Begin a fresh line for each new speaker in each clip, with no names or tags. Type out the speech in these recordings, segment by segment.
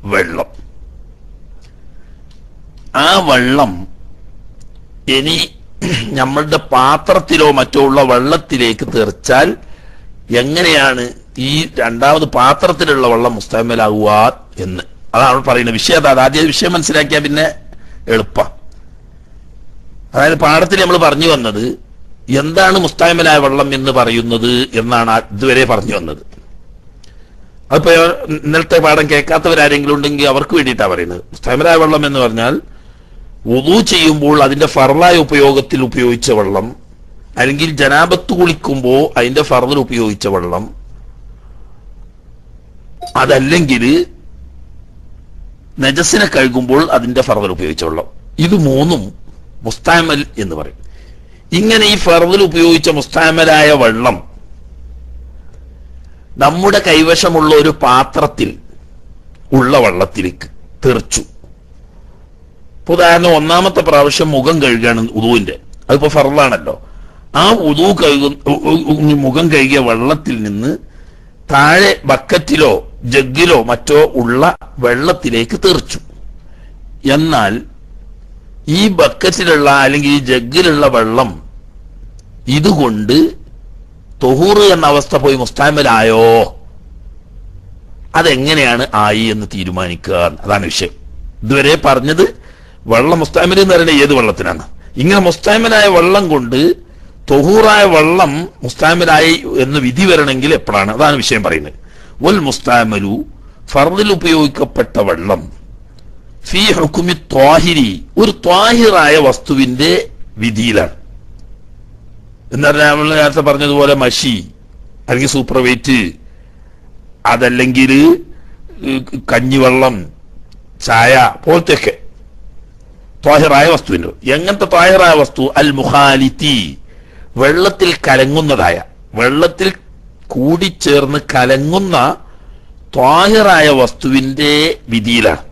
വെള്ളം ആ വെള്ളം ഇനി നമ്മളുടെ പാത്രത്തിലോ മറ്റോ ഉള്ള വെള്ളത്തിലേക്ക് തെറിച്ചാൽ എങ്ങനെയാണ് ഈ രണ്ടാമത് പാത്രത്തിലുള്ള വെള്ളം മുസ്താമലാകുക എന്ന് അതാണ് പറയുന്നത് വിഷയം അതാ ആദ്യം വിഷയം മനസ്സിലാക്കിയാൽ പിന്നെ എളുപ്പം അതായത് പാഠത്തിൽ നമ്മൾ പറഞ്ഞു വന്നത് എന്താണ് മുസ്താമലായ വെള്ളം എന്ന് പറയുന്നത് എന്നാണ് ആ- ഇതുവരെ പറഞ്ഞു വന്നത് അതിപ്പോ ഇന്നലത്തെ പാഠം കേൾക്കാത്തവരാരെങ്കിലും ഉണ്ടെങ്കിൽ അവർക്ക് വേണ്ടിയിട്ടാണ് പറയുന്നത് മുസ്താമലായ വെള്ളം എന്ന് പറഞ്ഞാൽ ഉദു ചെയ്യുമ്പോൾ അതിന്റെ ഫർലായ ഉപയോഗത്തിൽ ഉപയോഗിച്ച വെള്ളം അല്ലെങ്കിൽ ജനാപത്ത് കുളിക്കുമ്പോൾ അതിന്റെ ഫർദിൽ ഉപയോഗിച്ച വെള്ളം അതല്ലെങ്കിൽ നജസിനെ കഴുകുമ്പോൾ അതിന്റെ ഫർദിൽ ഉപയോഗിച്ച വെള്ളം ഇത് മൂന്നും മുസ്താമൽ എന്ന് പറയും ഇങ്ങനെ ഈ ഫർദിൽ ഉപയോഗിച്ച മുസ്താമലായ വെള്ളം നമ്മുടെ കൈവശമുള്ള ഒരു പാത്രത്തിൽ ഉള്ള വെള്ളത്തിലേക്ക് തെറിച്ചു ഇപ്പൊ ഉദാഹരണം ഒന്നാമത്തെ പ്രാവശ്യം മുഖം കഴുകാണ് ഉദുവിന്റെ അതിപ്പോ ഫറലാണല്ലോ ആ ഉദു കഴുകു ഉ- ഉ- ഉ- മുഖം കഴുകിയ വെള്ളത്തിൽ നിന്ന് താഴെ ബക്കറ്റിലോ ജഗ്ഗിലോ മറ്റോ ഉള്ള വെള്ളത്തിലേക്ക് തെറിച്ചു എന്നാൽ ഈ ബക്കറ്റിലുള്ള അല്ലെങ്കിൽ ഈ ജഗ്ഗിലുള്ള വെള്ളം ഇതുകൊണ്ട് തൊഹൂറ് എന്ന അവസ്ഥ പോയി മുസ്താമലായോ അതെങ്ങനെയാണ് ആയി എന്ന് തീരുമാനിക്കുക അതാണ് വിഷയം ഇതുവരെ പറഞ്ഞത് വെള്ളം മുസ്താമിൽ എന്ന് പറയുന്നത് ഏത് വെള്ളത്തിനാണ് ഇങ്ങനെ മുസ്താമിലായ വെള്ളം കൊണ്ട് തൊഹൂറായ വെള്ളം മുസ്താമിലായി എന്ന് വിധി വരണമെങ്കിൽ എപ്പോഴാണ് അതാണ് വിഷയം പറയുന്നത് വൽ മുസ്താമലു ഫർദിൽ ഉപയോഗിക്കപ്പെട്ട വെള്ളം ഫി ഹുക്കുമി ത്വാഹിരി ഒരു ത്വാഹിറായ വസ്തുവിന്റെ വിധിയിലാണ് എന്ന് പറഞ്ഞാൽ നമ്മൾ നേരത്തെ പറഞ്ഞതുപോലെ മഷി അല്ലെങ്കിൽ സൂപ്പർ വെയിറ്റ് അതല്ലെങ്കിൽ കഞ്ഞിവെള്ളം ചായ പോലത്തെയൊക്കെ ത്വാഹിറായ വസ്തുവിന്റെ എങ്ങനത്തെ ത്വാഹിറായ വസ്തു അൽ മുഹാലിത്തി വെള്ളത്തിൽ കലങ്ങുന്നതായ വെള്ളത്തിൽ കൂടിച്ചേർന്ന് കലങ്ങുന്ന ത്വാഹിറായ വസ്തുവിന്റെ വിധിയിലാണ്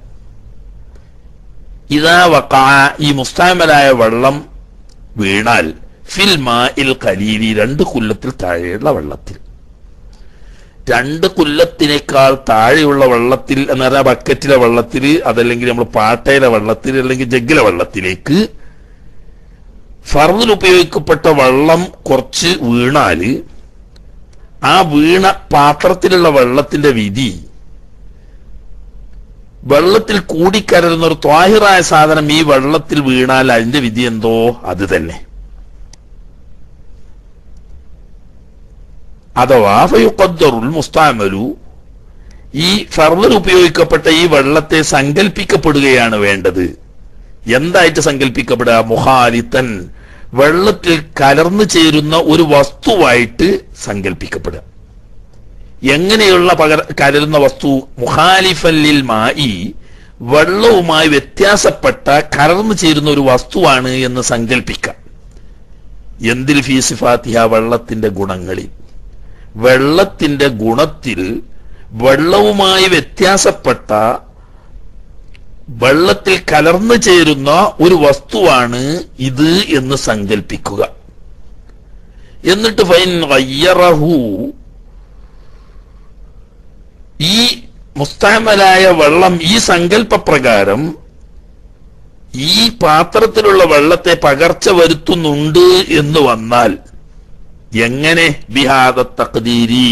ഇതാ വക്കാ ഈ മുസ്താമലായ വെള്ളം വീണാൽ ഫിൽ മാ ഇൽ കലീലി രണ്ട് കുല്ലത്തിൽ താഴെയുള്ള വെള്ളത്തിൽ രണ്ട് കുല്ലത്തിനേക്കാൾ താഴെയുള്ള വെള്ളത്തിൽ എന്ന് പറഞ്ഞാൽ ബക്കറ്റിലെ വെള്ളത്തിൽ അതല്ലെങ്കിൽ നമ്മൾ പാട്ടയിലെ വെള്ളത്തിൽ അല്ലെങ്കിൽ ജഗ്ഗിലെ വെള്ളത്തിലേക്ക് ഫർദിൽ ഉപയോഗിക്കപ്പെട്ട വെള്ളം കുറച്ച് വീണാല് ആ വീണ പാത്രത്തിലുള്ള വെള്ളത്തിന്റെ വിധി വെള്ളത്തിൽ കൂടിക്കലരുന്ന ഒരു ത്വാഹിറായ സാധനം ഈ വെള്ളത്തിൽ വീണാൽ അതിന്റെ വിധി എന്തോ അത് തന്നെ അഥവാ ഫയുഖദ്ദറുൽ മുസ്താമലു ഈ ഫർദിൽ ഉപയോഗിക്കപ്പെട്ട ഈ വെള്ളത്തെ സങ്കല്പിക്കപ്പെടുകയാണ് വേണ്ടത് എന്തായിട്ട് സങ്കല്പിക്കപ്പെടുക മുഹാലിത്തൻ വെള്ളത്തിൽ കലർന്നു ചേരുന്ന ഒരു വസ്തുവായിട്ട് സങ്കല്പിക്കപ്പെടുക എങ്ങനെയുള്ള പകർ കലരുന്ന വസ്തു മുഹാലിഫല്ലിൽ മായി വെള്ളവുമായി വ്യത്യാസപ്പെട്ട കലർന്നു ചേരുന്ന ഒരു വസ്തുവാണ് എന്ന് സങ്കല്പിക്കാം എന്തിൽ ഫീസിഫാത്തിഹ വെള്ളത്തിന്റെ ഗുണങ്ങളിൽ വെള്ളത്തിന്റെ ഗുണത്തിൽ വെള്ളവുമായി വ്യത്യാസപ്പെട്ട വെള്ളത്തിൽ കലർന്നു ചേരുന്ന ഒരു വസ്തുവാണ് ഇത് എന്ന് സങ്കല്പിക്കുക എന്നിട്ട് ഫൈൻ ഗയ്യറഹു ഈ മുസ്താമലായ വെള്ളം ഈ സങ്കല്പപ്രകാരം ഈ പാത്രത്തിലുള്ള വെള്ളത്തെ പകർച്ച വരുത്തുന്നുണ്ട് എന്ന് വന്നാൽ എങ്ങനെ ബിഹാദ തക്തീരി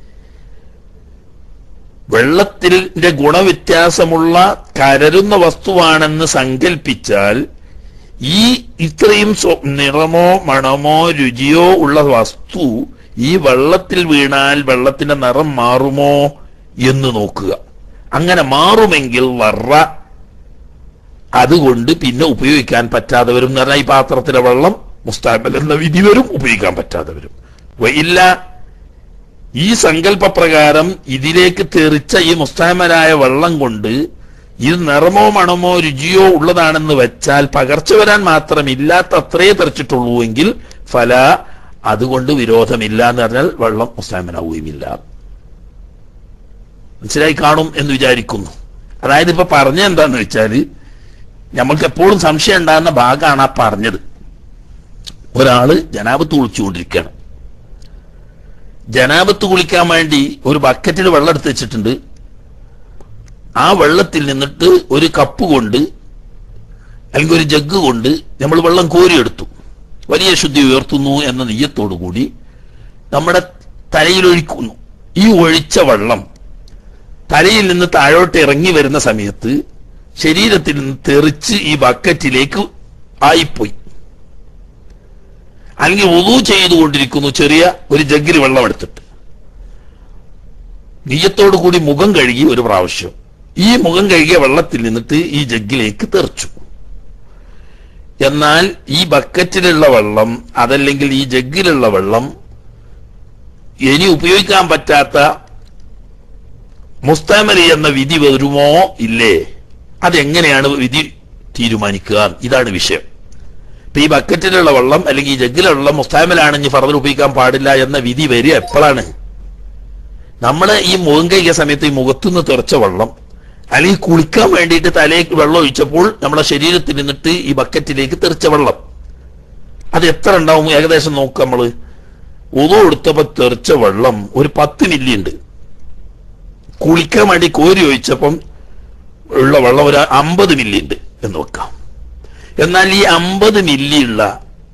വെള്ളത്തിന്റെ ഗുണവ്യത്യാസമുള്ള കരരുന്ന വസ്തുവാണെന്ന് സങ്കല്പിച്ചാൽ ഈ ഇത്രയും സ്വ- നിറമോ മണമോ രുചിയോ ഉള്ള വസ്തു ഈ വെള്ളത്തിൽ വീണാൽ വെള്ളത്തിന്റെ നിറം മാറുമോ എന്ന് നോക്കുക അങ്ങനെ മാറുമെങ്കിൽ വർറ അതുകൊണ്ട് പിന്നെ ഉപയോഗിക്കാൻ പറ്റാതെ വരും എന്ന് പറഞ്ഞാൽ ഈ പാത്രത്തിലെ വെള്ളം മുസ്താബൽ എന്ന വിധി വരും ഉപയോഗിക്കാൻ പറ്റാതെ വരും ഇല്ല ഈ സങ്കല്പപ്രകാരം ഇതിലേക്ക് തെറിച്ച ഈ മുസ്താമലായ വെള്ളം കൊണ്ട് ഇത് നിറമോ മണമോ രുചിയോ ഉള്ളതാണെന്ന് വെച്ചാൽ പകർച്ച വരാൻ മാത്രം ഇല്ലാത്ത അത്രേ തെറിച്ചിട്ടുള്ളൂ എങ്കിൽ ഫല അതുകൊണ്ട് വിരോധമില്ല എന്ന് പറഞ്ഞാൽ വെള്ളം മുസ്താമനാവുകയുമില്ല മനസ്സിലായി കാണും എന്ന് വിചാരിക്കുന്നു അതായത് ഇപ്പൊ പറഞ്ഞ എന്താന്ന് വെച്ചാല് നമ്മൾക്ക് എപ്പോഴും സംശയം ഉണ്ടാകുന്ന ഭാഗമാണ് ആ പറഞ്ഞത് ഒരാള് ജനാപത്ത് കുളിച്ചുകൊണ്ടിരിക്കുകയാണ് ജനാപത്ത് കുളിക്കാൻ വേണ്ടി ഒരു ബക്കറ്റിൽ വെള്ളം എടുത്ത് വെച്ചിട്ടുണ്ട് ആ വെള്ളത്തിൽ നിന്നിട്ട് ഒരു കപ്പ് കൊണ്ട് അല്ലെങ്കിൽ ഒരു ജഗ് കൊണ്ട് നമ്മൾ വെള്ളം കോരിയെടുത്തു വലിയ ശുദ്ധി ഉയർത്തുന്നു എന്ന നെയ്യത്തോടു കൂടി നമ്മുടെ തലയിൽ ഒഴിക്കുന്നു ഈ ഒഴിച്ച വെള്ളം തലയിൽ നിന്ന് താഴോട്ട് ഇറങ്ങി വരുന്ന സമയത്ത് ശരീരത്തിൽ നിന്ന് തെറിച്ച് ഈ ബക്കറ്റിലേക്ക് ആയിപ്പോയി അല്ലെങ്കിൽ ഉതു ചെയ്തുകൊണ്ടിരിക്കുന്നു ചെറിയ ഒരു ജഗ്ഗിൽ വെള്ളം എടുത്തിട്ട് നീയത്തോടു കൂടി മുഖം കഴുകി ഒരു പ്രാവശ്യം ഈ മുഖം കഴുകിയ വെള്ളത്തിൽ നിന്നിട്ട് ഈ ജഗ്ഗിലേക്ക് തെറിച്ചു എന്നാൽ ഈ ബക്കറ്റിലുള്ള വെള്ളം അതല്ലെങ്കിൽ ഈ ജഗ്ഗിലുള്ള വെള്ളം ഇനി ഉപയോഗിക്കാൻ പറ്റാത്ത മുസ്താമലി എന്ന വിധി വരുമോ ഇല്ലേ അതെങ്ങനെയാണ് വിധി തീരുമാനിക്കുക ഇതാണ് വിഷയം ഇപ്പൊ ഈ ബക്കറ്റിലുള്ള വെള്ളം അല്ലെങ്കിൽ ഈ ജഗ്ഗിലുള്ള വെള്ളം മുസ്താമലാണെങ്കിൽ ഫറദർ ഉപയോഗിക്കാൻ പാടില്ല എന്ന വിധി വരിക എപ്പോഴാണ് നമ്മള് ഈ മുഖം കഴിക്കുന്ന സമയത്ത് ഈ മുഖത്തുനിന്ന് തെറിച്ച വെള്ളം അല്ലെങ്കിൽ കുളിക്കാൻ വേണ്ടിയിട്ട് തലയിൽ വെള്ളം ഒഴിച്ചപ്പോൾ നമ്മുടെ ശരീരത്തിൽ നിന്നിട്ട് ഈ ബക്കറ്റിലേക്ക് തെറിച്ച വെള്ളം അത് എത്ര ഉണ്ടാവും ഏകദേശം നോക്കുക നമ്മള് ഉതു എടുത്തപ്പോ തെറിച്ച വെള്ളം ഒരു പത്ത് മില്ലി ഉണ്ട് കുളിക്കാൻ വേണ്ടി കോരി ഒഴിച്ചപ്പം ഉള്ള വെള്ളം ഒരു അമ്പത് മില്ലി ഉണ്ട് എന്ന് വെക്കാം എന്നാൽ ഈ അമ്പത് മില്ലി ഉള്ള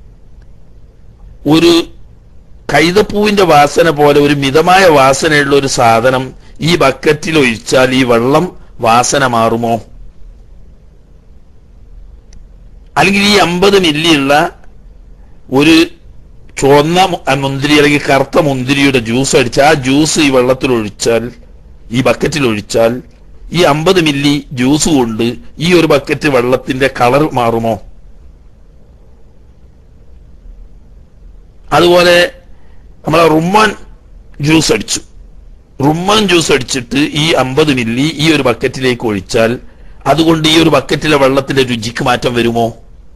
ഒരു കൈതപ്പൂവിന്റെ വാസന പോലെ ഒരു മിതമായ വാസനയുള്ള ഒരു സാധനം ഈ ബക്കറ്റിൽ ഒഴിച്ചാൽ ഈ വെള്ളം വാസന മാറുമോ അല്ലെങ്കിൽ ഈ അമ്പത് മില്ലിയുള്ള ഒരു ചുവന്ന മു- ആ മുന്തിരി അല്ലെങ്കിൽ കറുത്ത മുന്തിരിയുടെ ജ്യൂസ് അടിച്ച് ആ ജ്യൂസ് ഈ വെള്ളത്തിൽ ഒഴിച്ചാൽ ഈ ബക്കറ്റിൽ ഒഴിച്ചാൽ ഈ അമ്പത് മില്ലി ജ്യൂസ് കൊണ്ട് ഈ ഒരു ബക്കറ്റ് വെള്ളത്തിന്റെ കളർ മാറുമോ അതുപോലെ നമ്മളെ റുമ്മാൻ ജ്യൂസ് അടിച്ചു റുമ്മാൻ ജ്യൂസ് അടിച്ചിട്ട് ഈ അമ്പത് മില്ലി ഈ ഒരു ബക്കറ്റിലേക്ക് ഒഴിച്ചാൽ അതുകൊണ്ട് ഈ ഒരു ബക്കറ്റിലെ വെള്ളത്തിന്റെ രുചിക്ക് മാറ്റം വരുമോ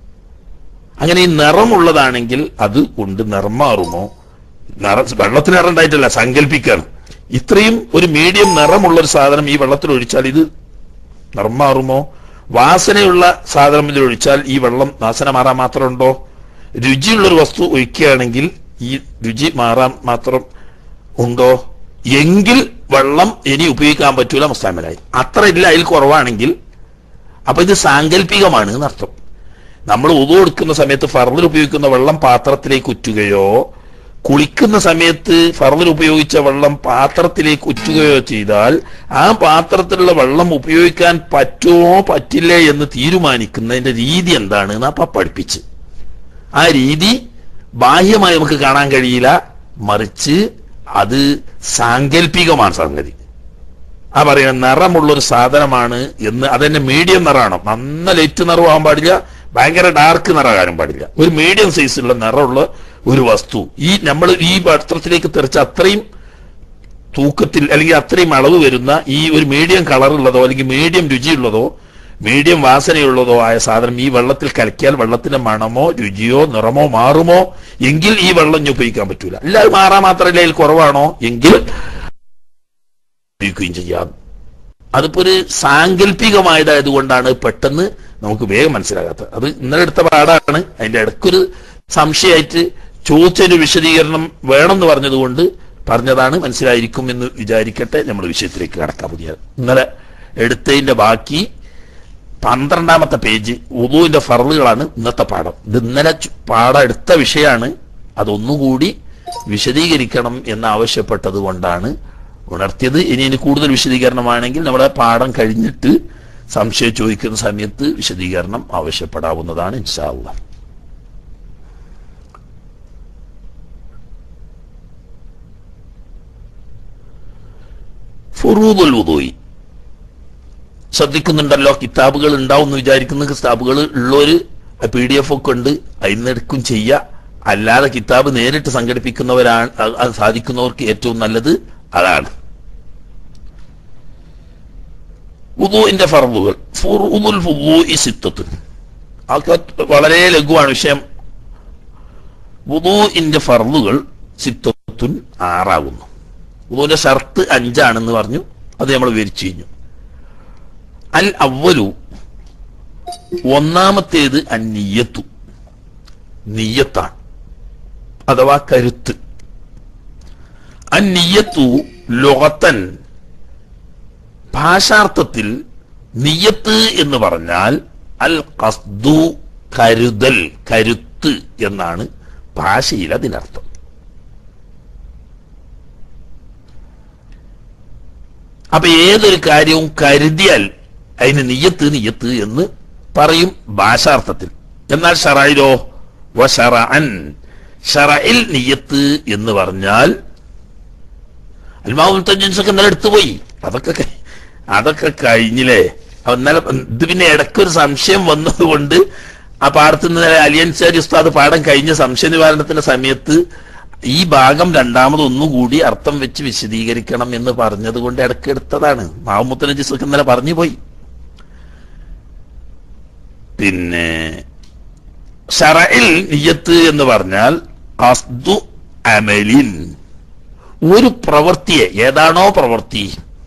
അങ്ങനെ ഈ നിറമുള്ളതാണെങ്കിൽ അത് കൊണ്ട് നിറം മാറുമോ നിറ വെള്ളത്തിന് നിറം ഉണ്ടായിട്ടല്ല സങ്കല്പിക്കാണ് ഇത്രയും ഒരു മീഡിയം നിറമുള്ള ഒരു സാധനം ഈ വെള്ളത്തിൽ ഒഴിച്ചാൽ ഇത് നിറം മാറുമോ വാസനയുള്ള സാധനം ഇതിൽ ഒഴിച്ചാൽ ഈ വെള്ളം വാസന മാറാൻ മാത്രം ഉണ്ടോ രുചിയുള്ളൊരു വസ്തു ഒഴിക്കുകയാണെങ്കിൽ ഈ രുചി മാറാൻ മാത്രം ഉണ്ടോ എങ്കിൽ വെള്ളം ഇനി ഉപയോഗിക്കാൻ പറ്റൂല മുസ്താമലായി അത്ര ഇല്ല അതിൽ കുറവാണെങ്കിൽ അപ്പൊ ഇത് സാങ്കല്പികമാണ് എന്നർത്ഥം നമ്മൾ ഉതു കൊടുക്കുന്ന സമയത്ത് ഫർദിൽ ഉപയോഗിക്കുന്ന വെള്ളം പാത്രത്തിലേക്ക് ഉറ്റുകയോ കുളിക്കുന്ന സമയത്ത് ഫർദിൽ ഉപയോഗിച്ച വെള്ളം പാത്രത്തിലേക്ക് ഉറ്റുകയോ ചെയ്താൽ ആ പാത്രത്തിലുള്ള വെള്ളം ഉപയോഗിക്കാൻ പറ്റുമോ പറ്റില്ലേ എന്ന് തീരുമാനിക്കുന്നതിന്റെ രീതി എന്താണ് എന്ന് അപ്പ പഠിപ്പിച്ച് ആ രീതി ബാഹ്യമായി നമുക്ക് കാണാൻ കഴിയില്ല മറിച്ച് അത് സാങ്കല്പികമാണ് സംഗതി ആ പറയുന്ന നിറമുള്ള ഒരു സാധനമാണ് എന്ന് അതന്നെ മീഡിയം നിറമാണ് നന്ന ലൈറ്റ് നിറമാകാൻ പാടില്ല ഭയങ്കര ഡാർക്ക് നിറമാകാനും പാടില്ല ഒരു മീഡിയം സൈസുള്ള നിറമുള്ള ഒരു വസ്തു ഈ നമ്മൾ ഈ പത്രത്തിലേക്ക് തെറിച്ച അത്രയും തൂക്കത്തിൽ അല്ലെങ്കിൽ അത്രയും അളവ് വരുന്ന ഈ ഒരു മീഡിയം കളറുള്ളതോ അല്ലെങ്കിൽ മീഡിയം രുചിയുള്ളതോ മീഡിയം വാസനയുള്ളതോ ആയ സാധനം ഈ വെള്ളത്തിൽ കലക്കിയാൽ വെള്ളത്തിന്റെ മണമോ രുചിയോ നിറമോ മാറുമോ എങ്കിൽ ഈ വെള്ളം ഇനി ഉപയോഗിക്കാൻ പറ്റൂല അല്ല അത് മാറാൻ മാത്രമല്ല അതിൽ കുറവാണോ എങ്കിൽ ഉപയോഗിക്കുകയും ചെയ്യാം അതിപ്പോ ഒരു സാങ്കല്പികമായതായത് കൊണ്ടാണ് പെട്ടെന്ന് നമുക്ക് വേഗം മനസ്സിലാകാത്തത് അത് ഇന്നലെ എടുത്ത പാടാണ് അതിന്റെ ഇടയ്ക്കൊരു സംശയമായിട്ട് ചോദിച്ചതിന് വിശദീകരണം വേണമെന്ന് പറഞ്ഞതുകൊണ്ട് പറഞ്ഞതാണ് മനസ്സിലായിരിക്കും എന്ന് വിചാരിക്കട്ടെ നമ്മൾ വിഷയത്തിലേക്ക് കടക്കാൻ പുതിയ ഇന്നലെ എടുത്തതിന്റെ ബാക്കി പന്ത്രണ്ടാമത്തെ പേജ് ഉദുവിന്റെ ഫറലുകളാണ് ഇന്നത്തെ പാഠം ഇത് ഇന്നലെ ചു- പാഠം എടുത്ത വിഷയമാണ് അതൊന്നുകൂടി വിശദീകരിക്കണം എന്ന് ആവശ്യപ്പെട്ടത് കൊണ്ടാണ് ഉണർത്തിയത് ഇനി ഇനി കൂടുതൽ വിശദീകരണമാണെങ്കിൽ നമ്മുടെ പാഠം കഴിഞ്ഞിട്ട് സംശയം ചോദിക്കുന്ന സമയത്ത് വിശദീകരണം ആവശ്യപ്പെടാവുന്നതാണ് ഇൻഷാല്ല ഫുറൂദുൽ വുദൂയി ശ്രദ്ധിക്കുന്നുണ്ടല്ലോ കിതാബുകൾ ഉണ്ടാവും എന്ന് വിചാരിക്കുന്ന കിതാബുകൾ ഉള്ളൊരു പി ഡി എഫ് ഒക്കെ ഉണ്ട് അതിനെടുക്കും ചെയ്യുക അല്ലാതെ കിതാബ് നേരിട്ട് സംഘടിപ്പിക്കുന്നവരാണ് അത് അത് സാധിക്കുന്നവർക്ക് ഏറ്റവും നല്ലത് അതാണ് വുദൂഇന്റെ ഫർദുകൾ ഫുറൂദുൽ വുദൂഇ സിത്തത്തുൻ അതൊക്കെ വളരെ ലഘുവാണ് വിഷയം വുദൂഇന്റെ ഫർദുകൾ സിത്തത്തുൻ ആറാകുന്നു വുദൂന്റെ ഷർത്ത് അഞ്ചാണെന്ന് പറഞ്ഞു അത് നമ്മൾ വിവരിച്ചു കഴിഞ്ഞു അൽ അവലു ഒന്നാമത്തേത് അന്നിയത്തു നീയത്താണ് അഥവാ കരുത്ത് അന്നിയത്തു ലൊകത്തൻ ഭാഷാർത്ഥത്തിൽ നിയത്ത് എന്ന് പറഞ്ഞാൽ അൽ കസ്ദു കരുതൽ കരുത്ത് എന്നാണ് ഭാഷയിൽ അതിനർത്ഥം അപ്പൊ ഏതൊരു കാര്യവും കരുതിയാൽ അതിന് നിയത്ത് നിയത്ത് എന്ന് പറയും ഭാഷാർത്ഥത്തിൽ എന്നാൽ ഷറായിലോ വഷറഅൻ ഷറയിൽ നിയത്ത് എന്ന് പറഞ്ഞാൽ അൽമാവുൽ തജ്ജൻസൊക്കെ ഇന്നലെ എടുത്തുപോയി അതൊക്കെ കഴി- അതൊക്കെ കഴിഞ്ഞില്ലേ അപ്പൊ ഇന്നലെ ഇത് പിന്നെ ഇടയ്ക്കൊരു സംശയം വന്നതുകൊണ്ട് ആ പാടത്ത് നിന്ന് അലിയൻസാരി ഉസ്താദ് പാഠം കഴിഞ്ഞ സംശയ നിവാരണത്തിന്റെ സമയത്ത് ഈ ഭാഗം രണ്ടാമത് ഒന്നുകൂടി അർത്ഥം വെച്ച് വിശദീകരിക്കണം എന്ന് പറഞ്ഞത് കൊണ്ട് ഇടയ്ക്ക് എടുത്തതാണ് മാമുത്തന ജിസൊക്കെ ഇന്നലെ പറഞ്ഞു പോയി പിന്നെ ഷറയിൽ നിയ്യത്ത് എന്ന് പറഞ്ഞാൽ അസ്ദു അമലിൻ ഒരു പ്രവൃത്തിയെ ഏതാണോ പ്രവൃത്തി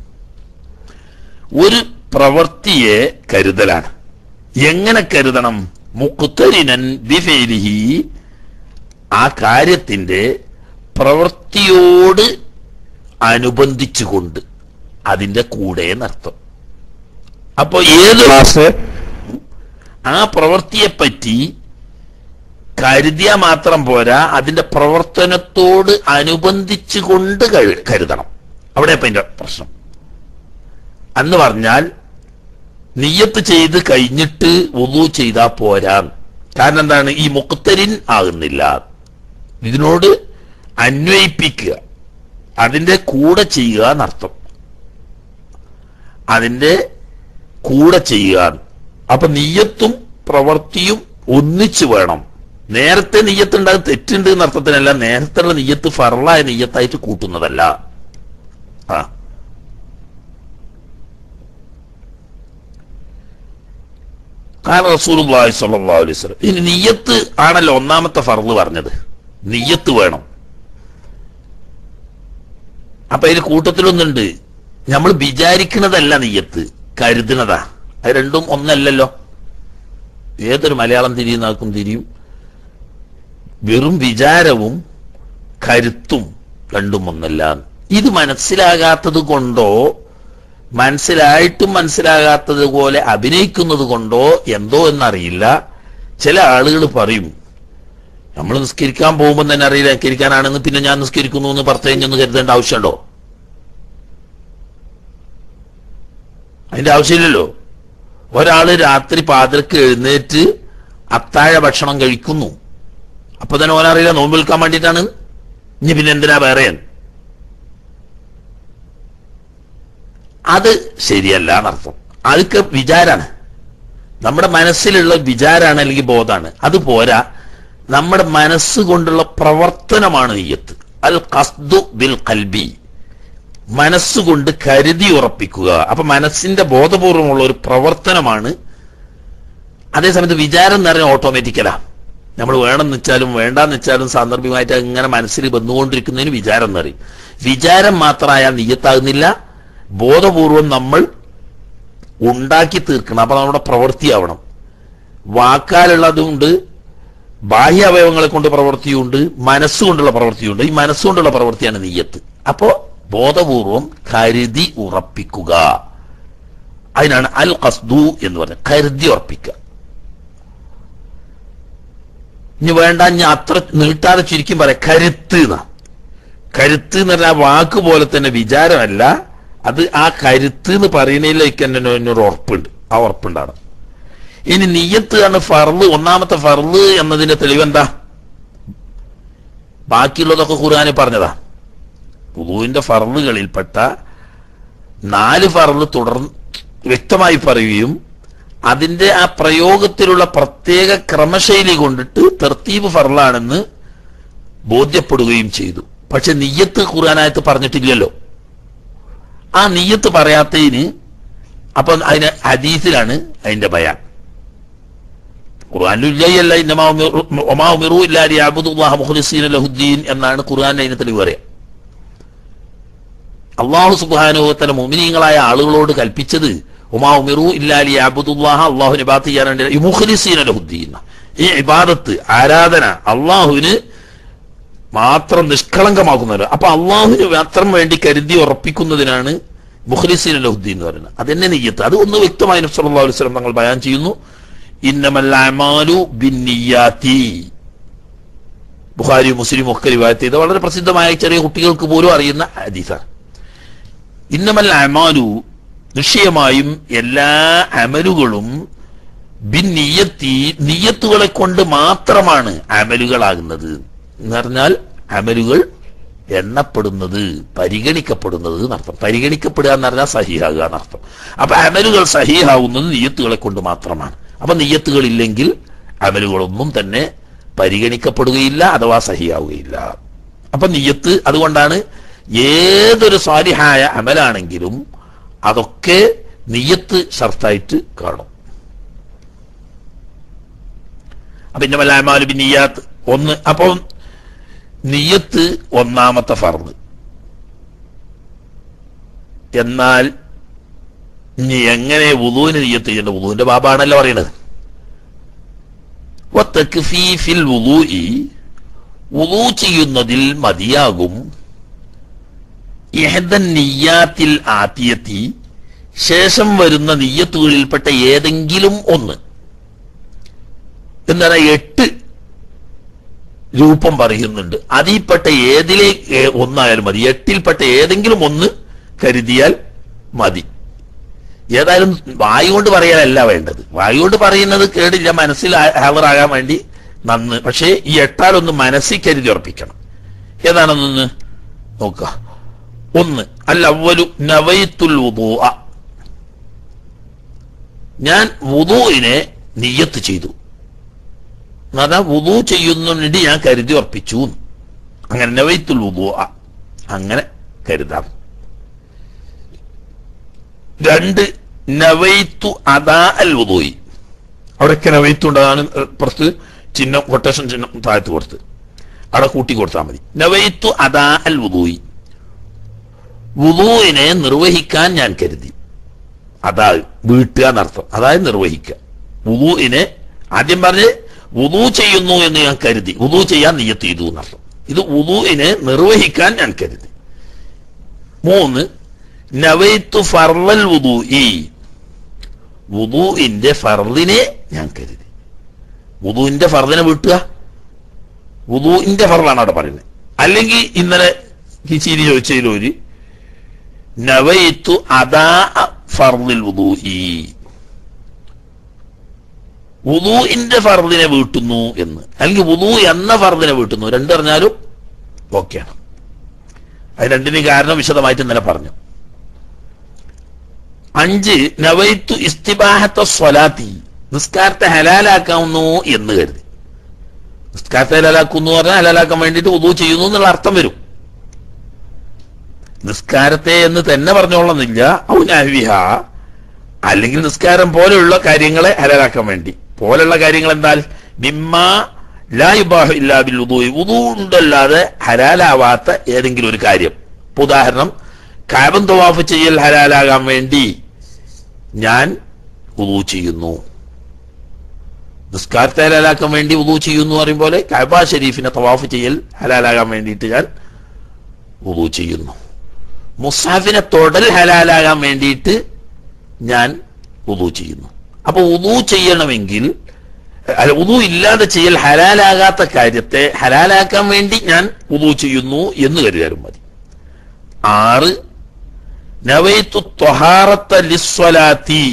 ഒരു പ്രവൃത്തിയെ കരുതലാണ് എങ്ങനെ കരുതണം മുക്കുത്തരിനൻ ബിഫേലിഹി ആ കാര്യത്തിന്റെ പ്രവൃത്തിയോട് അനുബന്ധിച്ചുകൊണ്ട് അതിന്റെ കൂടെ എന്നർത്ഥം അപ്പൊ ഏത്
ക്ലാസ്
ആ പ്രവൃത്തിയെപ്പറ്റി കരുതിയ മാത്രം പോരാ അതിന്റെ പ്രവർത്തനത്തോട് അനുബന്ധിച്ചുകൊണ്ട് കഴി- കരുതണം അവിടെ ഇപ്പൊ അതിന്റെ പ്രശ്നം അന്ന് പറഞ്ഞാൽ നിയ്യത്ത് ചെയ്ത് കഴിഞ്ഞിട്ട് ഒതു ചെയ്താ പോരാ കാരണം എന്താണ് ഈ മുക്തരിൻ ആകുന്നില്ല ഇതിനോട് അന്വയിപ്പിക്കുക അതിന്റെ കൂടെ ചെയ്യുക എന്നർത്ഥം അതിന്റെ കൂടെ ചെയ്യുക അപ്പൊ നീയത്തും പ്രവൃത്തിയും ഒന്നിച്ചു വേണം നേരത്തെ നീയത്ത് ഉണ്ടാകും തെറ്റുണ്ട് എന്ന അർത്ഥത്തിനല്ല നേരത്തെ നീയത്ത് ഫറലായ നീയത്തായിട്ട് കൂട്ടുന്നതല്ല ആ കാരണം റസൂലുള്ളാഹി സ്വല്ലല്ലാഹു അലൈഹി വസല്ലം ഇനി നിയ്യത്ത് ആണല്ലോ ഒന്നാമത്തെ ഫർള് പറഞ്ഞത് നിയ്യത്ത് വേണം അപ്പൊ ഇതിൽ കൂട്ടത്തിലൊന്നുണ്ട് നമ്മൾ വിചാരിക്കുന്നതല്ല നെയ്യത്ത് കരുതുന്നതാ അത് രണ്ടും ഒന്നല്ലല്ലോ ഏതൊരു മലയാളം തിരിയുന്നാക്കും തിരിയും വെറും വിചാരവും കരുത്തും രണ്ടും ഒന്നല്ല ഇത് മനസ്സിലാകാത്തത് കൊണ്ടോ മനസ്സിലായിട്ടും മനസ്സിലാകാത്തത് പോലെ അഭിനയിക്കുന്നത് കൊണ്ടോ എന്തോ എന്നറിയില്ല ചില ആളുകൾ പറയും നമ്മൾ നിസ്കരിക്കാൻ പോകുമ്പോൾ തന്നെ അറിയില്ല നിസ്കരിക്കാനാണെന്ന് പിന്നെ ഞാൻ നിസ്കരിക്കുന്നു എന്ന് പറഞ്ഞു കഴിഞ്ഞൊന്ന് കരുതേണ്ട ആവശ്യമുണ്ടോ അതിന്റെ ആവശ്യമില്ലല്ലോ ഒരാള് രാത്രി പാതിരക്ക് എഴുന്നേറ്റ് അത്താഴ ഭക്ഷണം കഴിക്കുന്നു അപ്പൊ തന്നെ ഓനറിയില്ല നോമ്പ് വിൽക്കാൻ വേണ്ടിയിട്ടാണ് ഇനി പിന്നെ എന്തിനാ വേറെ അത് ശരിയല്ല എന്നർത്ഥം അതൊക്കെ വിചാരാണ് നമ്മുടെ മനസ്സിലുള്ള വിചാരാണ് അല്ലെങ്കിൽ ബോധാണ് അത് പോരാ നമ്മുടെ മനസ്സുകൊണ്ടുള്ള പ്രവർത്തനമാണ് നെയ്യത്ത് അൽ കസ്ദു ബിൽ കൽബി മനസ്സുകൊണ്ട് കരുതി ഉറപ്പിക്കുക അപ്പൊ മനസ്സിന്റെ ബോധപൂർവമുള്ള ഒരു പ്രവർത്തനമാണ് അതേസമയത്ത് വിചാരം എന്ന് പറഞ്ഞാൽ ഓട്ടോമാറ്റിക്കലാ നമ്മൾ വേണമെന്ന് വെച്ചാലും വേണ്ടാന്ന് വെച്ചാലും സാന്ദർഭികമായിട്ട് അങ്ങനെ മനസ്സിൽ വന്നുകൊണ്ടിരിക്കുന്നതിന് വിചാരം എന്ന് പറയും വിചാരം മാത്രമായാൽ നീയത്താകുന്നില്ല ബോധപൂർവം നമ്മൾ ഉണ്ടാക്കി തീർക്കണം അപ്പൊ നമ്മുടെ പ്രവൃത്തിയാവണം വാക്കാലുള്ളതുണ്ട് ബാഹ്യ അവയവങ്ങളെ കൊണ്ട് പ്രവൃത്തിയുണ്ട് മനസ്സുകൊണ്ടുള്ള പ്രവൃത്തിയുണ്ട് ഈ മനസ്സുകൊണ്ടുള്ള പ്രവൃത്തിയാണ് നെയ്യത്ത് അപ്പോ ബോധപൂർവം കരുതി ഉറപ്പിക്കുക അതിനാണ് അൽ ഖസ്ദു എന്ന് പറഞ്ഞത് കരുതി ഉറപ്പിക്കുക ഇനി വേണ്ട ഞാൻ അത്ര നീട്ടാതെ ചുരുക്കും പറയാം കരുത്ത് എന്നാ കരുത്ത് എന്ന് പറഞ്ഞാൽ ആ വാക്ക് പോലെ തന്നെ വിചാരമല്ല അത് ആ കരുത്ത് എന്ന് പറയുന്നതിലേക്ക് തന്നെ ഒരു ഉറപ്പുണ്ട് ആ ഉറപ്പുണ്ടാണ് ഇനി നീയത്ത് ആണ് ഫർള് ഒന്നാമത്തെ ഫർള് എന്നതിന്റെ തെളിവെന്താ ബാക്കിയുള്ളതൊക്കെ ഖുർആാന് പറഞ്ഞതാ വുളുവിന്റെ ഫർളുകളിൽപ്പെട്ട നാല് ഫർള് തുടർന്ന് വ്യക്തമായി പറയുകയും അതിന്റെ ആ പ്രയോഗത്തിലുള്ള പ്രത്യേക ക്രമശൈലി കൊണ്ടിട്ട് തെർത്തീബ് ഫർളാണെന്ന് ബോധ്യപ്പെടുകയും ചെയ്തു പക്ഷെ നിയ്യത്ത് ഖുർആനായത്ത് പറഞ്ഞിട്ടില്ലല്ലോ ആ നിയ്യത്ത് പറയാത്തതിന് അപ്പൊ അതിന് ഹദീസിലാണ് അതിന്റെ ബയാൻ ഖുർആാനില്ല എന്നാണ് ഖുർആൻ അതിന് തെളിവ് പറയാം അള്ളാഹു സുബാനുഭവത്തല മുമിനീങ്ങളായ ആളുകളോട് കൽപ്പിച്ചത് ഉമാ ഉമിറു ഇല്ലാലി അബുദുല്ലാഹ അള്ളാഹുവിനെ ബാത്ത് ചെയ്യാനുണ്ട് മുഖലിസീന ലഹുദ്ദീൻ ഈ ഇബാദത്ത് ആരാധന അള്ളാഹുവിന് മാത്രം നിഷ്കളങ്കമാക്കുന്നവർ അപ്പൊ അള്ളാഹുവിന് മാത്രം വേണ്ടി കരുതി ഉറപ്പിക്കുന്നതിനാണ് മുഖ്ലിസീൻ ലഹുദ്ദീൻ എന്ന് പറയുന്നത് അതെന്നെ നെയ്യത്ത് അത് ഒന്ന് വ്യക്തമായി നബി സല്ലല്ലാഹു അലൈഹി വസല്ലം തങ്ങൾ ബയാൻ ചെയ്യുന്നു ഇന്നമൽ അമാലു ബിന്നിയാത്തി ബുഖാരി മുസ്ലിം ഒക്കെ റിവായത്ത് ചെയ്ത വളരെ പ്രസിദ്ധമായ ചെറിയ കുട്ടികൾക്ക് പോലും അറിയുന്ന ഹദീസാണ് ഇന്നമൽ അമാലു നിശ്ചയമായും എല്ലാ അമലുകളും ബിൻ നിയത്തി നിയത്തുകളെ കൊണ്ട് മാത്രമാണ് അമലുകളാകുന്നത് എന്ന് പറഞ്ഞാൽ അമലുകൾ എണ്ണപ്പെടുന്നത് പരിഗണിക്കപ്പെടുന്നത് എന്നർത്ഥം പരിഗണിക്കപ്പെടുക എന്ന് പറഞ്ഞാൽ സഹിയാകുക എന്നർത്ഥം അപ്പൊ അമലുകൾ സഹിയാവുന്നത് നിയത്തുകളെ കൊണ്ട് മാത്രമാണ് അപ്പൊ നിയത്തുകൾ ഇല്ലെങ്കിൽ അമലുകളൊന്നും തന്നെ പരിഗണിക്കപ്പെടുകയില്ല അഥവാ സഹിയാവുകയില്ല അപ്പൊ നിയത്ത് അതുകൊണ്ടാണ് ഏതൊരു സ്വാലിഹായ അമലാണെങ്കിലും അതൊക്കെ നിയത്ത് ഷർത്തായിട്ട് കാണും അപ്പൊ ഇന്നമല്ലാമാലു ബി നിയ്യാത്ത് ഒന്ന് അപ്പൊ നിയ്യത്ത് ഒന്നാമത്തെ ഫർദ് എന്നാൽ ഇനി എങ്ങനെ വുളുവിന് നിയ്യത്ത് ചെയ്യേണ്ട വുളുവിന്റെ ബാബാണല്ലോ പറയണത് വത്തക്ഫീഫിൽ വുളൂഇ വുളൂ ചെയ്യുന്നതിൽ മതിയാകും ഇഹദൻ നിയ്യാത്തിൽ ആത്തിയത്തി ശേഷം വരുന്ന നിയ്യത്തുകളിൽപ്പെട്ട ഏതെങ്കിലും ഒന്ന് എന്താണ് എട്ട് രൂപം പറയുന്നുണ്ട് അതിൽപ്പെട്ട ഏതിലെ ഏ- ഒന്നായാലും മതി എട്ടിൽപ്പെട്ട ഏതെങ്കിലും ഒന്ന് കരുതിയാൽ മതി ഏതായാലും വായു കൊണ്ട് പറയാനല്ല വേണ്ടത് വായു കൊണ്ട് പറയുന്നത് കേടില്ല മനസ്സിൽ ഹാവറാകാൻ വേണ്ടി നന്ന് പക്ഷേ ഈ എട്ടാലൊന്ന് മനസ്സിൽ കരുതി ഉറപ്പിക്കണം ഏതാണെന്നൊന്ന് നോക്കുക ഒന്ന് അല്ല അവലു നവൈത്തുൽ വുദൂഅ ഞാൻ വുദൂഇനെ നിയ്യത്ത് ചെയ്തു എന്ന് പറഞ്ഞാൽ വുദൂ ചെയ്യുന്നതിന് ഞാൻ കരുതി ഉറപ്പിച്ചു എന്ന്. അങ്ങനെ നവൈത്തുൽ വുദൂഅ അങ്ങനെ കരുതാം രണ്ട് നവൈത്തു അദാ അൽ വുദൂയി അവിടെയൊക്കെ നവൈത്തു ഉണ്ട് അതാണ് പുറത്ത് ചിഹ്നം കൊട്ടേഷൻ ചിഹ്നം താഴത്ത് കൊടുത്ത് അവിടെ കൂട്ടി കൊടുത്താൽ മതി നവൈത്തു അദാ അൽ വുദൂയി വുദൂവിനെ നിർവഹിക്കാൻ ഞാൻ കരുതി അതാ വീട്ടുക എന്നർത്ഥം അതായത് നിർവഹിക്കുക വുദൂവിനെ ആദ്യം പറഞ്ഞ് വുദൂ ചെയ്യുന്നു എന്ന് ഞാൻ കരുതി വുദൂ ചെയ്യാൻ നിയത്ത് ചെയ്തു എന്നർത്ഥം ഇത് വുദൂവിനെ നിർവഹിക്കാൻ ഞാൻ കരുതി മൂന്ന് നവൈത്തു ഫർലൽ വുദൂഇ വുദൂഇന്റെ ഫർദിനെ ഞാൻ കരുതി വുദൂഇന്റെ ഫർദിനെ വീട്ടുക വുദൂഇന്റെ ഫർദാണ് അവിടെ പറയുന്നത് അല്ലെങ്കിൽ ഇന്നലെ കിച്ചീരി ചോദിച്ചതിൽ ഒരു നവൈത്തു അദാ ഫർദിൽ വുദൂഇ വുദൂഇന്റെ ഫർദിനെ വീട്ടുന്നു എന്ന് അല്ലെങ്കിൽ വുദൂ എന്ന ഫർദിനെ വീട്ടുന്നു രണ്ടറിഞ്ഞാലും ഓക്കെയാണ് അത് രണ്ടിന് കാരണം വിശദമായിട്ട് ഇന്നലെ പറഞ്ഞു അഞ്ച് നവൈത്തു ഇസ്തിബാഹത്ത സ്വലാത്തി നിസ്കാരത്തെ ഹലാലാക്കാവുന്നു എന്ന് കരുതി നിസ്കാരത്തെ ഹലാലാക്കുന്നു പറഞ്ഞാൽ ഹലാലാക്കാൻ വേണ്ടിയിട്ട് ഉദു ചെയ്യുന്നു എന്നുള്ള അർത്ഥം വരും നിസ്കാരത്തെ എന്ന് തന്നെ പറഞ്ഞോളന്നില്ല ഔനാവിഹ അല്ലെങ്കിൽ നിസ്കാരം പോലെയുള്ള കാര്യങ്ങളെ ഹലാലാക്കാൻ വേണ്ടി പോലെയുള്ള കാര്യങ്ങൾ എന്താൽ മിമ്മ ലാ യുബാഹു ഇല്ലാ ബിൽ ഉദൂഇ ഉദൂ ഉണ്ടല്ലാതെ ഹലാലാവാത്ത ഏതെങ്കിലും ഒരു കാര്യം ഇപ്പൊ ഉദാഹരണം കാബൻ തവാഫ് ചെയ്യൽ ഹലാലാകാൻ വേണ്ടി ഞാൻ ഉദൂ ചെയ്യുന്നു നിസ്കാരത്തെ ഹലാലാക്കാൻ വേണ്ടി ഉദൂ ചെയ്യുന്നു എന്ന് പറയും പോലെ കഅബ ഷരീഫിനെ തവാഫ് ചെയ്യൽ ഹലാലാകാൻ വേണ്ടിയിട്ട് ഞാൻ ഉദൂ ചെയ്യുന്നു മുസാഫിനെ തൊടൽ ഹലാലാകാൻ വേണ്ടിയിട്ട് ഞാൻ ഉദൂ ചെയ്യുന്നു അപ്പൊ ഉദൂ ചെയ്യണമെങ്കിൽ അല്ല ഉദൂ ഇല്ലാതെ ചെയ്യൽ ഹലാലാകാത്ത കാര്യത്തെ ഹലാലാക്കാൻ വേണ്ടി ഞാൻ ഉദൂ ചെയ്യുന്നു എന്ന് കരുതാനും മതി ആറ് നവൈത്തു ത്വഹാറത്ത ലിസ്വലാത്തി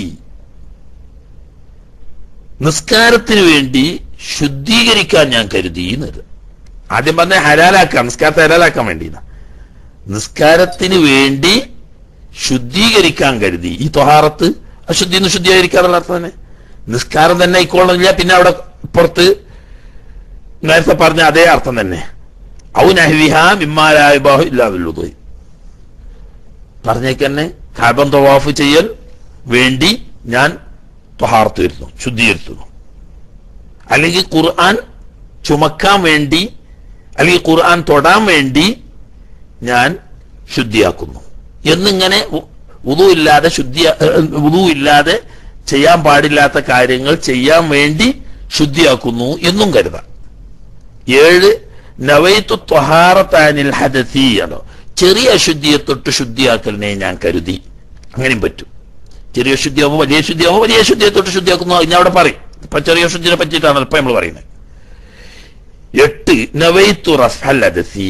നിസ്കാരത്തിന് വേണ്ടി ശുദ്ധീകരിക്കാൻ ഞാൻ കരുതി എന്നത് ആദ്യം പറഞ്ഞ ഹലാലാക്കാം നിസ്കാരത്തെ ഹലാലാക്കാൻ വേണ്ടി നിസ്കാരത്തിന് വേണ്ടി ശുദ്ധീകരിക്കാൻ കരുതി ഈ ത്വഹാറത്ത് അശുദ്ധി എന്ന് ശുദ്ധീകരിക്കാറുള്ള അർത്ഥം തന്നെ നിസ്കാരം തന്നെ ആയിക്കോളുന്നില്ല പിന്നെ അവിടെ പുറത്ത് നേരത്തെ പറഞ്ഞ അതേ അർത്ഥം തന്നെ ഔ നഹ്വിഹ മിമ്മാലായ ബാഹു ഇല്ലാതുള്ളതുപോയി പറഞ്ഞേക്കന്നെ കാബം തവാഫ് ചെയ്യൽ വേണ്ടി ഞാൻ ത്വഹാർത്ത് വരുന്നു ശുദ്ധീകരിക്കുന്നു അല്ലെങ്കിൽ ഖുർആൻ ചുമക്കാൻ വേണ്ടി അല്ലെങ്കിൽ ഖുർആൻ തൊടാൻ വേണ്ടി ഞാൻ ശുദ്ധിയാക്കുന്നു എന്നിങ്ങനെ ഉദു ഇല്ലാതെ ശുദ്ധി ഉദു ഇല്ലാതെ ചെയ്യാൻ പാടില്ലാത്ത കാര്യങ്ങൾ ചെയ്യാൻ വേണ്ടി ശുദ്ധിയാക്കുന്നു എന്നും കരുതാം ഏഴ് നവൈത്തു ത്വഹാറത്താനിൽ ഹദസി ആണോ ചെറിയ അശുദ്ധിയെ തൊട്ട് ശുദ്ധിയാക്കലിനെ ഞാൻ കരുതി അങ്ങനെയും പറ്റും ചെറിയ ശുദ്ധിയാവുമ്പോൾ വലിയ ശുദ്ധിയാവുമ്പോൾ വലിയ ശുദ്ധിയെ തൊട്ട് ശുദ്ധിയാക്കുന്നു ഞാൻ അവിടെ പറയും ഇപ്പൊ ചെറിയ ശുദ്ധിനെ പറ്റിയിട്ടാണ് ഇപ്പൊ നമ്മൾ പറയുന്നത് എട്ട് നവൈത്തു റഫൽ അദസി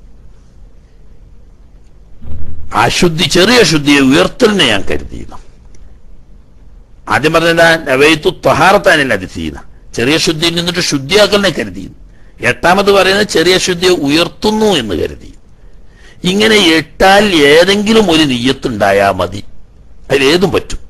അശുദ്ധി ചെറിയ ശുദ്ധിയെ ഉയർത്തലിനെ ഞാൻ കരുതിയിരുന്നു ആദ്യം പറഞ്ഞ നവൈത്തു ത്വഹാറത്താനില്ല അതിഥീന ചെറിയ ശുദ്ധിയിൽ നിന്നിട്ട് ശുദ്ധിയാക്കലിനെ കരുതിയിരുന്നു എട്ടാമത് പറയുന്നത് ചെറിയ ശുദ്ധിയെ ഉയർത്തുന്നു എന്ന് കരുതി ഇങ്ങനെ എട്ടാൽ ഏതെങ്കിലും ഒരു നീയത്തുണ്ടായാൽ മതി അതിലേതും പറ്റും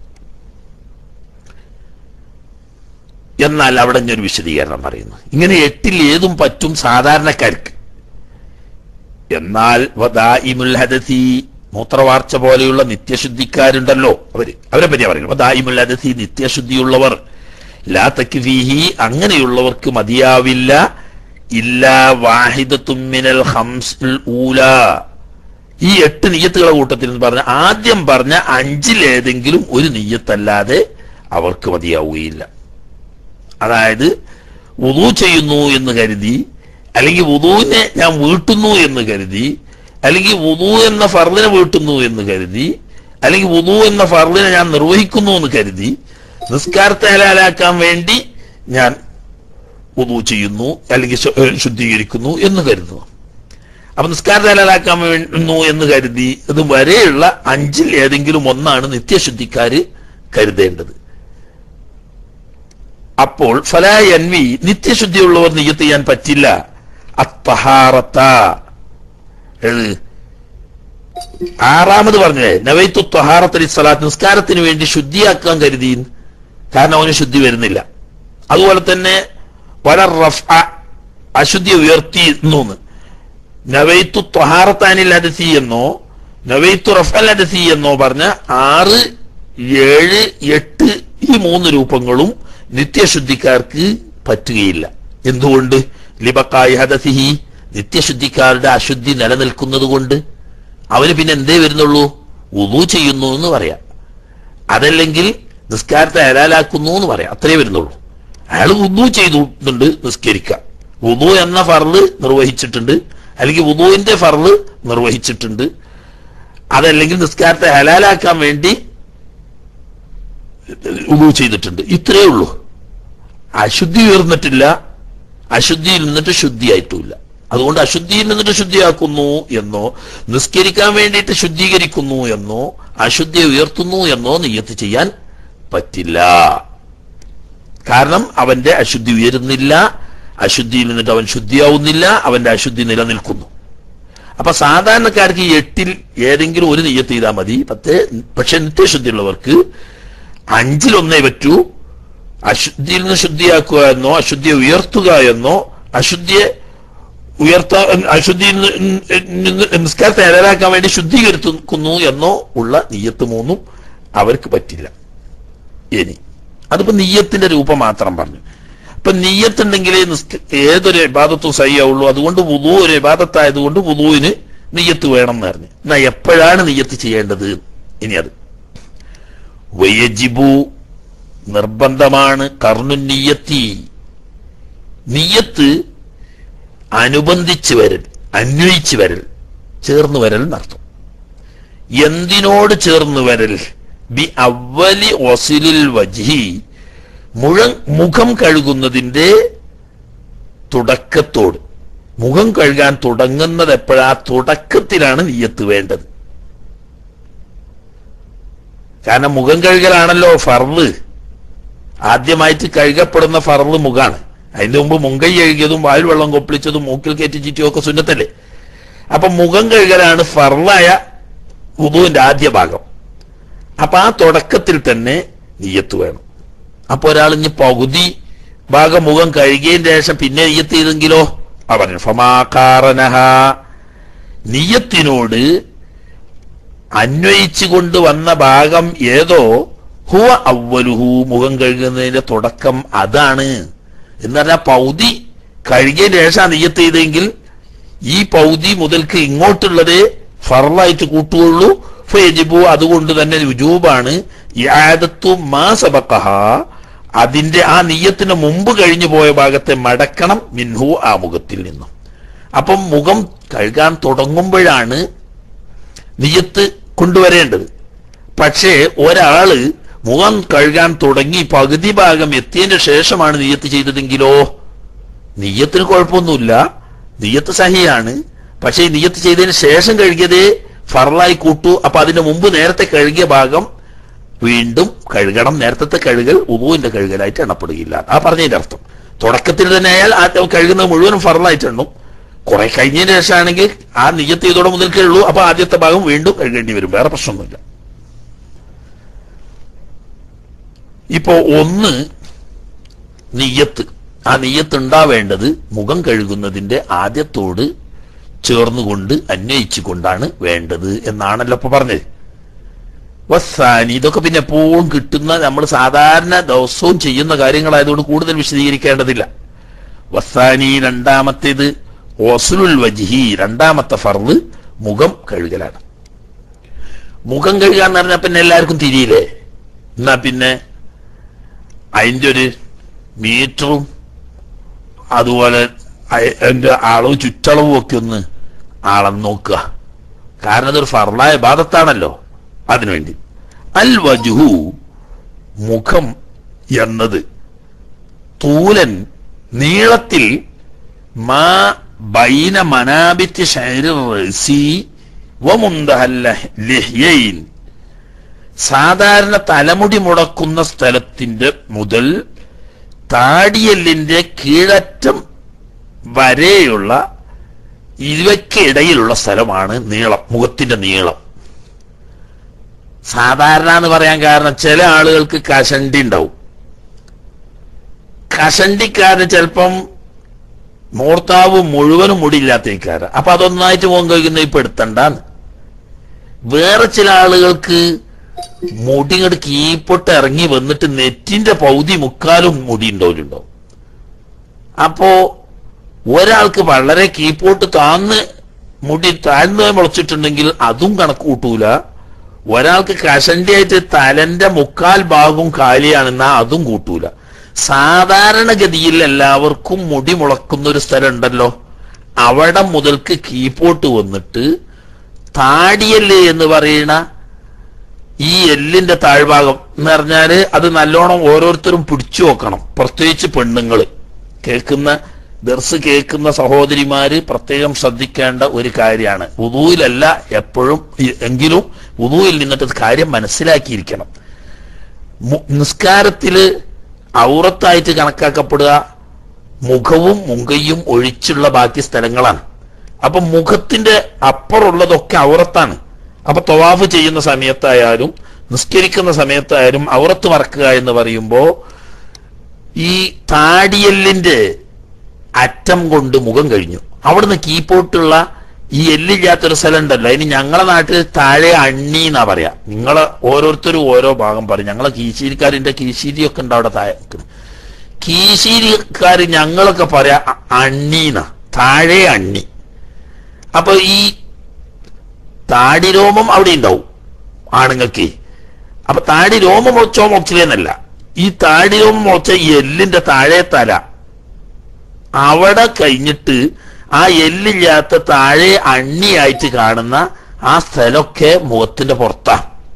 എന്നാൽ അവിടെ ഞാൻ ഒരു വിശദീകരണം പറയുന്നു ഇങ്ങനെ എട്ടിൽ ഏതും പറ്റും സാധാരണക്കാർക്ക് എന്നാൽ വദായിമുൽ ഹദസി മൂത്രവാർച്ച പോലെയുള്ള നിത്യശുദ്ധിക്കാരുണ്ടല്ലോ അവര് അവരെ പറ്റിയാ പറയുന്നത് വദായിമുൽ ഹദസി നിത്യശുദ്ധിയുള്ളവർ ലാ തക്ഫീഹി അങ്ങനെയുള്ളവർക്ക് മതിയാവില്ല ഇല്ലാ വാഹിദത്തും മിനൽ ഖംസിൽ ഊല ഈ എട്ട് നിയ്യത്തുകളെ കൂട്ടത്തിൽ എന്ന് പറഞ്ഞ ആദ്യം പറഞ്ഞ അഞ്ചിലേതെങ്കിലും ഒരു നിയ്യത്തല്ലാതെ അവർക്ക് മതിയാവുകയില്ല അതായത് വുദു ചെയ്യുന്നു എന്ന് കരുതി അല്ലെങ്കിൽ വുദുവിനെ ഞാൻ വീട്ടുന്നു എന്ന് കരുതി അല്ലെങ്കിൽ വുദു എന്ന ഫർദിനെ വീട്ടുന്നു എന്ന് കരുതി അല്ലെങ്കിൽ വുദു എന്ന ഫർദിനെ ഞാൻ നിർവഹിക്കുന്നു എന്ന് കരുതി നിസ്കാരത്തെ ഹലാലാക്കാൻ വേണ്ടി ഞാൻ വുദു ചെയ്യുന്നു അല്ലെങ്കിൽ ശു- ഏഹ് ശുദ്ധീകരിക്കുന്നു എന്ന് കരുതുന്നു അപ്പൊ നിസ്കാരത്തെ ഹലാലാക്കാൻ വേണ്ടുന്നു എന്ന് കരുതി ഇത് വരെയുള്ള അഞ്ചിൽ ഏതെങ്കിലും ഒന്നാണ് നിത്യശുദ്ധിക്കാര് കരുതേണ്ടത് അപ്പോൾ ഫലാ എൻവി നിത്യശുദ്ധിയുള്ളവർ നിയത്ത് ചെയ്യാൻ പറ്റില്ല അത്തഹാറത്ത ഏത്? ആറാമത് പറഞ്ഞേ നവൈത്തു ത്വഹാറത്തലി സ്വലാത്ത് നിസ്കാരത്തിന് വേണ്ടി ശുദ്ധിയാക്കാൻ കരുതി കാരണം അവന് ശുദ്ധി വരുന്നില്ല അതുപോലെ തന്നെ വല റഫ് അശുദ്ധി ഉയർത്തി എന്ന് നവൈത്തു ത്വഹാറത്താനിൽ അദസി എന്നോ നവൈത്തു റഫൽ അദസി എന്നോ പറഞ്ഞ ആറ് ഏഴ് എട്ട് ഈ മൂന്ന് രൂപങ്ങളും നിത്യശുദ്ധിക്കാർക്ക് പറ്റുകയില്ല എന്തുകൊണ്ട് ലിബക്കായി ഹദസിഹി നിത്യശുദ്ധിക്കാരുടെ അശുദ്ധി നിലനിൽക്കുന്നത് കൊണ്ട് അവന് പിന്നെ എന്തേ വരുന്നുള്ളൂ ഉദു ചെയ്യുന്നു എന്ന് പറയാം അതല്ലെങ്കിൽ നിസ്കാരത്തെ ഹലാലാക്കുന്നു എന്ന് പറയാം അത്രേ വരുന്നുള്ളൂ അയാൾ ഉദു ചെയ്തിട്ടുണ്ട് നിസ്കരിക്കാം ഉദു എന്ന ഫർള് നിർവഹിച്ചിട്ടുണ്ട് അല്ലെങ്കിൽ ഉദുവിന്റെ ഫർള് നിർവഹിച്ചിട്ടുണ്ട് അതല്ലെങ്കിൽ നിസ്കാരത്തെ ഹലാലാക്കാൻ വേണ്ടി ഉദു ചെയ്തിട്ടുണ്ട് ഇത്രയേ ഉള്ളൂ അശുദ്ധി ഉയർന്നിട്ടില്ല അശുദ്ധിയിൽ നിന്നിട്ട് ശുദ്ധിയായിട്ടുമില്ല അതുകൊണ്ട് അശുദ്ധിയിൽ നിന്നിട്ട് ശുദ്ധിയാക്കുന്നു എന്നോ നിസ്കരിക്കാൻ വേണ്ടിയിട്ട് ശുദ്ധീകരിക്കുന്നു എന്നോ അശുദ്ധിയെ ഉയർത്തുന്നു എന്നോ നിയത്ത് ചെയ്യാൻ പറ്റില്ല കാരണം അവന്റെ അശുദ്ധി ഉയരുന്നില്ല അശുദ്ധിയിൽ നിന്നിട്ട് അവൻ ശുദ്ധിയാവുന്നില്ല അവന്റെ അശുദ്ധി നിലനിൽക്കുന്നു അപ്പൊ സാധാരണക്കാർക്ക് ഈ എട്ടിൽ ഏതെങ്കിലും ഒരു നിയ്യത്ത് ചെയ്താൽ മതി പത്ത് പക്ഷെ നിത്യശുദ്ധിയുള്ളവർക്ക് അഞ്ചിലൊന്നേ പറ്റൂ അശുദ്ധിയിൽ നിന്ന് ശുദ്ധിയാക്കുക എന്നോ അശുദ്ധിയെ ഉയർത്തുക എന്നോ അശുദ്ധിയെ ഉയർത്താ അശുദ്ധിയിൽ നിന്ന് നിസ്കാരത്തെ ഹലാലാക്കാൻ വേണ്ടി ശുദ്ധീകരിക്കുന്നു എന്നോ ഉള്ള നീയത്ത് മൂന്നും അവർക്ക് പറ്റില്ല ഇനി അതിപ്പോ നീയത്തിന്റെ രൂപം മാത്രം പറഞ്ഞു ഇപ്പൊ നീയത്തുണ്ടെങ്കിലേ നിസ്ക- ഏതൊരു ഇബാദത്തും സഹിയാവുള്ളൂ അതുകൊണ്ട് വുദു ഒരു ഇബാദത്തായതുകൊണ്ട് വുദുവിന് നീയത്ത് വേണം എന്ന് പറഞ്ഞു എന്നാ എപ്പോഴാണ് നീയത്ത് ചെയ്യേണ്ടത് ഇനി അത് വയജിബു നിർബന്ധമാണ് കർണുന്നീയത്തി നീയത്ത് അനുബന്ധിച്ച് വരൽ അന്വയിച്ച് വരൽ ചേർന്ന് വരൽ എന്നർത്ഥം എന്തിനോട് ചേർന്ന് വരൽ ബി അവലി ഒസിലിൽ വജ്ഹി മുഴ മുഖം കഴുകുന്നതിന്റെ തുടക്കത്തോട് മുഖം കഴുകാൻ തുടങ്ങുന്നത് എപ്പോഴാ തുടക്കത്തിലാണ് നീയത്ത് വേണ്ടത് കാരണം മുഖം കഴുകലാണല്ലോ ഫർള് ആദ്യമായിട്ട് കഴുകപ്പെടുന്ന ഫർള് മുഖാണ് അതിന്റെ മുമ്പ് മുങ്കൈ കഴുകിയതും വായിൽ വെള്ളം കൊപ്പിളിച്ചതും മൂക്കിൽ കയറ്റി ചീറ്റിയും ഒക്കെ സുന്നത്തല്ലേ അപ്പൊ മുഖം കഴുകലാണ് ഫർളായ ഉദുവിന്റെ ആദ്യ ഭാഗം അപ്പൊ ആ തുടക്കത്തിൽ തന്നെ നീയത്ത് വേണം അപ്പൊ ഒരാൾ ഇനി പകുതി ഭാഗം മുഖം കഴുകിയതിന് ശേഷം പിന്നെ നീയത്ത് ചെയ്തെങ്കിലോ ആ പറഞ്ഞു ഫമാകാറനഹ നീയത്തിനോട് അന്വയിച്ചു കൊണ്ട് വന്ന ഭാഗം ഏതോ ഹുവ അവലുഹു മുഖം കഴുകുന്നതിന്റെ തുടക്കം അതാണ് എന്ന് പറഞ്ഞാൽ പൗതി കഴുകിയതിന് ശേഷം നീയത്ത് ചെയ്തെങ്കിൽ ഈ പൗതി മുതൽക്ക് ഇങ്ങോട്ടുള്ളത് ഫറലായിട്ട് കൂട്ടുകയുള്ളൂ ഫയജിബു അതുകൊണ്ട് തന്നെ രുജൂബാണ് യാദത്തു മാ സബക്കഹ അതിന്റെ ആ നീയത്തിന് മുമ്പ് കഴിഞ്ഞു പോയ ഭാഗത്തെ മടക്കണം മിൻഹു ആ മുഖത്തിൽ നിന്നും അപ്പം മുഖം കഴുകാൻ തുടങ്ങുമ്പോഴാണ് നിയത്ത് കൊണ്ടുവരേണ്ടത് പക്ഷേ ഒരാള് മുഖം കഴുകാൻ തുടങ്ങി പകുതി ഭാഗം എത്തിയതിന്റെ ശേഷമാണ് നീയത്ത് ചെയ്തതെങ്കിലോ നീയത്തിന് കുഴപ്പമൊന്നുമില്ല നീയത്ത് സഹിയാണ് പക്ഷേ ഈ നീയത്ത് ചെയ്തതിന് ശേഷം കഴുകിയതേ ഫറലായി കൂട്ടു അപ്പൊ അതിന് മുമ്പ് നേരത്തെ കഴുകിയ ഭാഗം വീണ്ടും കഴുകണം നേരത്തെ കഴുകൽ ഉബുവിന്റെ കഴുകലായിട്ട് എണ്ണപ്പെടുകയില്ല ആ പറഞ്ഞതിന്റെ അർത്ഥം തുടക്കത്തിൽ തന്നെ ആയാൽ ആ കഴുകുന്നത് മുഴുവനും ഫറലായിട്ട് എണ്ണും കുറെ കഴിഞ്ഞതിന് ശേഷമാണെങ്കിൽ ആ നിയ്യത്ത് ചെയ്തോടെ മുതൽക്കേ ഉള്ളൂ അപ്പൊ ആദ്യത്തെ ഭാഗം വീണ്ടും കഴുകേണ്ടി വരും വേറെ പ്രശ്നമൊന്നുമില്ല ഇപ്പോ ഒന്ന് നിയ്യത്ത് ആ നിയ്യത്ത് ഉണ്ടാവേണ്ടത് മുഖം കഴുകുന്നതിന്റെ ആദ്യത്തോട് ചേർന്നുകൊണ്ട് അന്വയിച്ചുകൊണ്ടാണ് വേണ്ടത് എന്നാണല്ലോ ഇപ്പൊ പറഞ്ഞത് വസാനി ഇതൊക്കെ പിന്നെ എപ്പോഴും കിട്ടുന്ന നമ്മൾ സാധാരണ ദിവസവും ചെയ്യുന്ന കാര്യങ്ങളായതുകൊണ്ട് കൂടുതൽ വിശദീകരിക്കേണ്ടതില്ല വസാനി രണ്ടാമത്തേത് ഒസുലുൽ വജിഹി രണ്ടാമത്തെ ഫർള് മുഖം കഴുകലാണ് മുഖം കഴുകാന്ന് പറഞ്ഞാൽ പിന്നെ എല്ലാവർക്കും തിരിയില്ലേ എന്നാ പിന്നെ അതിന്റെ ഒരു മീറ്ററും അതുപോലെ അയ- അതിന്റെ അളവ് ചുറ്റളവും ഒക്കെ ഒന്ന് അളന്ന് നോക്കുക കാരണം അതൊരു ഫർലായ ബാധത്താണല്ലോ അതിനുവേണ്ടി അൽ വജുഹു മുഖം എന്നത് തൂലൻ നീളത്തിൽ മാ ബൈന മനാബിത്തി ഷൈരി റസി വമുന്തഹൽ ലഹ്- ലിഹ്യൈൻ സാധാരണ തലമുടി മുടക്കുന്ന സ്ഥലത്തിന്റെ മുതൽ താടിയല്ലിന്റെ കീഴറ്റം വരെയുള്ള ഇവയ്ക്കിടയിലുള്ള സ്ഥലമാണ് നീളം മുഖത്തിന്റെ നീളം സാധാരണ എന്ന് പറയാൻ കാരണം ചില ആളുകൾക്ക് കഷണ്ടി ഉണ്ടാവും കഷണ്ടിക്കാരന് ചിലപ്പം മൂർത്താവ് മുഴുവനും മുടിയില്ലാത്തേക്കാര് അപ്പൊ അതൊന്നായിട്ട് പോകാൻ കഴിക്കുന്ന ഇപ്പൊ എടുത്തണ്ടാന്ന് വേറെ ചില ആളുകൾക്ക് മുടി ഇങ്ങോട്ട് കീപ്പൊട്ട് ഇറങ്ങി വന്നിട്ട് നെറ്റിന്റെ പൗതി മുക്കാലും മുടി ഉണ്ടാവില്ലുണ്ടാവും അപ്പോ ഒരാൾക്ക് വളരെ കീപ്പോട്ട് താന്ന് മുടി താഴ്ന്നു മുളച്ചിട്ടുണ്ടെങ്കിൽ അതും കണക്ക് കൂട്ടൂല ഒരാൾക്ക് കഷണ്ടിയായിട്ട് തലന്റെ മുക്കാൽ ഭാഗവും കാലിയാണെന്നാ അതും കൂട്ടൂല സാധാരണഗതിയിൽ എല്ലാവർക്കും മുടി മുളക്കുന്ന ഒരു സ്ഥലം ഉണ്ടല്ലോ അവിടെ മുതൽക്ക് കീപ്പോട്ട് വന്നിട്ട് താടിയല്ല് എന്ന് പറയുന്ന ഈ എല്ലിന്റെ താഴ്ഭാഗം എന്ന് പറഞ്ഞാല് അത് നല്ലോണം ഓരോരുത്തരും പിടിച്ചു നോക്കണം പ്രത്യേകിച്ച് പെണ്ണുങ്ങള് കേൾക്കുന്ന ദർസ് കേൾക്കുന്ന സഹോദരിമാര് പ്രത്യേകം ശ്രദ്ധിക്കേണ്ട ഒരു കാര്യമാണ് ഉദുവിലല്ല എപ്പോഴും ഈ- എങ്കിലും ഉദുവിൽ നിന്നിട്ട് കാര്യം മനസ്സിലാക്കിയിരിക്കണം മു- നിസ്കാരത്തില് ഔറത്തായിട്ട് കണക്കാക്കപ്പെടുക മുഖവും മുങ്കയും ഒഴിച്ചുള്ള ബാക്കി സ്ഥലങ്ങളാണ് അപ്പൊ മുഖത്തിന്റെ അപ്പുറമുള്ളതൊക്കെ ഔറത്താണ് അപ്പൊ തൊവാഫ് ചെയ്യുന്ന സമയത്തായാലും നിസ്കരിക്കുന്ന സമയത്തായാലും ഔറത്ത് മറക്കുക എന്ന് പറയുമ്പോ ഈ താടിയല്ലിന്റെ അറ്റം കൊണ്ട് മുഖം കഴിഞ്ഞു അവിടുന്ന് കീപ്പോട്ടുള്ള ഈ എല്ലില്ലാത്തൊരു സ്ഥലം ഉണ്ടല്ലോ അതിന് ഞങ്ങളെ നാട്ടിൽ താഴെ അണ്ണി എന്നാ പറയാ നിങ്ങളെ ഓരോരുത്തരും ഓരോ ഭാഗം പറയും ഞങ്ങളെ കീശീരിക്കാരിന്റെ കീശീരിയൊക്കെ ഉണ്ട് അവിടെ താഴെ നിൽക്കുന്നത് കീശീരിക്കാർ ഞങ്ങളൊക്കെ പറയാ അ- അണ്ണീന്നാ താഴെ അണ്ണി അപ്പൊ ഈ താടി രോമം അവിടെ ഉണ്ടാവും ആണുങ്ങൾക്ക് അപ്പൊ താടി രോമം മുളച്ചോ മുളച്ചില്ലെന്നല്ല ഈ താടി രോമം മുളച്ച ഈ എല്ലിന്റെ താഴെ തല അവിടെ കഴിഞ്ഞിട്ട് ആ എല്ലില്ലാത്ത താഴെ അണ്ണിയായിട്ട് കാണുന്ന ആ സ്ഥലമൊക്കെ മുഖത്തിന്റെ പുറത്താ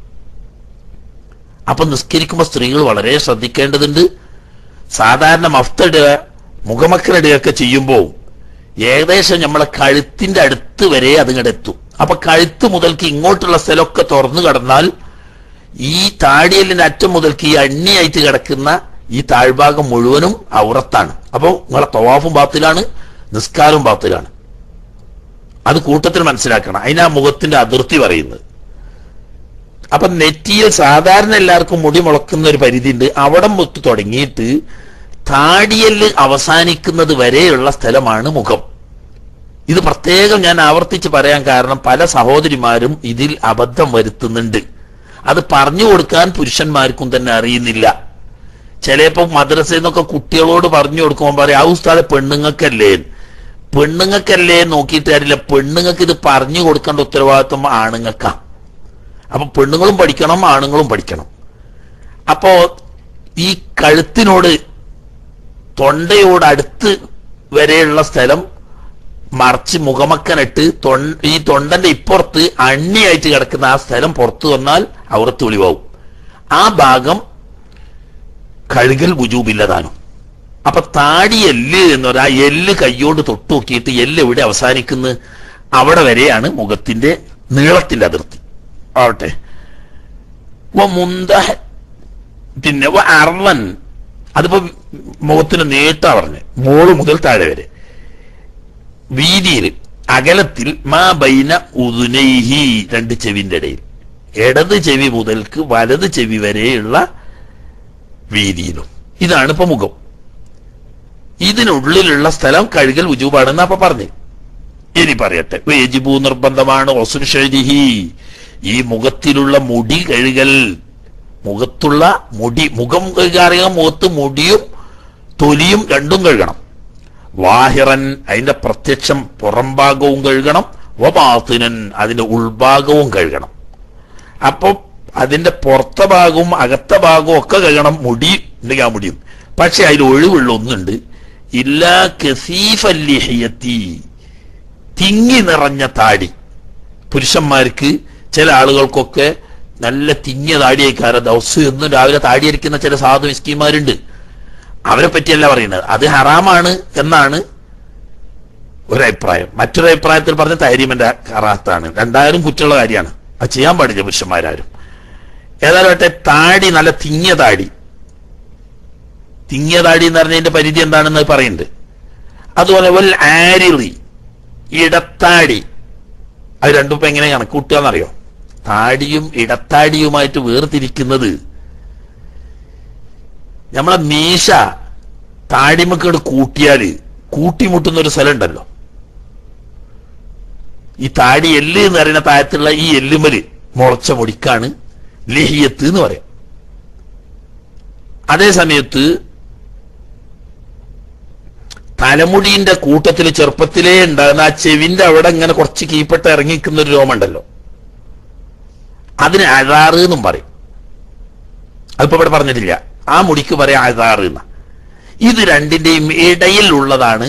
അപ്പൊ നിസ്കരിക്കുമ്പോ സ്ത്രീകൾ വളരെ ശ്രദ്ധിക്കേണ്ടതുണ്ട് സാധാരണ മഫ്തടുക മുഖമക്കലിടുകയൊക്കെ ചെയ്യുമ്പോൾ ഏകദേശം നമ്മളെ കഴുത്തിന്റെ അടുത്ത് വരെ അതിങ്ങടെ എത്തും അപ്പൊ കഴുത്ത് മുതൽക്ക് ഇങ്ങോട്ടുള്ള സ്ഥലമൊക്കെ തുറന്നു കടന്നാൽ ഈ താടിയലിന്റെ അറ്റം മുതൽക്ക് ഈ അണ്ണിയായിട്ട് കിടക്കുന്ന ഈ താഴ്ഭാഗം മുഴുവനും ഔറത്താണ് അപ്പൊ നിങ്ങളെ തവാഫും ബാത്തിലാണ് നിസ്കാരവും ബാത്തിലാണ് അത് കൂട്ടത്തിൽ മനസ്സിലാക്കണം അതിനാ മുഖത്തിന്റെ അതിർത്തി പറയുന്നത് അപ്പൊ നെറ്റിയിൽ സാധാരണ എല്ലാവർക്കും മുടി മുളക്കുന്ന ഒരു പരിധി ഉണ്ട് അവിടെ മുത്ത് തുടങ്ങിയിട്ട് താടിയല് അവസാനിക്കുന്നത് വരെയുള്ള സ്ഥലമാണ് മുഖം ഇത് പ്രത്യേകം ഞാൻ ആവർത്തിച്ച് പറയാൻ കാരണം പല സഹോദരിമാരും ഇതിൽ അബദ്ധം വരുത്തുന്നുണ്ട് അത് പറഞ്ഞു കൊടുക്കാൻ പുരുഷന്മാർക്കും തന്നെ അറിയുന്നില്ല ചിലപ്പോ മദ്രസയിൽ നിന്നൊക്കെ കുട്ടികളോട് പറഞ്ഞു കൊടുക്കുമ്പോൾ പറയും ആ ഉസ്താദെ പെണ്ണുങ്ങൾക്കല്ലേ പെണ്ണുങ്ങൾക്കല്ലേ നോക്കിയിട്ട് കാര്യമില്ല പെണ്ണുങ്ങൾക്ക് ഇത് പറഞ്ഞു കൊടുക്കേണ്ട ഉത്തരവാദിത്വം ആണുങ്ങൾക്കാ അപ്പൊ പെണ്ണുങ്ങളും പഠിക്കണം ആണുങ്ങളും പഠിക്കണം അപ്പോ ഈ കഴുത്തിനോട് തൊണ്ടയോട് അടുത്ത് വരെയുള്ള സ്ഥലം മറിച്ച് മുഖമക്കനിട്ട് തൊൺ ഈ തൊണ്ടന്റെ ഇപ്പുറത്ത് അണ്ണിയായിട്ട് കിടക്കുന്ന ആ സ്ഥലം പുറത്തു വന്നാൽ ഔറത്ത് ഒളിവാവും ആ ഭാഗം കഴുകൽ വുജൂബില്ലതാനും അപ്പൊ താടി എല്ല് എന്ന് പറഞ്ഞാൽ ആ എല്ല് കൈയോട് തൊട്ട് നോക്കിയിട്ട് എല്ല് എവിടെ അവസാനിക്കുന്നത് അവിടെ വരെയാണ് മുഖത്തിന്റെ നീളത്തിന്റെ അതിർത്തി ആവട്ടെ വ മുന്തഹ പിന്നെ വ അർവൻ അതിപ്പോ മുഖത്തിന് നീട്ടാ പറഞ്ഞ് മോള് മുതൽ താഴെ വരെ വീതിയിൽ അകലത്തിൽ മാ ബൈന ഉദുനൈഹി രണ്ട് ചെവിന്റെ ഇടയിൽ ഇടത് ചെവി മുതൽക്ക് വലത് ചെവി വരെയുള്ള വീതിയിലും ഇതാണ് ഇപ്പൊ മുഖം ഇതിനുള്ളിലുള്ള സ്ഥലം കഴുകൽ ഉജൂബാണെന്ന് അപ്പൊ പറഞ്ഞു ഇനി പറയട്ടെ വേജിബു നിർബന്ധമാണ് ഒസുൻ ഷരിഹി ഈ മുഖത്തിലുള്ള മുടി കഴുകൽ മുഖത്തുള്ള മുടി മുഖം കഴുകാറിയ മുഖത്ത് മുടിയും തൊലിയും രണ്ടും കഴുകണം വാഹിറൻ അതിന്റെ പ്രത്യക്ഷം പുറംഭാഗവും കഴുകണം വബാത്തിനൻ അതിന്റെ ഉൾഭാഗവും കഴുകണം അപ്പൊ അതിന്റെ പുറത്തെ ഭാഗവും അകത്തെ ഭാഗവും ഒക്കെ കഴുകണം മുടി ഉണ്ടെങ്കിൽ ആ മുടിയും പക്ഷെ അതിൽ ഒഴിവുള്ള ഒന്നുണ്ട് ഇല്ലാ കസീഫല്ലിഹയത്തി തിങ്ങി നിറഞ്ഞ താടി പുരുഷന്മാർക്ക് ചില ആളുകൾക്കൊക്കെ നല്ല തിങ്ങിയ താടിയേക്കാര ദിവസം എന്നും രാവിലെ താടിയിരിക്കുന്ന ചില സാധു മിസ്കിന്മാരുണ്ട് അവരെ പറ്റിയല്ല പറയുന്നത് അത് ഹറാമാണ് എന്നാണ് ഒരഭിപ്രായം മറ്റൊരു അഭിപ്രായത്തിൽ പറഞ്ഞ താരീമന്റെ കറാത്താണ് രണ്ടായിരം കുറ്റമുള്ള കാര്യമാണ് അത് ചെയ്യാൻ പാടില്ല പുരുഷന്മാരാരും ഏതായാലും ആട്ടെ താടി നല്ല തിങ്ങിയ താടി തിങ്ങിയ താടി എന്ന് പറഞ്ഞതിന്റെ പരിധി എന്താണെന്ന് പറയുന്നുണ്ട് അതുപോലെ വൽ ആരിളി ഇടത്താടി അത് രണ്ടും ഇപ്പൊ എങ്ങനെ കണക്കൂട്ടുക എന്നറിയോ താടിയും ഇടത്താടിയുമായിട്ട് വേർതിരിക്കുന്നത് നമ്മളെ മീശ താടിമക്കട് കൂട്ടിയാല് കൂട്ടിമുട്ടുന്ന ഒരു സ്ഥലം ഉണ്ടല്ലോ ഈ താടി എല്ല് എന്ന് പറയുന്ന താഴത്തുള്ള ഈ എല്ലുമല് മുളച്ച മുടിക്കാണ് ലഹിയത്ത് എന്ന് പറയാം അതേ സമയത്ത് തലമുടിന്റെ കൂട്ടത്തിൽ ചെറുപ്പത്തിലേ ഉണ്ടാകുന്ന ആ ചെവിന്റെ അവിടെ ഇങ്ങനെ കുറച്ച് കീപ്പെട്ട് ഇറങ്ങിക്കുന്ന ഒരു രോമുണ്ടല്ലോ അതിന് അഴാറ് എന്നും പറയും അതിപ്പോ ഇവിടെ പറഞ്ഞിട്ടില്ല ആ മുടിക്ക് പറയാം അഴാറ് എന്ന ഇത് രണ്ടിന്റെയും ഇടയിൽ ഉള്ളതാണ്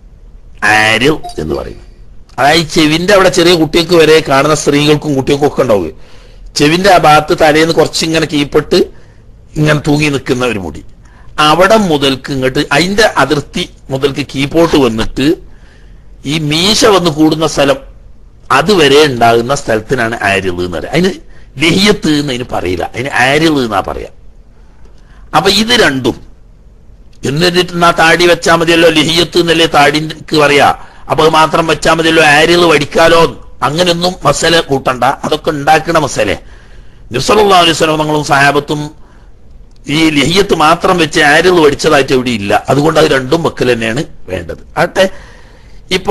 ആര് എന്ന് പറയും അതായത് ഈ ചെവിന്റെ അവിടെ ചെറിയ കുട്ടികൾക്ക് വരെ കാണുന്ന സ്ത്രീകൾക്കും കുട്ടികൾക്കും ഒക്കെ ഉണ്ടാവുക ചെവിന്റെ ആ ഭാഗത്ത് തലേന്ന് കുറച്ചിങ്ങനെ കീപ്പെട്ട് ഇങ്ങനെ തൂങ്ങി നിൽക്കുന്ന ഒരു മുടി അവിടെ മുതൽക്ക് ഇങ്ങോട്ട് അതിന്റെ അതിർത്തി മുതൽക്ക് കീപ്പോട്ട് വന്നിട്ട് ഈ മീശ വന്ന് കൂടുന്ന സ്ഥലം അതുവരെ ഉണ്ടാകുന്ന സ്ഥലത്തിനാണ് ആരിള് എന്ന് പറയുക അതിന് ലഹിയത്ത് എന്ന് അതിന് പറയില്ല അതിന് ആരിള് എന്നാ പറയാ അപ്പൊ ഇത് രണ്ടും എന്നിട്ട് ആ താടി വെച്ചാൽ മതിയല്ലോ ലഹിയത്ത് എന്നല്ലേ താടിക്ക് പറയാ അപ്പൊ അത് മാത്രം വെച്ചാൽ മതിയല്ലോ ആരിള് വടിക്കാലോ അങ്ങനെയൊന്നും മസല കൂട്ടണ്ട അതൊക്കെ ഉണ്ടാക്കണ മസലെ നിസ്സലാ അലൈഹി സ്വലം നിങ്ങളും സഹാബത്തും ഈ ലഹിയത്ത് മാത്രം വെച്ച് ആരിൽ പഠിച്ചതായിട്ട് എവിടെ ഇല്ല അതുകൊണ്ട് അത് രണ്ടും വെക്കൽ തന്നെയാണ് വേണ്ടത് ആട്ടെ ഇപ്പോ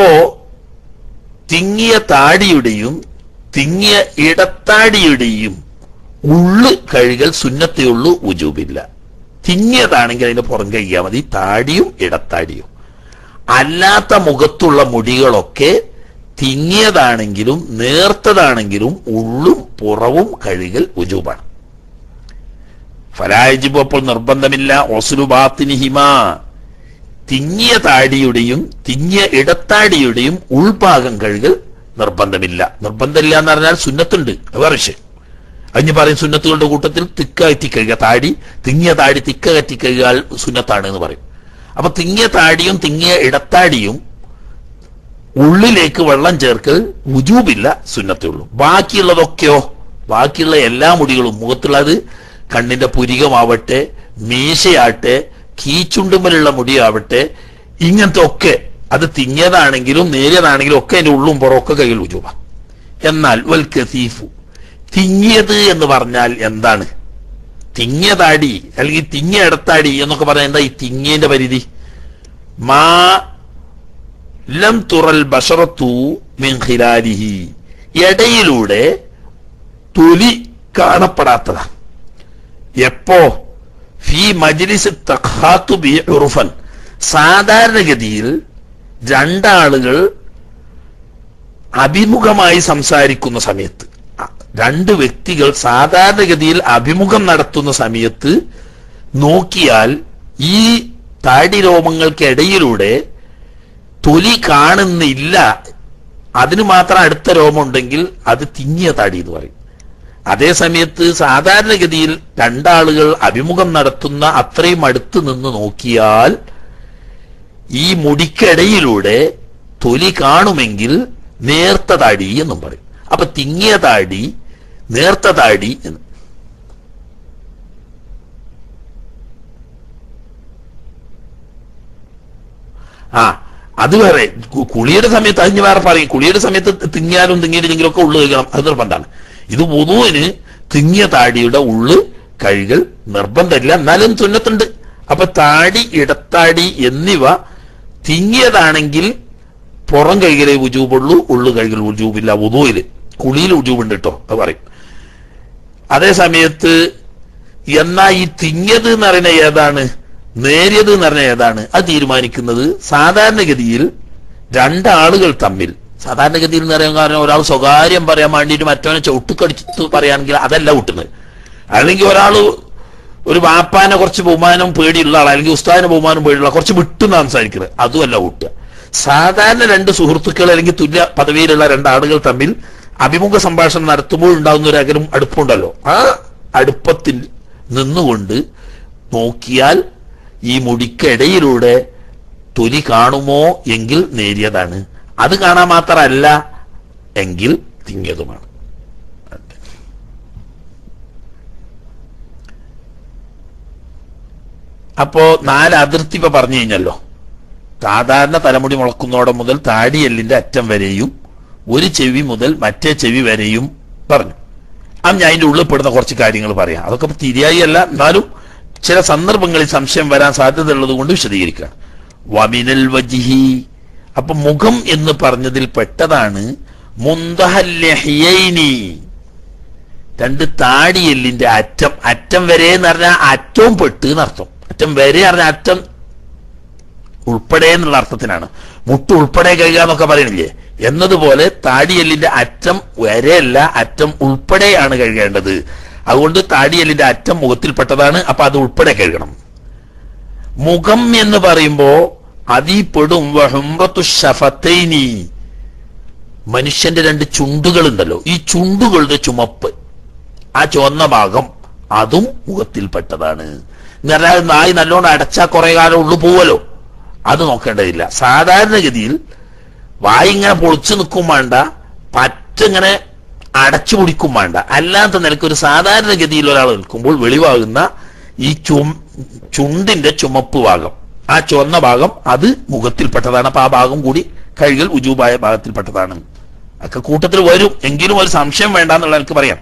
തിങ്ങിയ താടിയുടെയും തിങ്ങിയ ഇടത്താടിയുടെയും ഉള്ളു കഴുകൽ സുന്നത്തെയുള്ളൂ ഉജൂബില്ല തിങ്ങിയതാണെങ്കിൽ അതിന്റെ പുറം കഴിയാൽ മതി താടിയും ഇടത്താടിയും അല്ലാത്ത മുഖത്തുള്ള മുടികളൊക്കെ തിങ്ങിയതാണെങ്കിലും നേർത്തതാണെങ്കിലും ഉള്ളും പുറവും കഴുകൽ ഉജൂബാണ് ഫലായജിബ് അപ്പോൾ നിർബന്ധമില്ല ഒസുലുബാത്തിനിഹിമ തിങ്ങിയ താടിയുടെയും തിങ്ങിയ ഇടത്താടിയുടെയും ഉൾഭാഗം കഴുകൽ നിർബന്ധമില്ല നിർബന്ധമില്ല എന്ന് പറഞ്ഞാൽ സുന്നത്തുണ്ട് അത് വേറെ വിഷയം അതിന് പറയും സുന്നത്തുകളുടെ കൂട്ടത്തിൽ തിക്ക കറ്റി കഴുകുക താടി തിങ്ങിയ താടി തിക്ക കറ്റി കഴുകാൽ സുന്നത്താണ് എന്ന് പറയും അപ്പൊ തിങ്ങിയ താടിയും തിങ്ങിയ ഇടത്താടിയും ഉള്ളിലേക്ക് വെള്ളം ചേർക്കൽ ഉജൂബില്ല സുന്നത്തേ ഉള്ളൂ ബാക്കിയുള്ളതൊക്കെയോ ബാക്കിയുള്ള എല്ലാ മുടികളും മുഖത്തുള്ളത് കണ്ണിന്റെ പുരികമാവട്ടെ മീശയാട്ടെ കീച്ചുണ്ടുമ്പലുള്ള മുടിയാവട്ടെ ഇങ്ങനത്തെ ഒക്കെ അത് തിങ്ങിയതാണെങ്കിലും നേരിയതാണെങ്കിലും ഒക്കെ അതിന്റെ ഉള്ളും പുറമൊക്കെ കയ്യിൽ ഉജൂബ എന്നാൽ വൽ കസീഫു തിങ്ങിയത് എന്ന് പറഞ്ഞാൽ എന്താണ് തിങ്ങിയ താടി അല്ലെങ്കിൽ തിങ്ങിയ ഇടത്താടി എന്നൊക്കെ പറഞ്ഞാൽ എന്താ ഈ തിങ്ങിയന്റെ പരിധി മാ ലം തുറൽ ബഷറത്തു മിൻ ഖിലാലിഹി ഇടയിലൂടെ തൊലി കാണപ്പെടാത്തതാ എപ്പോ ഫി മജ്ലിസ് തഖാത്തു ബി ഉറുഫൻ സാധാരണഗതിയിൽ രണ്ടാളുകൾ അഭിമുഖമായി സംസാരിക്കുന്ന സമയത്ത് അ- രണ്ട് വ്യക്തികൾ സാധാരണഗതിയിൽ അഭിമുഖം നടത്തുന്ന സമയത്ത് നോക്കിയാൽ ഈ താടി രോമങ്ങൾക്കിടയിലൂടെ തൊലി കാണുന്നില്ല അതിന് മാത്രം അടുത്ത രോമം ഉണ്ടെങ്കിൽ അത് തിങ്ങിയ താടി എന്ന് പറയും അതേ സമയത്ത് സാധാരണഗതിയിൽ രണ്ടാളുകൾ അഭിമുഖം നടത്തുന്ന അത്രയും അടുത്ത് നിന്ന് നോക്കിയാൽ ഈ മുടിക്കിടയിലൂടെ തൊലി കാണുമെങ്കിൽ നേർത്ത താടി എന്നും പറയും അപ്പൊ തിങ്ങിയ താടി നേർത്ത താടി എന്ന് ആ അത് വേറെ കു- കുളിയുടെ സമയത്ത് അതിന് വേറെ പറയും കുളിയുടെ സമയത്ത് തിങ്ങിയാലും തിങ്ങിയില്ലെങ്കിലും ഒക്കെ ഉള്ളു കഴുകണം അത് നിർബന്ധമാണ് ഇത് പൊതുവിന് തിങ്ങിയ താടിയുടെ ഉള്ള് കഴുകൽ നിർബന്ധമില്ല എന്നാലും തുന്നത്തുണ്ട് അപ്പൊ താടി ഇടത്താടി എന്നിവ തിങ്ങിയതാണെങ്കിൽ പുറം കഴുകലേ ഉജൂബുള്ളൂ ഉള്ളു കഴുകൽ ഉജൂബില്ല ഉദൂയില് കുളിയിൽ ഉജൂബുണ്ട് കേട്ടോ അത് പറയും അതേ സമയത്ത് എന്നാ ഈ തിങ്ങിയത് എന്ന് പറയുന്നത് ഏതാണ് നേരിയത് എന്ന് പറഞ്ഞാൽ ഏതാണ് അത് തീരുമാനിക്കുന്നത് സാധാരണഗതിയിൽ രണ്ടാളുകൾ തമ്മിൽ സാധാരണഗതിയിൽ എന്ന് പറയാൻ കാരണം ഒരാൾ സ്വകാര്യം പറയാൻ വേണ്ടിയിട്ട് മറ്റവനെ ചവിട്ടുക്കടിച്ച് പറയുകയാണെങ്കിൽ അതല്ല കൂട്ടുന്നത് അല്ലെങ്കിൽ ഒരാൾ ഒരു വാപ്പാനെ കുറച്ച് ബഹുമാനം പേടിയുള്ള ആൾ അല്ലെങ്കിൽ ഉസ്താദിന് ബഹുമാനം പേടിയുള്ള കുറച്ച് വിട്ടുന്ന സംസാരിക്കുന്നത് അതുമല്ല കൂട്ടുക സാധാരണ രണ്ട് സുഹൃത്തുക്കൾ അല്ലെങ്കിൽ തുല്യ പദവിയിലുള്ള രണ്ടാളുകൾ തമ്മിൽ അഭിമുഖ സംഭാഷണം നടത്തുമ്പോൾ ഉണ്ടാകുന്ന ഒരു അകലും അടുപ്പുണ്ടല്ലോ ആ അടുപ്പത്തിൽ നിന്നുകൊണ്ട് നോക്കിയാൽ ഈ മുടിക്കിടയിലൂടെ തൊലി കാണുമോ എങ്കിൽ നേരിയതാണ് അത് കാണാൻ മാത്രമല്ല എങ്കിൽ തിങ്ങിയതുമാണ് അപ്പോ നാല് അതിർത്തി ഇപ്പൊ പറഞ്ഞു കഴിഞ്ഞല്ലോ സാധാരണ തലമുടി മുളക്കുന്നോടെ മുതൽ താടിയെല്ലിന്റെ അറ്റം വരെയും ഒരു ചെവി മുതൽ മറ്റേ ചെവി വരെയും പറഞ്ഞു അത് ഞാൻ അതിന്റെ ഉള്ളിൽ പെടുന്ന കുറച്ച് കാര്യങ്ങൾ പറയാം അതൊക്കെ ഇപ്പൊ തിരിയായി അല്ല എന്നാലും ചില സന്ദർഭങ്ങളിൽ സംശയം വരാൻ സാധ്യത ഉള്ളത് കൊണ്ട് വിശദീകരിക്കുക വമിനൽ വജിഹി അപ്പൊ മുഖം എന്ന് പറഞ്ഞതിൽ പെട്ടതാണ് മുന്തഹല്യഹിയൈനി രണ്ട് താടിയെല്ലിന്റെ അറ്റം അറ്റം വരെ എന്ന് പറഞ്ഞാൽ അറ്റവും പെട്ട് എന്നർത്ഥം അറ്റം വരെ പറഞ്ഞാൽ അറ്റം ഉൾപ്പെടെ എന്നുള്ള അർത്ഥത്തിനാണ് മുട്ട് ഉൾപ്പെടെ കഴുകുക എന്നൊക്കെ പറയണില്ലേ എന്നതുപോലെ താടിയെല്ലിന്റെ അറ്റം വരെയല്ല അറ്റം ഉൾപ്പെടെയാണ് കഴുകേണ്ടത് അതുകൊണ്ട് താടിയെല്ലിന്റെ അറ്റം മുഖത്തിൽപ്പെട്ടതാണ് അപ്പൊ അത് ഉൾപ്പെടെ കഴുകണം മുഖം എന്ന് പറയുമ്പോ അതീ പെടും വഹുംറത്തു ഷഫത്തൈനി മനുഷ്യന്റെ രണ്ട് ചുണ്ടുകൾ ഉണ്ടല്ലോ ഈ ചുണ്ടുകളുടെ ചുമപ്പ് ആ ചുവന്ന ഭാഗം അതും മുഖത്തിൽപ്പെട്ടതാണ് എന്ന് പറഞ്ഞാൽ നായി നല്ലോണം അടച്ചാ കുറെ കാലം ഉള്ളു പോവല്ലോ അത് നോക്കേണ്ടതില്ല സാധാരണഗതിയിൽ വായി ഇങ്ങനെ പൊളിച്ചു നിൽക്കും വേണ്ട പറ്റിങ്ങനെ അടച്ചു പിടിക്കും വേണ്ട അല്ലാത്ത നിലക്ക് ഒരു സാധാരണഗതിയിൽ ഒരാൾ നിൽക്കുമ്പോൾ വെളിവാകുന്ന ഈ ചും ചുണ്ടിന്റെ ചുമപ്പ് ഭാഗം ആ ചുവന്ന ഭാഗം അത് മുഖത്തിൽപ്പെട്ടതാണ് അപ്പൊ ആ ഭാഗം കൂടി കഴുകൽ ഉജൂബായ ഭാഗത്തിൽപ്പെട്ടതാണ് ഒക്കെ കൂട്ടത്തിൽ വരും എങ്കിലും ഒരു സംശയം വേണ്ട എന്നുള്ള എനിക്ക് പറയാം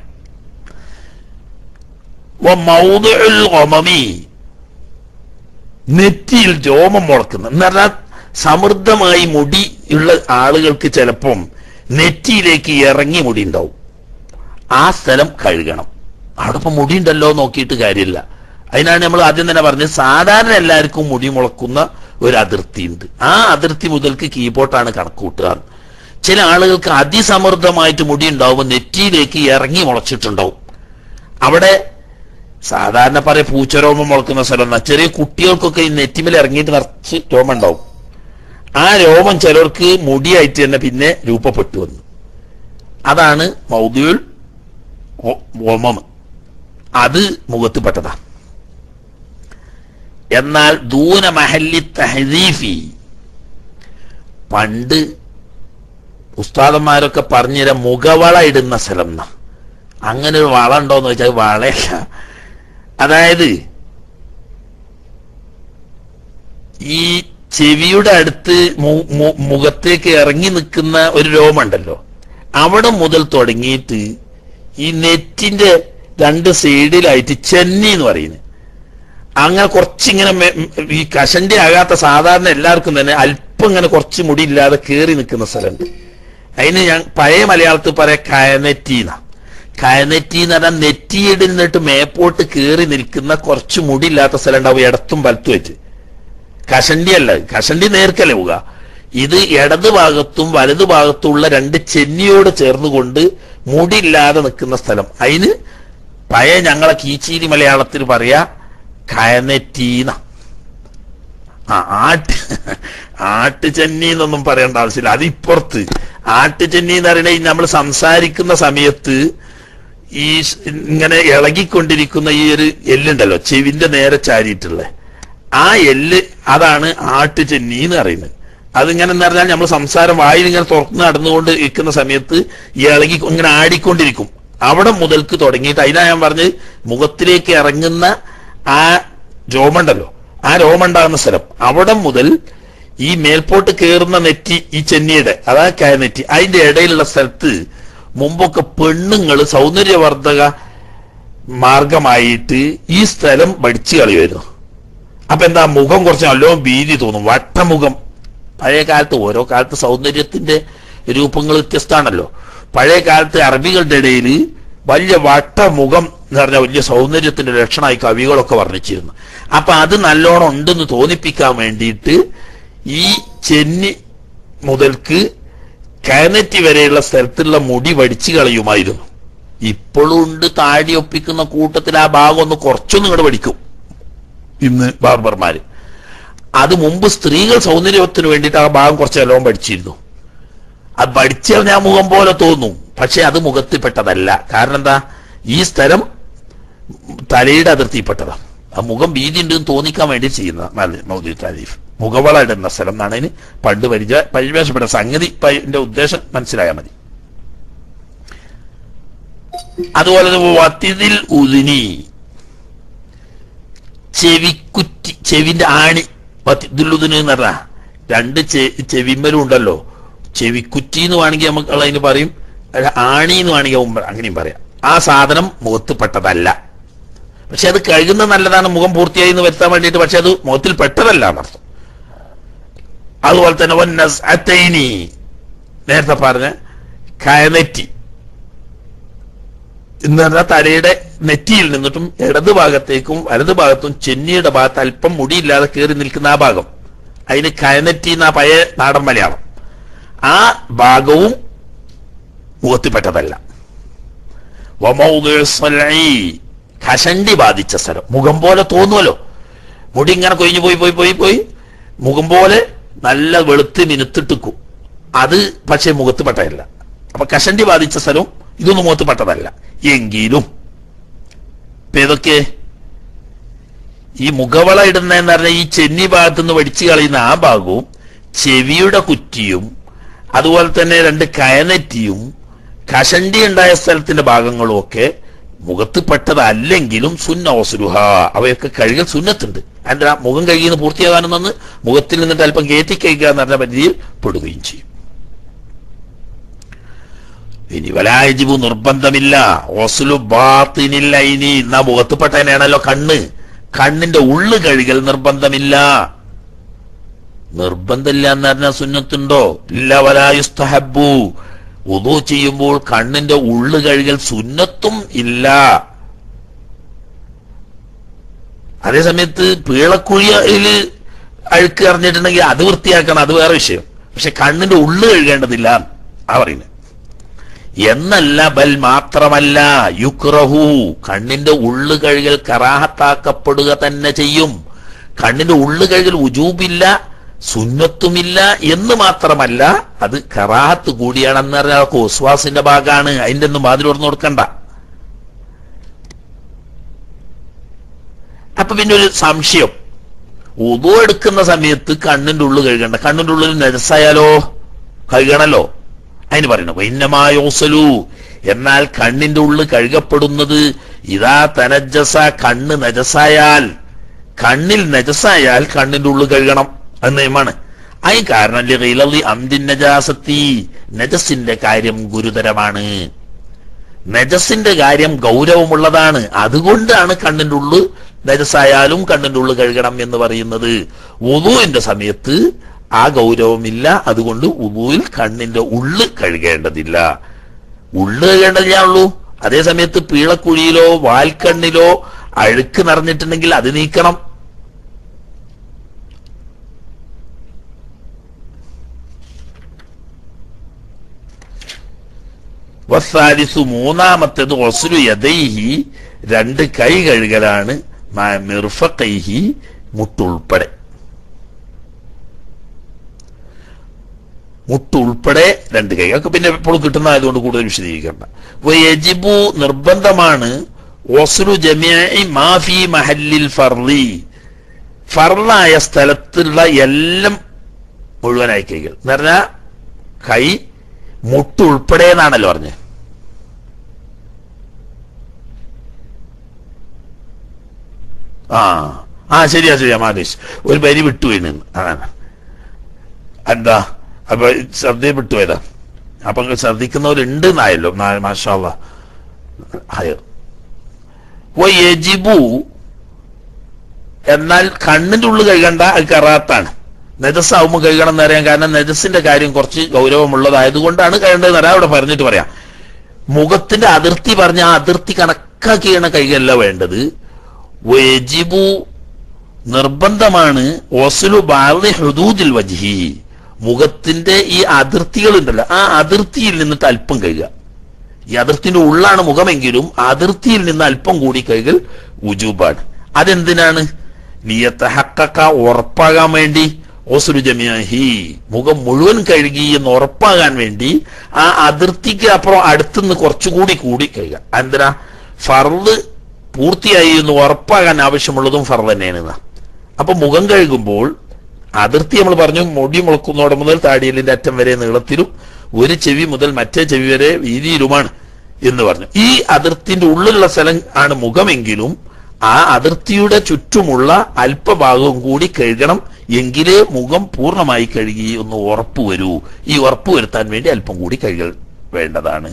വമൗദിഉൽ ഗമമി നെറ്റിയിൽ രോമം മുളക്കുന്ന എന്ന് പറഞ്ഞാൽ സമൃദ്ധമായി മുടി ഉള്ള ആളുകൾക്ക് ചിലപ്പം നെറ്റിയിലേക്ക് ഇറങ്ങി മുടി ഉണ്ടാവും ആ സ്ഥലം കഴുകണം അവിടെ ഇപ്പൊ മുടി ഉണ്ടല്ലോ നോക്കിയിട്ട് കാര്യമില്ല അതിനാണ് നമ്മൾ ആദ്യം തന്നെ പറഞ്ഞത് സാധാരണ എല്ലാവർക്കും മുടി മുളക്കുന്ന ഒരു അതിർത്തി ഉണ്ട് ആ അതിർത്തി മുതൽക്ക് കീബോർഡാണ് കണക്കൂട്ടുക ചില ആളുകൾക്ക് അതിസമൃദ്ധമായിട്ട് മുടി ഉണ്ടാവുമ്പോൾ നെറ്റിയിലേക്ക് ഇറങ്ങി മുളച്ചിട്ടുണ്ടാവും അവിടെ സാധാരണ പറയാ പൂച്ചരോമം മുളക്കുന്ന സ്ഥലം എന്നാ ചെറിയ കുട്ടികൾക്കൊക്കെ ഈ നെറ്റിമേൽ ഇറങ്ങിയിട്ട് നിറച്ച് രോമം ഉണ്ടാവും ആ രോമം ചിലർക്ക് മുടിയായിട്ട് തന്നെ പിന്നെ രൂപപ്പെട്ടു വന്നു അതാണ് മൗദ്യുൽ ഓമം അത് മുഖത്ത് പെട്ടതാ എന്നാൽ ദൂന മഹല്ലി തഹദീഫി പണ്ട് ഉസ്താദന്മാരൊക്കെ പറഞ്ഞുതരാം മുഖവള ഇടുന്ന സ്ഥലം എന്നാ അങ്ങനെ ഒരു വള ഉണ്ടോന്ന് വെച്ചാൽ വളയല്ല അതായത് ഈ ചെവിയുടെ അടുത്ത് മു- മു- മുഖത്തേക്ക് ഇറങ്ങി നിൽക്കുന്ന ഒരു രോമുണ്ടല്ലോ അവിടെ മുതൽ തുടങ്ങിയിട്ട് ഈ നെറ്റിന്റെ രണ്ട് സൈഡിലായിട്ട് ചെന്നി എന്ന് പറയുന്നത് അങ്ങനെ കുറച്ചിങ്ങനെ മെ- ഈ കഷണ്ടി ആകാത്ത സാധാരണ എല്ലാവർക്കും തന്നെ അല്പം ഇങ്ങനെ കുറച്ച് മുടി ഇല്ലാതെ കയറി നിൽക്കുന്ന സ്ഥലമുണ്ട് അതിന് ഞാൻ പഴയ മലയാളത്തിൽ പറയാം കയനെറ്റി എന്നാ കയനെറ്റി എന്ന് പറഞ്ഞാൽ നെറ്റിയിൽ നിന്നിട്ട് മേപ്പോട്ട് കയറി നിൽക്കുന്ന കുറച്ച് മുടി ഇല്ലാത്ത സ്ഥലം ഉണ്ടാവും ഇടത്തും വലത്തും വെച്ച് കഷണ്ടി അല്ല കഷണ്ടി നേർക്കല്ലേ പോവുക ഇത് ഇടത് ഭാഗത്തും വലതു ഭാഗത്തുമുള്ള രണ്ട് ചെന്നിയോട് ചേർന്നുകൊണ്ട് മുടിയില്ലാതെ നിൽക്കുന്ന സ്ഥലം അതിന് പഴയ ഞങ്ങളെ കീച്ചീരി മലയാളത്തിൽ പറയാ കയനെറ്റീന ആ ആട്ട് ആട്ട് ചെന്നി എന്നൊന്നും പറയേണ്ട ആവശ്യമില്ല അത് ഇപ്പുറത്ത് ആട്ട് ചെന്നി എന്ന് പറയുന്നത് നമ്മൾ സംസാരിക്കുന്ന സമയത്ത് ഈ സ് ഇങ്ങനെ ഇളകിക്കൊണ്ടിരിക്കുന്ന ഈ ഒരു എല്ലുണ്ടല്ലോ ചെവിന്റെ നേരെ ചാരിയിട്ടുള്ള ആ എല്ല് അതാണ് ആട്ട് ചെന്നി എന്ന് പറയുന്നത് അതിങ്ങനെ എന്ന് പറഞ്ഞാൽ നമ്മൾ സംസാരം വായിൽ ഇങ്ങനെ തുറന്ന് നടന്നുകൊണ്ട് ഇരിക്കുന്ന സമയത്ത് ഈ ഇളകി ഇങ്ങനെ ആടിക്കൊണ്ടിരിക്കും അവിടെ മുതൽക്ക് തുടങ്ങിയിട്ട് അതിനാ ഞാൻ പറഞ്ഞ് മുഖത്തിലേക്ക് ഇറങ്ങുന്ന ആ രോമണ്ടല്ലോ ആ രോമുണ്ടാകുന്ന സ്ഥലം അവിടെ മുതൽ ഈ മേൽപോട്ട് കയറുന്ന നെറ്റി ഈ ചെന്നിയുടെ അതാ കയ നെറ്റി അതിന്റെ ഇടയിലുള്ള സ്ഥലത്ത് മുമ്പൊക്കെ പെണ്ണുങ്ങൾ സൗന്ദര്യവർദ്ധക മാർഗമായിട്ട് ഈ സ്ഥലം പഠിച്ചു കളയുമായിരുന്നു അപ്പൊ എന്താ മുഖം കുറച്ച് നല്ലോണം ഭീതി തോന്നും വട്ടമുഖം പഴയ കാലത്ത് ഓരോ കാലത്ത് സൗന്ദര്യത്തിന്റെ രൂപങ്ങൾ വ്യത്യസ്തമാണല്ലോ പഴയ കാലത്ത് അറബികളുടെ ഇടയിൽ വലിയ വട്ടമുഖം എന്ന് പറഞ്ഞ വലിയ സൗന്ദര്യത്തിന്റെ ലക്ഷണമായി കവികളൊക്കെ വർണ്ണിച്ചിരുന്നു അപ്പൊ അത് നല്ലോണം ഉണ്ടെന്ന് തോന്നിപ്പിക്കാൻ വേണ്ടിയിട്ട് ഈ ചെന്നി മുതൽക്ക് കയനറ്റി വരെയുള്ള സ്ഥലത്തുള്ള മുടി വടിച്ചു കളയുമായിരുന്നു ഇപ്പോഴും ഉണ്ട് താടി ഒപ്പിക്കുന്ന കൂട്ടത്തിൽ ആ ഭാഗം ഒന്ന് കുറച്ചൊന്നും ഇങ്ങോട്ട് പഠിക്കും ഇന്ന് ബാർബർമാര് അത് മുമ്പ് സ്ത്രീകൾ സൗന്ദര്യത്തിന് വേണ്ടിയിട്ട് ആ ഭാഗം കുറച്ച് നല്ലോണം പഠിച്ചിരുന്നു അത് പഠിച്ചാൽ ഞാൻ മുഖം പോലെ തോന്നും പക്ഷെ അത് മുഖത്തിൽപ്പെട്ടതല്ല കാരണം എന്താ ഈ സ്ഥലം തലയുടെ അതിർത്തിയിൽപ്പെട്ടതാ ആ മുഖം വീതി ഉണ്ട് എന്ന് തോന്നിക്കാൻ വേണ്ടി ചെയ്യുന്ന നല്ല മൗദി താരീഫ് മുഖവള ഇടുന്ന സ്ഥലം എന്നാണ് അതിന് പണ്ട് പരിച പരിവേഷപ്പെട്ട സംഗതി പ- ന്റെ ഉദ്ദേശം മനസ്സിലായാൽ മതി അതുപോലെ തന്നെ വത്തിതിൽ ഉദിനി ചെവിക്കുറ്റി ചെവിന്റെ ആണി വത്തിദുല്ലുദിന് എന്ന് പറഞ്ഞാ രണ്ട് ചെ- ചെവിമ്മലും ഉണ്ടല്ലോ ചെവിക്കുറ്റി എന്ന് വേണമെങ്കിൽ നമുക്ക് അതിന് പറയും അല്ല, ആണി എന്ന് വേണമെങ്കിൽ ഉമ്മ അങ്ങനെയും പറയാം ആ സാധനം മുഖത്ത് പെട്ടതല്ല പക്ഷെ അത് കഴുകുന്നത് നല്ലതാണ് മുഖം പൂർത്തിയായി എന്ന് വരുത്താൻ വേണ്ടിയിട്ട് പക്ഷെ അത് മുഖത്തിൽ പെട്ടതല്ല എന്നർത്ഥം അതുപോലെ തന്നെ വന്നസ് അത്തൈനി നേരത്തെ പറഞ്ഞ കയനെറ്റി എന്ന് പറഞ്ഞാൽ തലയുടെ നെറ്റിയിൽ നിന്നിട്ടും ഇടത് ഭാഗത്തേക്കും വലത് ഭാഗത്തും ചെന്നിയുടെ ഭാഗത്ത് അല്പം മുടിയില്ലാതെ കയറി നിൽക്കുന്ന ആ ഭാഗം അതിന് കയനെറ്റി എന്ന പഴയ നാടൻ മലയാളം ആ ഭാഗവും മുഖത്തിൽപ്പെട്ടതല്ല വമൗദിഉ സ്വൽഈ, കഷണ്ടി ബാധിച്ച സ്ഥലം മുഖം പോലെ തോന്നുമല്ലോ മുടി ഇങ്ങനെ കൊഴിഞ്ഞു പോയി പോയി പോയി പോയി മുഖം പോലെ നല്ല വെളുത്ത് മിനുത്തിട്ടിക്കും അത് പക്ഷേ മുഖത്ത് പെട്ടതല്ല അപ്പൊ കഷണ്ടി ബാധിച്ച സ്ഥലവും ഇതൊന്നും മുഖത്ത് പെട്ടതല്ല എങ്കിലും ഇപ്പൊ ഏതൊക്കെ ഈ മുഖവള ഇടുന്നതെന്ന് പറഞ്ഞാൽ ഈ ചെന്നി ഭാഗത്ത് നിന്ന് വടിച്ചു കളയുന്ന ആ ഭാഗവും ചെവിയുടെ കുറ്റിയും അതുപോലെ തന്നെ രണ്ട് കയനെറ്റിയും കഷണ്ടി ഉണ്ടായ സ്ഥലത്തിന്റെ ഭാഗങ്ങളും ഒക്കെ മുഖത്ത് പെട്ടതല്ലെങ്കിലും സുന്ന ഓസുരുഹ അവയൊക്കെ കഴുകൽ സുന്നത്തുണ്ട് അതിന്റെ ആ മുഖം കഴുകിയെന്ന് പൂർത്തിയാകാനും നന്ന് മുഖത്തിൽ നിന്നിട്ട് അല്പം കയറ്റി കഴിക്കുക എന്ന് പറഞ്ഞ പരിധിയിൽ പെടുകയും ചെയ്യും ഇനി വലായജിബു നിർബന്ധമില്ല ഓസുലു ബാത്തിനില്ല ഇനി എന്നാ മുഖത്ത് പെട്ടതിനാണല്ലോ കണ്ണ് കണ്ണിന്റെ ഉള്ളു കഴുകൽ നിർബന്ധമില്ല നിർബന്ധമില്ല എന്ന് പറഞ്ഞാൽ സുന്നത്തുണ്ടോ ഇല്ല വലായുസ്തഹബു ഉദു ചെയ്യുമ്പോൾ കണ്ണിന്റെ ഉള്ളു കഴുകൽ സുന്നത്തും ഇല്ല അതേ സമയത്ത് പീളക്കുഴിയിൽ അഴുക്ക് അറിഞ്ഞിട്ടുണ്ടെങ്കിൽ അത് വൃത്തിയാക്കണം അത് വേറെ വിഷയം പക്ഷെ കണ്ണിന്റെ ഉള്ളു കഴുകേണ്ടതില്ല ആ പറയുന്നത് എന്നല്ല ബൽ മാത്രമല്ല യുക്രഹു കണ്ണിന്റെ ഉള്ളു കഴുകൽ കറാഹത്താക്കപ്പെടുക തന്നെ ചെയ്യും കണ്ണിന്റെ ഉള്ളു കഴുകൽ ഉജൂബില്ല സുന്നത്തുമില്ല എന്ന് മാത്രമല്ല അത് കറാഹത്ത് കൂടിയാണെന്ന് പറഞ്ഞാൽ കോസ്വാസിന്റെ ഭാഗമാണ് അതിന്റെ ഒന്നും വാതിൽ തുറന്നു കൊടുക്കണ്ട അപ്പൊ പിന്നെ ഒരു സംശയം ഉതു എടുക്കുന്ന സമയത്ത് കണ്ണിന്റെ ഉള്ളു കഴുകണ്ട കണ്ണിന്റെ ഉള്ളിൽ നജസായാലോ കഴുകണല്ലോ അതിന് പറയുന്നു വൈന്നമായോസലു എന്നാൽ കണ്ണിന്റെ ഉള്ളു കഴുകപ്പെടുന്നത് ഇതാ തനജസ കണ്ണ് നജസായാൽ കണ്ണിൽ നജസായാൽ കണ്ണിന്റെ ഉള്ളു കഴുകണം അത് നിയമമാണ് അതിന് കാരണം ലി അന്തിൻ നജാസത്തി നജസിന്റെ കാര്യം ഗുരുതരമാണ് നജസിന്റെ കാര്യം ഗൗരവമുള്ളതാണ് അതുകൊണ്ടാണ് കണ്ണിന്റെ ഉള്ളു നജസായാലും കണ്ണിന്റെ ഉള്ളു കഴുകണം എന്ന് പറയുന്നത് ഉദുവിന്റെ സമയത്ത് ആ ഗൗരവമില്ല അതുകൊണ്ട് ഉദുവിൽ കണ്ണിന്റെ ഉള്ളു കഴുകേണ്ടതില്ല ഉള്ളു കഴുകേണ്ടതില്ല ഉള്ളൂ അതേ സമയത്ത് പീളക്കുഴിയിലോ വാൽക്കണ്ണിലോ അഴുക്ക് നിറഞ്ഞിട്ടുണ്ടെങ്കിൽ അത് നീക്കണം വസാലിസു മൂന്നാമത്തേത് ഒസുരു യദൈഹി രണ്ട് കൈ കഴുകലാണ് മ- മിർഫഖൈഹി മുട്ടുൾപ്പെടെ മുട്ട് ഉൾപ്പെടെ രണ്ട് കൈ അതൊക്കെ പിന്നെ എപ്പോഴും കിട്ടുന്നതായതുകൊണ്ട് കൂടുതൽ വിശദീകരിക്കണ്ട യജിബു നിർബന്ധമാണ് വസ്ലു ജമിഇ മാഫി മഹല്ലിൽ ഫർലി ഫർലായ സ്ഥലത്തുള്ള എല്ലാം മുഴുവനായി കൈകൾ എന്ന് പറഞ്ഞാൽ കൈ മുട്ട് ഉൾപ്പെടെ എന്നാണല്ലോ പറഞ്ഞത് ആ ആ ശരിയാ ശരിയാ മാലേഷ് ഒരു വരി വിട്ടുപോയിന് അതാണ് എന്താ അപ്പൊ ശ്രദ്ധയിൽ വിട്ടുപോയതാ അപ്പൊ ശ്രദ്ധിക്കുന്നവരുണ്ട് എന്നായല്ലോ മാഷാള്ള ആയോ യജിബു എന്നാൽ കണ്ണിന്റെ ഉള്ളിൽ കഴുകണ്ട അത് കറാത്താണ് നെജസ്സാവുമ്പോൾ കഴുകണം എന്ന് അറിയാം കാരണം നെജസിന്റെ കാര്യം കുറച്ച് ഗൗരവമുള്ളതായതുകൊണ്ടാണ് കഴുകേണ്ടതെന്ന് അറിയാം അവിടെ പറഞ്ഞിട്ട് പറയാം മുഖത്തിന്റെ അതിർത്തി പറഞ്ഞ ആ അതിർത്തി കണക്കാക്കിയാണ് കഴുകല്ല വേണ്ടത് വജിബു നിർബന്ധമാണ് ഒസുലു ബാലി ഹുദൂദിൽ വജ്ഹി മുഖത്തിന്റെ ഈ അതിർത്തികൾ ഉണ്ടല്ലോ ആ അതിർത്തിയിൽ നിന്നിട്ട് അല്പം കഴുകുക ഈ അതിർത്തിന്റെ ഉള്ളാണ് മുഖമെങ്കിലും അതിർത്തിയിൽ നിന്ന് അല്പം കൂടി കഴുകൽ ഉജൂബാണ് അതെന്തിനാണ് നിയത്തഹക്ക ഉറപ്പാകാൻ വേണ്ടി ഓസുരു ജമിയാഹി മുഖം മുഴുവൻ കഴുകി എന്ന് ഉറപ്പാകാൻ വേണ്ടി ആ അതിർത്തിക്ക് അപ്പുറം അടുത്തുനിന്ന് കുറച്ചുകൂടി കൂടി കഴുകുക എന്തിനാ ഫർദ് പൂർത്തിയായി എന്ന് ഉറപ്പാകാൻ ആവശ്യമുള്ളതും ഫർദ് തന്നെയാണ് അപ്പൊ മുഖം കഴുകുമ്പോൾ അതിർത്തി നമ്മൾ പറഞ്ഞു മുടി മുളക്കുന്നോടെ മുതൽ താടിയലിന്റെ അറ്റം വരെ നീളത്തിലും ഒരു ചെവി മുതൽ മറ്റേ ചെവി വരെ വീതിയിലുമാണ് എന്ന് പറഞ്ഞു ഈ അതിർത്തിന്റെ ഉള്ളിലുള്ള സ്ഥലം ആണ് മുഖമെങ്കിലും ആ അതിർത്തിയുടെ ചുറ്റുമുള്ള അല്പഭാഗവും കൂടി കഴുകണം എങ്കിലേ മുഖം പൂർണ്ണമായി കഴുകി ഒന്ന് ഉറപ്പ് വരൂ ഈ ഉറപ്പ് വരുത്താൻ വേണ്ടി അല്പം കൂടി കഴുകൽ വേണ്ടതാണ്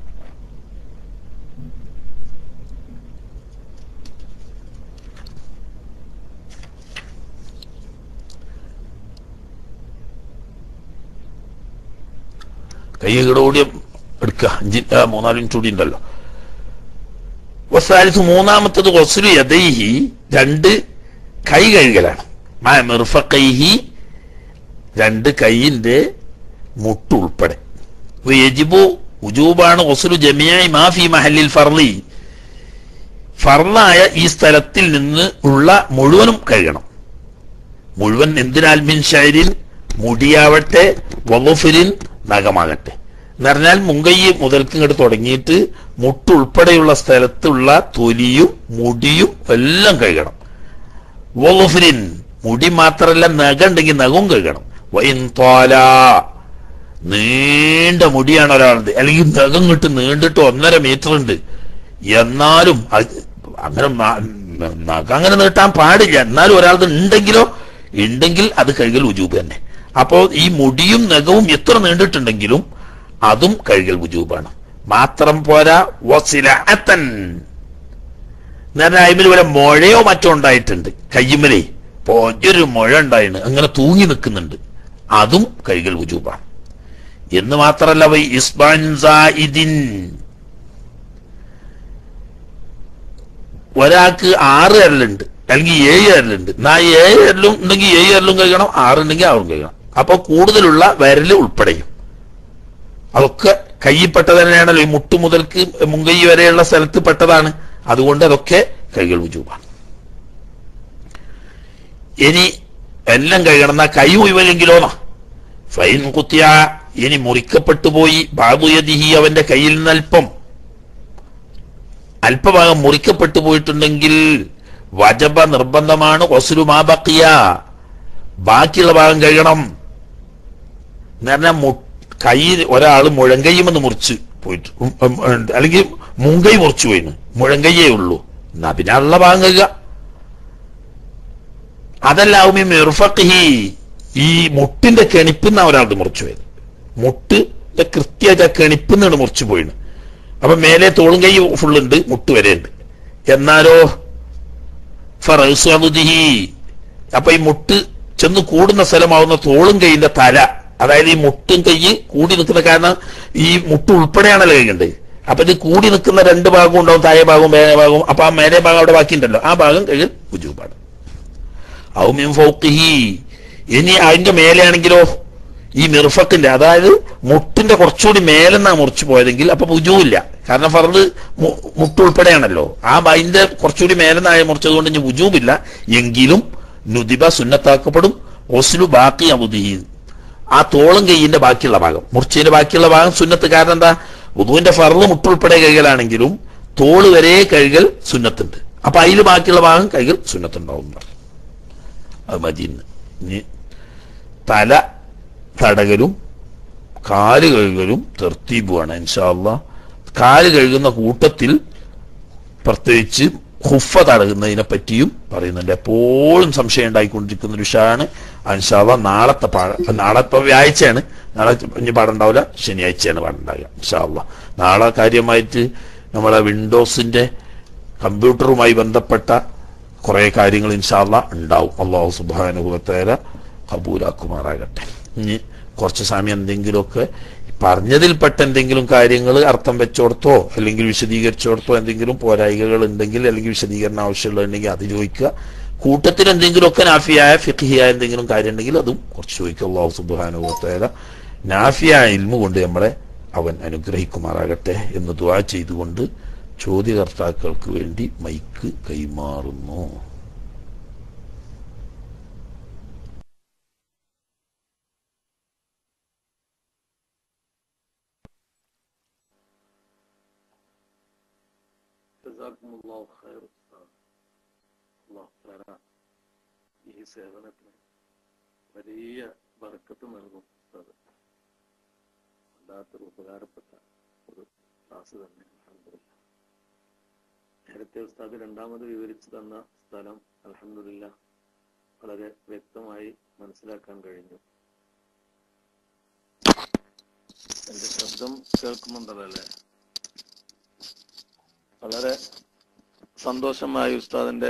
കൈകളോടെ എടുക്കുക അഞ്ചി ആ, മൂന്നാല് മിനിറ്റ് കൂടി ഉണ്ടല്ലോ വസാലിസ് മൂന്നാമത്തത് വസുലു യദൈഹി രണ്ട് കൈ കഴുകലാണ് മാ മിർഫഖൈഹി രണ്ട് കൈയിന്റെ മുട്ടുൾപ്പെടെ യജിബു ഉജൂബാണ് വസുലു ജമിയായി മാഫി മഹല്ലിൽ ഫർലി ഫർലായ ഈ സ്ഥലത്തിൽ നിന്ന് ഉള്ള മുഴുവനും കഴുകണം മുഴുവൻ എന്തിനാൽ മിൻ ഷൈരിൻ മുടിയാവട്ടെ വലുഫിരിൻ നഖമാകട്ടെ എന്ന് പറഞ്ഞാൽ മുങ്കൈ മുതൽക്ക് ഇങ്ങോട്ട് തുടങ്ങിയിട്ട് മുട്ടുൾപ്പെടെയുള്ള സ്ഥലത്തുള്ള തൊലിയും മുടിയും എല്ലാം കഴുകണം വലുഫിരിൻ മുടി മാത്രമല്ല നഖം ഉണ്ടെങ്കിൽ നഖവും കഴുകണം വൈൻ തോല നീണ്ട മുടിയാണ് ഒരാളത് അല്ലെങ്കിൽ നഖം കിട്ട് നീണ്ടിട്ട് ഒന്നര മീറ്റർ ഉണ്ട് എന്നാലും അത് അങ്ങനെ ന- നഖം അങ്ങനെ നീട്ടാൻ പാടില്ല എന്നാലും ഒരാളത് ഉണ്ടെങ്കിലോ ഉണ്ടെങ്കിൽ അത് കഴുകൽ ഉജൂബ് തന്നെ അപ്പോ ഈ മുടിയും നഖവും എത്ര നീണ്ടിട്ടുണ്ടെങ്കിലും അതും കഴുകൽ ഉജൂബാണ് മാത്രം പോരാ വസിലഅത്തൻ നേരെ അയിമിൽ വരെ മുഴയോ മറ്റോ ഉണ്ടായിട്ടുണ്ട് കയ്യുമലേ ഒരു മുഴ ഉണ്ടായിന് അങ്ങനെ തൂങ്ങി നിൽക്കുന്നുണ്ട് അതും കഴുകൽ ഉജൂബാണ് എന്ന് മാത്രല്ല വൈ ഇസ്ബാൻ സായിദിൻ ഒരാൾക്ക് ആറ് അരലുണ്ട് അല്ലെങ്കിൽ ഏഴ് അരലുണ്ട് എന്നാ ഏഴ് അരലും ഉണ്ടെങ്കിൽ ഏഴ് അരലും കഴിക്കണം ആറ് ഉണ്ടെങ്കിൽ ആറും കഴിക്കണം അപ്പൊ കൂടുതലുള്ള വിരല് ഉൾപ്പെടെയും അതൊക്കെ കയ്യിൽപ്പെട്ടത് തന്നെയാണല്ലോ ഈ മുട്ടു മുതൽക്ക് മുങ്കൈ വരെയുള്ള സ്ഥലത്ത് പെട്ടതാണ് അതുകൊണ്ട് അതൊക്കെ കൈകൾ ഉജൂബാണ് ഇനി എല്ലാം കഴുകണം എന്നാ കൈ മുഴുവനെങ്കിലോന്നാ ഫൈൻ കുത്തിയ ഇനി മുറിക്കപ്പെട്ടു പോയി ബാബുയതിഹി അവന്റെ കയ്യിൽ നിന്ന് അല്പം അല്പഭാഗം മുറിക്കപ്പെട്ടു പോയിട്ടുണ്ടെങ്കിൽ വജബ നിർബന്ധമാണ് ഒസുരു മാബക്കിയ ബാക്കിയുള്ള ഭാഗം കഴുകണം എന്ന് പറഞ്ഞാൽ മു കൈ ഒരാൾ മുഴങ്കൈയുമെന്ന് മുറിച്ച് പോയിട്ട് ഉം, ഉം, ഉണ്ട്. അല്ലെങ്കിൽ മുങ്കൈ മുറിച്ചു പോയിന് മുഴങ്കയ്യേ ഉള്ളൂ എന്നാ പിന്നെ ഉള്ള ഭാഗം കഴുകുക അതല്ലാവും ഈ മിർഫഖി ഈ മുട്ടിന്റെ കെണിപ്പിന്ന ഒരാളുടെ മുറിച്ചു പോയത് മുട്ടിന്റെ കൃത്യത കെണിപ്പിന്നാണ് മുറിച്ചു പോയിന് അപ്പൊ മേലെ തോളും കൈ ഫുള്ളുണ്ട് മുട്ട് വരെ ഉണ്ട് എന്നാലോ ഫറൗസ്വബുദിഹി അപ്പൊ ഈ മുട്ട് ചെന്ന് കൂടുന്ന സ്ഥലമാവുന്ന തോളും കൈയിന്റെ തല അതായത് ഈ മുട്ടും കൈ കൂടി നിൽക്കുന്ന കാരണം ഈ മുട്ട് ഉൾപ്പെടെയാണല്ലോ കൈയുണ്ട് അപ്പൊ ഇത് കൂടി നിൽക്കുന്ന രണ്ട് ഭാഗവും ഉണ്ടാവും താഴെ ഭാഗവും മേലെ ഭാഗവും അപ്പൊ ആ മേലെ ഭാഗം അവിടെ ബാക്കിയുണ്ടല്ലോ ആ ഭാഗം കൈകൾ ഉജൂബാണ് ഔമ്യം ഫൗക്കിഹി ഇനി അതിന്റെ മേലെയാണെങ്കിലോ ഈ മിർഫക്കിന്റെ അതായത് മുട്ടിന്റെ കുറച്ചുകൂടി മേലെന്നാ മുറിച്ചു പോയതെങ്കിൽ അപ്പൊ ഉജുവില്ല കാരണം ഫറദ് മു- മുട്ടുൾപ്പെടെയാണല്ലോ ആ അതിന്റെ കുറച്ചുകൂടി മേലെന്നായ മുറിച്ചത് കൊണ്ട് ഇനി ഉജൂബില്ല എങ്കിലും നുദിബ സുന്നത്താക്കപ്പെടും ഒസ്ലു ബാക്കി അവധി ആ തോളും കൈയിന്റെ ബാക്കിയുള്ള ഭാഗം മുറിച്ചതിന്റെ ബാക്കിയുള്ള ഭാഗം സുന്നത്ത് കാരണം എന്താ ഉദുവിന്റെ ഫറല് മുട്ടുൾപ്പെടെ കഴുകലാണെങ്കിലും തോള് വരെ കഴുകൽ സുന്നത്തുണ്ട് അപ്പൊ അതിൽ ബാക്കിയുള്ള ഭാഗം കഴുകൽ സുന്നത്തുണ്ടാവും എന്ന് പറഞ്ഞു. അത് മതിന്ന് ഇനി തല തടകലും കാല് കഴുകലും തെർത്തീബുമാണ് ഇൻഷാല്ല കാല് കഴുകുന്ന കൂട്ടത്തിൽ പ്രത്യേകിച്ച് ഹുഫ തടകുന്നതിനെ പറ്റിയും പറയുന്നുണ്ട് എപ്പോഴും സംശയം ഉണ്ടായിക്കൊണ്ടിരിക്കുന്ന ഒരു വിഷയമാണ് അൻഷാല്ല നാളത്തെ പാഠ നാളെ ഇപ്പൊ വ്യാഴ്ചയാണ് നാളെ ഇനി പാഠം ഉണ്ടാവില്ല ശനിയാഴ്ചയാണ് പാഠം ഉണ്ടാവുക ഇൻഷാല്ല നാളെ കാര്യമായിട്ട് നമ്മളെ വിൻഡോസിന്റെ കമ്പ്യൂട്ടറുമായി ബന്ധപ്പെട്ട കുറെ കാര്യങ്ങൾ ഇൻഷാല്ല ഉണ്ടാവും അള്ളാഹു സുബാനുഭവത്തേല കബൂലാക്കുമാറാകട്ടെ ഇനി കുറച്ച് സമയം എന്തെങ്കിലുമൊക്കെ പറഞ്ഞതിൽപ്പെട്ട എന്തെങ്കിലും കാര്യങ്ങൾ അർത്ഥം വെച്ചോടത്തോ അല്ലെങ്കിൽ വിശദീകരിച്ചോടത്തോ എന്തെങ്കിലും പോരായികകൾ ഉണ്ടെങ്കിൽ അല്ലെങ്കിൽ വിശദീകരണം ആവശ്യമുള്ളതുണ്ടെങ്കിൽ അത് ചോദിക്കുക കൂട്ടത്തിൽ എന്തെങ്കിലുമൊക്കെ നാഫിയായ ഫിഖിയായ എന്തെങ്കിലും കാര്യം ഉണ്ടെങ്കിൽ അതും കുറച്ച് ചോദിക്കുക അള്ളാഹു സുബാനുഭവത്തേല നാഫിയായ ഇൽമു കൊണ്ട് നമ്മളെ അവൻ അനുഗ്രഹിക്കുമാറാകട്ടെ എന്ന് ദുആ ചെയ്തുകൊണ്ട് ചോദ്യകർത്താക്കൾക്ക് വേണ്ടി മൈക്ക് കൈമാറുന്നു
ജസാക്കുമുല്ലാഹു ഖൈർ ഉസ്താദ്. അല്ലാഹു തആല ഈ സേവനത്തിന് വലിയ ബർക്കത്ത് നൽകും ഉസ്താദ് വല്ലാത്തൊരു ഉപകാരപ്പെട്ട ഒരു ക്ലാസ് തന്നെ അൽഹംദുലില്ലാ നേരത്തെ ഉസ്താദ് രണ്ടാമത് വിവരിച്ചു തന്ന സ്ഥലം അൽഹംദുലില്ല വളരെ വ്യക്തമായി മനസ്സിലാക്കാൻ കഴിഞ്ഞു എന്റെ ശബ്ദം കേൾക്കുന്നുണ്ടല്ലോ അല്ലേ വളരെ സന്തോഷമായി ഉസ്താദിന്റെ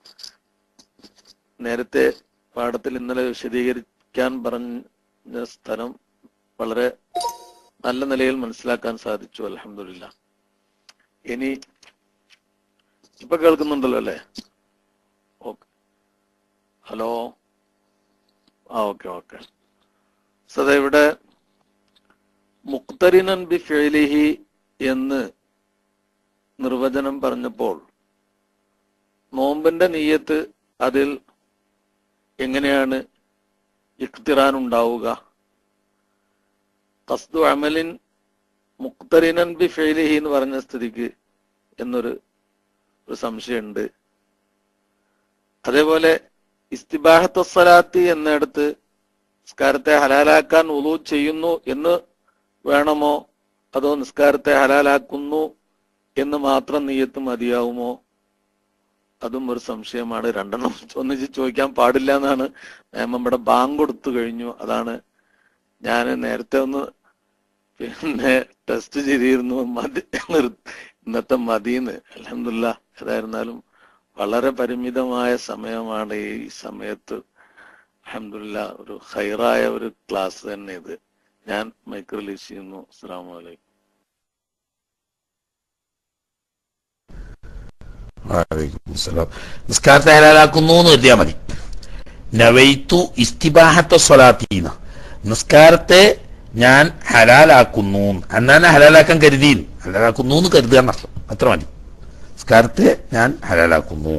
നേരത്തെ പാഠത്തിൽ ഇന്നലെ വിശദീകരിക്കാൻ പറഞ്ഞ സ്ഥലം വളരെ നല്ല നിലയിൽ മനസ്സിലാക്കാൻ സാധിച്ചു അലഹമില്ല ഇനി ഇപ്പൊ കേൾക്കുന്നുണ്ടല്ലോ അല്ലേ ഓക്കെ ഹലോ ആ ഓക്കെ ഓക്കെ സദാ ഇവിടെ മുക്തരിനൻ ബി ഫെലിഹി എന്ന് നിർവചനം പറഞ്ഞപ്പോൾ നോമ്പിന്റെ നീയത്ത് അതിൽ എങ്ങനെയാണ് ഇഖ്തിറാൻ ഉണ്ടാവുക കസ്തു അമലിൻ മുക്തരിനൻ ബി ഫെയിലിഹി എന്ന് പറഞ്ഞ സ്ഥിതിക്ക് എന്നൊരു ഒരു സംശയമുണ്ട് അതേപോലെ ഇസ്തിബാഹത്ത് സ്വലാത്തി എന്നിടത്ത് നിസ്കാരത്തെ ഹലാലാക്കാൻ ഉളു ചെയ്യുന്നു എന്ന് വേണമോ അതോ നിസ്കാരത്തെ ഹലാലാക്കുന്നു എന്ന് മാത്രം നീയത്ത് മതിയാവുമോ അതും ഒരു സംശയമാണ് രണ്ടെണ്ണം ഒന്നിച്ച് ചോദിക്കാൻ പാടില്ല എന്നാണ് നിയമം ഇവിടെ ബാങ്ക് കൊടുത്തു കഴിഞ്ഞു അതാണ് ഞാൻ നേരത്തെ ഒന്ന് പിന്നെ ടെസ്റ്റ് ചെയ്തിരുന്നു മതി നിർ- ഇന്നത്തെ മതിന്ന് അലഹമില്ല ഏതായിരുന്നാലും വളരെ പരിമിതമായ സമയമാണ് ഈ സമയത്ത് അലഹമില്ല ഒരു ഹൈറായ ഒരു ക്ലാസ് തന്നെ ഇത് ഞാൻ മൈക്ക് റിലീസ് ചെയ്യുന്നു അസ്സാം വലൈക്കും
വഅലൈക്കും അസ്സലാം. നിസ്കാരത്തെ ഹലാലാക്കുന്നു എന്ന് കരുതിയാൽ മതി നവൈത്തു ഇസ്തിബാഹത്ത സ്വലാത്തീന നിസ്കാരത്തെ ഞാൻ ഹലാലാക്കുന്നു എന്നാണ് ഹലാലാക്കാൻ കരുതിയിൽ ഹലാലാക്കുന്നു എന്ന് കരുതുക എന്നർത്ഥം അത്ര മതി നിസ്കാരത്തെ ഞാൻ ഹലാലാക്കുന്നു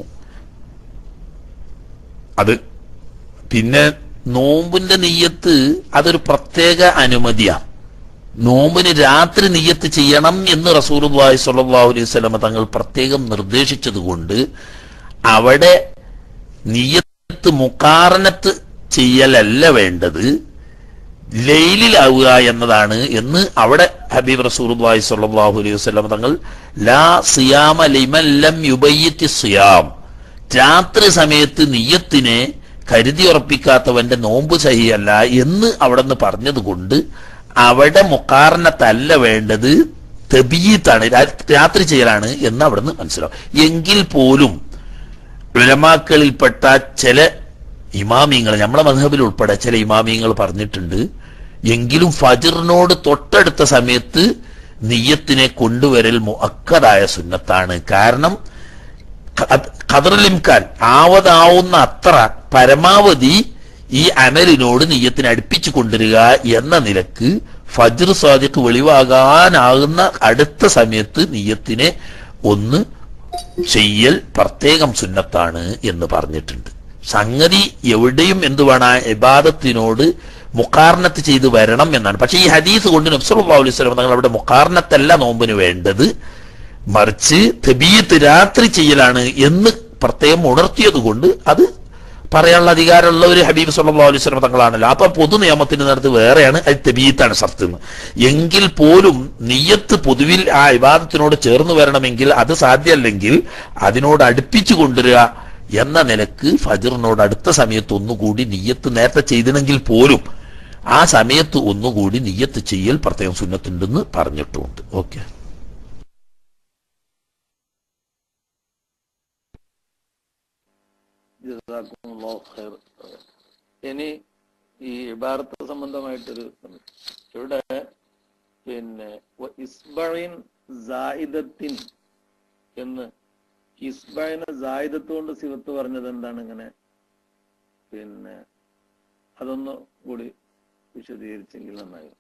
അത് പിന്നെ നോമ്പിന്റെ നെയ്യത്ത് അതൊരു പ്രത്യേക അനുമതിയാണ് നോമ്പിന് രാത്രി നിയ്യത്ത് ചെയ്യണം എന്ന് റസൂലുള്ളാഹി സ്വല്ലല്ലാഹു അലൈഹി വസല്ലമ തങ്ങൾ പ്രത്യേകം നിർദ്ദേശിച്ചതുകൊണ്ട് അവിടെ നിയ്യത്ത് മുക്കാറനത്ത് ചെയ്യലല്ല വേണ്ടത് ലൈലിലാവുക എന്നതാണ് എന്ന് അവിടെ ഹബീബ് റസൂലുള്ളാഹി സ്വല്ലല്ലാഹു അലൈഹി വസല്ലമ തങ്ങൾ ലാ സിയാമ ലിമൻ ലം യുബയ്യിത്തി സിയാം രാത്രി സമയത്ത് നിയ്യത്തിനെ കരുതി ഉറപ്പിക്കാത്തവന്റെ നോമ്പ് സഹിയല്ല എന്ന് അവിടെ നിന്ന് പറഞ്ഞതുകൊണ്ട് അവിടെ മുക്കാറിനത്തല്ല വേണ്ടത് തെബീത്താണ് രാത്രി ചെയ്യലാണ് എന്ന് അവിടെ നിന്ന് മനസ്സിലാവും എങ്കിൽ പോലും ഉലമാക്കളിൽപ്പെട്ട ചില ഇമാമിങ്ങൾ നമ്മളെ മധബിൽ ഉൾപ്പെടെ ചില ഇമാമിങ്ങൾ പറഞ്ഞിട്ടുണ്ട് എങ്കിലും ഫജറിനോട് തൊട്ടടുത്ത സമയത്ത് നിയ്യത്തിനെ കൊണ്ടുവരൽ മുഅക്കദായ സുന്നത്താണ് കാരണം ഖദറിലിംകാൻ ആവതാവുന്ന അത്ര പരമാവധി ഈ അമലിനോട് നീയത്തിനെ അടുപ്പിച്ചു കൊണ്ടുവരിക എന്ന നിലക്ക് ഫജ്ർ സ്വാദിഖ് വെളിവാകാനാകുന്ന അടുത്ത സമയത്ത് നീയത്തിനെ ഒന്ന് ചെയ്യൽ പ്രത്യേകം സുന്നത്താണ് എന്ന് പറഞ്ഞിട്ടുണ്ട് സംഗതി എവിടെയും എന്തുവേണ ഇബാദത്തിനോട് മുക്കാർണത്ത് ചെയ്ത് വരണം എന്നാണ് പക്ഷേ ഈ ഹദീസ് കൊണ്ട് നബ്സല്ലാ അലൈഹി സ്വലം തങ്ങൾ അവിടെ മുക്കാർണത്തല്ല നോമ്പിന് വേണ്ടത് മറിച്ച് തെബീത്ത് രാത്രി ചെയ്യലാണ് എന്ന് പ്രത്യേകം ഉണർത്തിയത് കൊണ്ട് അത് പറയാനുള്ള അധികാരമുള്ള ഒരു ഹബീബ് സല്ലല്ലാഹു അലൈഹി വസല്ലം തങ്ങളാണല്ലോ അപ്പൊ പൊതു നിയമത്തിന് നേരത്ത് വേറെയാണ് അത് തെബീത്താണ് ഷർത്ത് എന്ന് എങ്കിൽ പോലും നിയ്യത്ത് പൊതുവിൽ ആ ഇബാദത്തിനോട് ചേർന്ന് വരണമെങ്കിൽ അത് സാധ്യമല്ലെങ്കിൽ അതിനോട് അടുപ്പിച്ചു കൊണ്ടുവരിക എന്ന നിലക്ക് ഫജറിനോട് അടുത്ത സമയത്ത് ഒന്നുകൂടി നിയ്യത്ത് നേരത്തെ ചെയ്തിണെങ്കിൽ പോലും ആ സമയത്ത് ഒന്നുകൂടി നിയ്യത്ത് ചെയ്യൽ പ്രത്യേകം സുന്നത്തുണ്ടെന്ന് പറഞ്ഞിട്ടുമുണ്ട് ഓക്കെ
ജസാക്കുമുല്ലാഹു ഖൈർ. ഇനി ഈ ഇബാറത്ത് സംബന്ധമായിട്ടൊരു സംഗതി. ഇവിടെ പിന്നെ വ ഇസ്ബഇൻ സായിദത്തിൻ എന്ന് ഇസ്ബഇനെ സായിദത്ത് കൊണ്ട് സിവത്ത് പറഞ്ഞത് എന്താണ് ഇങ്ങനെ പിന്നെ അതൊന്ന് കൂടി വിശദീകരിച്ചെങ്കിൽ നന്നായിരുന്നു